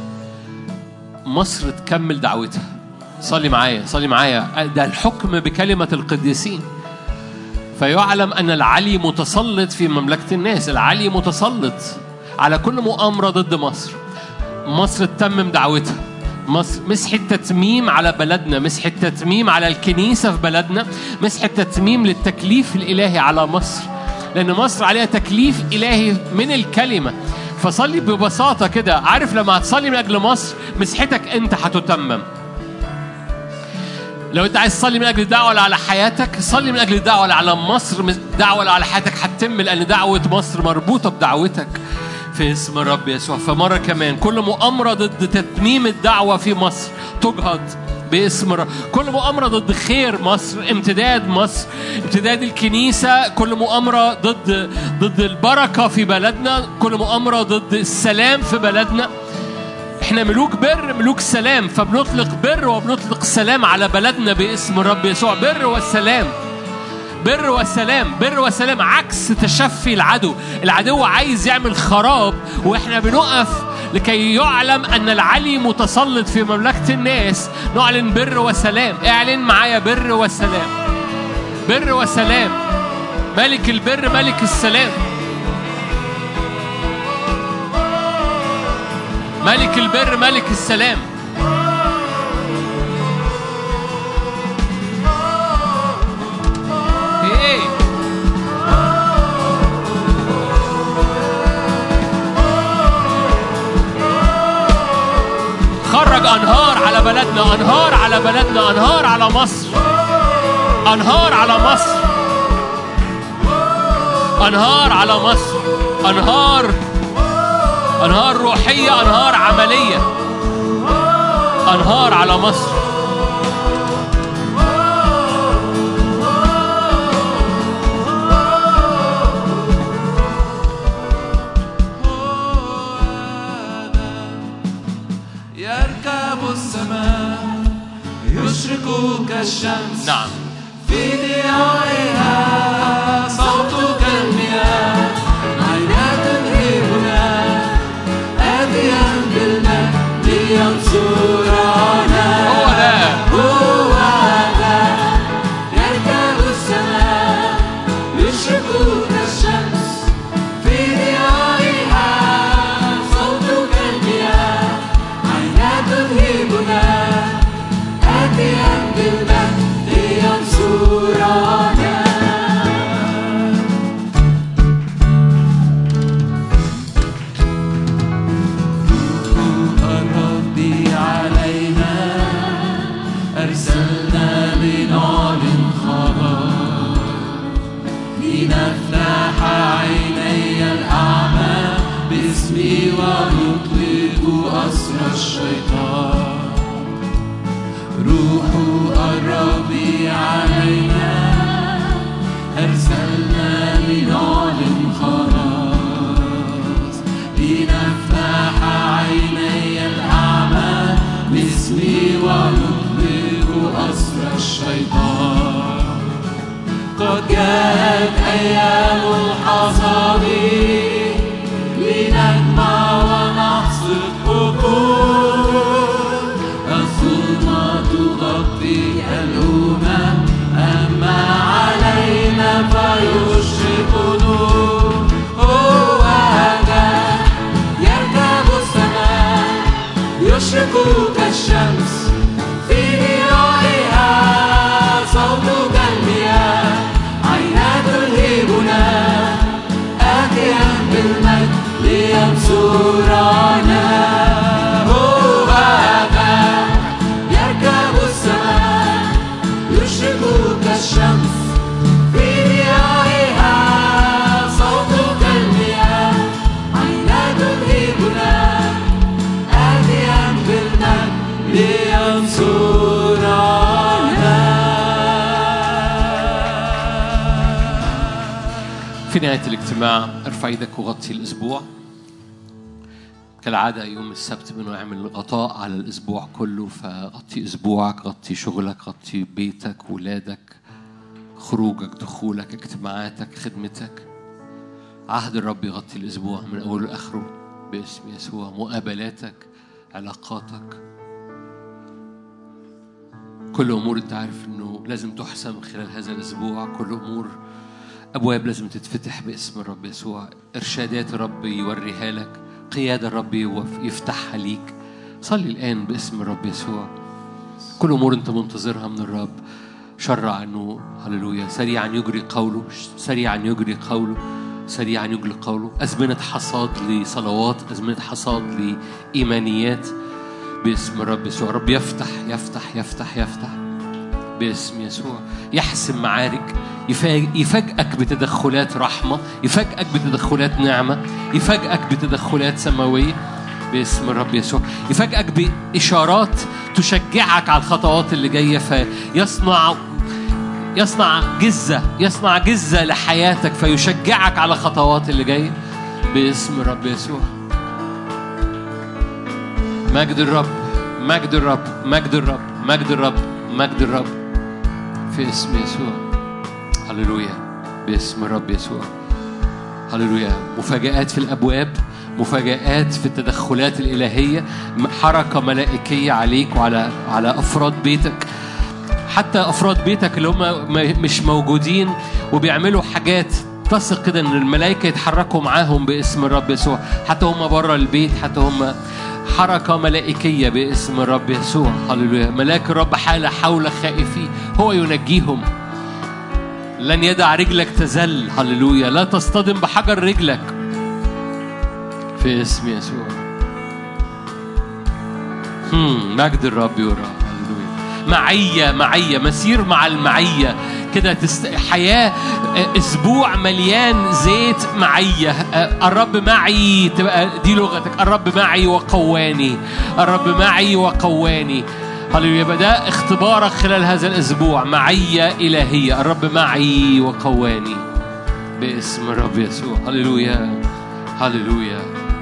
مصر تكمل دعوتها صلي معايا صلي معايا ده الحكم بكلمة القديسين فيعلم أن العلي متسلط في مملكة الناس العلي متسلط على كل مؤامرة ضد مصر مصر تتمم دعوتها مصر مسحة تتميم على بلدنا مسحة تتميم على الكنيسة في بلدنا مسحة تتميم للتكليف الإلهي على مصر لأن مصر عليها تكليف إلهي من الكلمة فصلي ببساطة كده عارف لما هتصلي من أجل مصر مسحتك أنت هتتمم لو انت عايز تصلي من اجل الدعوه على حياتك صلي من اجل الدعوه على مصر دعوه على حياتك هتتم لان دعوه مصر مربوطه بدعوتك في اسم الرب يسوع فمره كمان كل مؤامره ضد تتميم الدعوه في مصر تجهض باسم الرب كل مؤامرة ضد خير مصر امتداد مصر امتداد الكنيسة كل مؤامرة ضد ضد البركة في بلدنا كل مؤامرة ضد السلام في بلدنا احنا ملوك بر ملوك سلام فبنطلق بر وبنطلق سلام على بلدنا باسم الرب يسوع بر والسلام بر وسلام بر وسلام عكس تشفي العدو العدو عايز يعمل خراب واحنا بنقف لكي يعلم ان العلي متسلط في مملكه الناس نعلن بر وسلام اعلن معايا بر وسلام بر وسلام ملك البر ملك السلام ملك البر ملك السلام ايه خرج انهار على بلدنا انهار على بلدنا انهار على مصر انهار على مصر انهار على مصر انهار انهار روحيه انهار عمليه انهار على مصر يركب السماء يشرق كالشمس نعم في ضيائها صوت كالمياه عينات تنهبنا آتيا بالمجد لينصرنا هو ده هو ذا يركب السماء يشرق كالشمس في ضيائها صوت كالمياه عينات تنهبنا آتيا بالمجد لينصرنا الرب علينا أرسلنا لنعلن خبر لنفتح عيني الأعمى باسمي ونطلق أسر الشيطان روح الرب علينا أرسلنا لنعلن خلاص لنفتح عيني الأعمى باسمي ونطلق أسر الشيطان قد جاءت أيام الحصاد لنجمع ونحصد بكور الظلمة تغطي الأمم أما علينا فيشرق نور هو هذا يركب السماء يشرق كالشمس في ضيائها صوت كالمياه عينات تلهبنا آتيا بالمجد لينصرنا هو هذا يركب السماء يشرق كالشمس في ضيائها صوت كالمياه عينات تلهبنا آتيا بالمجد لينصرنا في نهاية الاجتماع ارفع ايدك وغطي الأسبوع كالعادة يوم السبت بنعمل غطاء على الأسبوع كله فغطي أسبوعك غطي شغلك غطي بيتك ولادك خروجك دخولك اجتماعاتك خدمتك عهد الرب يغطي الأسبوع من أوله لآخره باسم يسوع مقابلاتك علاقاتك كل أمور أنت عارف إنه لازم تحسم خلال هذا الأسبوع كل أمور أبواب لازم تتفتح باسم الرب يسوع إرشادات الرب يوريها لك قيادة الرب يوف- يفتحها ليك صلي الآن باسم الرب يسوع كل أمور أنت منتظرها من الرب شرع أنه هللويا سريعا يجري قوله سريعا يجري قوله سريعا يجري قوله أزمنة حصاد لصلوات أزمنة حصاد لإيمانيات باسم الرب يسوع رب يفتح يفتح يفتح يفتح باسم يسوع يحسم معارك يفاج- يفاجئك بتدخلات رحمة يفاجئك بتدخلات نعمة يفاجئك بتدخلات سماوية باسم الرب يسوع يفاجئك بإشارات تشجعك على الخطوات اللي جاية فيصنع يصنع جزة يصنع جزة لحياتك فيشجعك على الخطوات اللي جاية باسم الرب يسوع مجد الرب مجد الرب مجد الرب مجد الرب مجد الرب في اسم يسوع هللويا باسم الرب يسوع هللويا مفاجآت في الأبواب مفاجآت في التدخلات الإلهية حركة ملائكية عليك وعلى على أفراد بيتك حتى أفراد بيتك اللي هم م- مش موجودين وبيعملوا حاجات تثق كده إن الملائكة يتحركوا معاهم باسم الرب يسوع حتى هم بره البيت حتى هم حركة ملائكية باسم الرب يسوع هللويا ملاك الرب حال حول خائفيه هو ينجيهم لن يدع رجلك تزل هللويا لا تصطدم بحجر رجلك في اسم يسوع هم مجد الرب يرى هللويا معية معية مسير مع المعية كده تست... حياة آه، أسبوع مليان زيت معية آه، الرب معي تبقى دي لغتك الرب معي وقواني الرب معي وقواني هللويا يبقى ده اختبارك خلال هذا الأسبوع معية إلهية الرب معي وقواني باسم الرب يسوع هللويا هللويا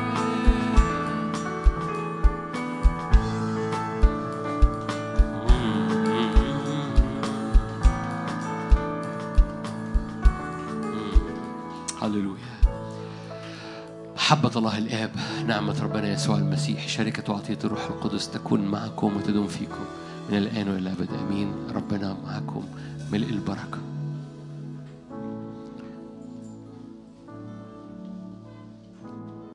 هللويا محبة الله الآب نعمة ربنا يسوع المسيح شركة وعطية الروح القدس تكون معكم وتدوم فيكم من الآن وإلى الأبد آمين ربنا معكم ملء البركة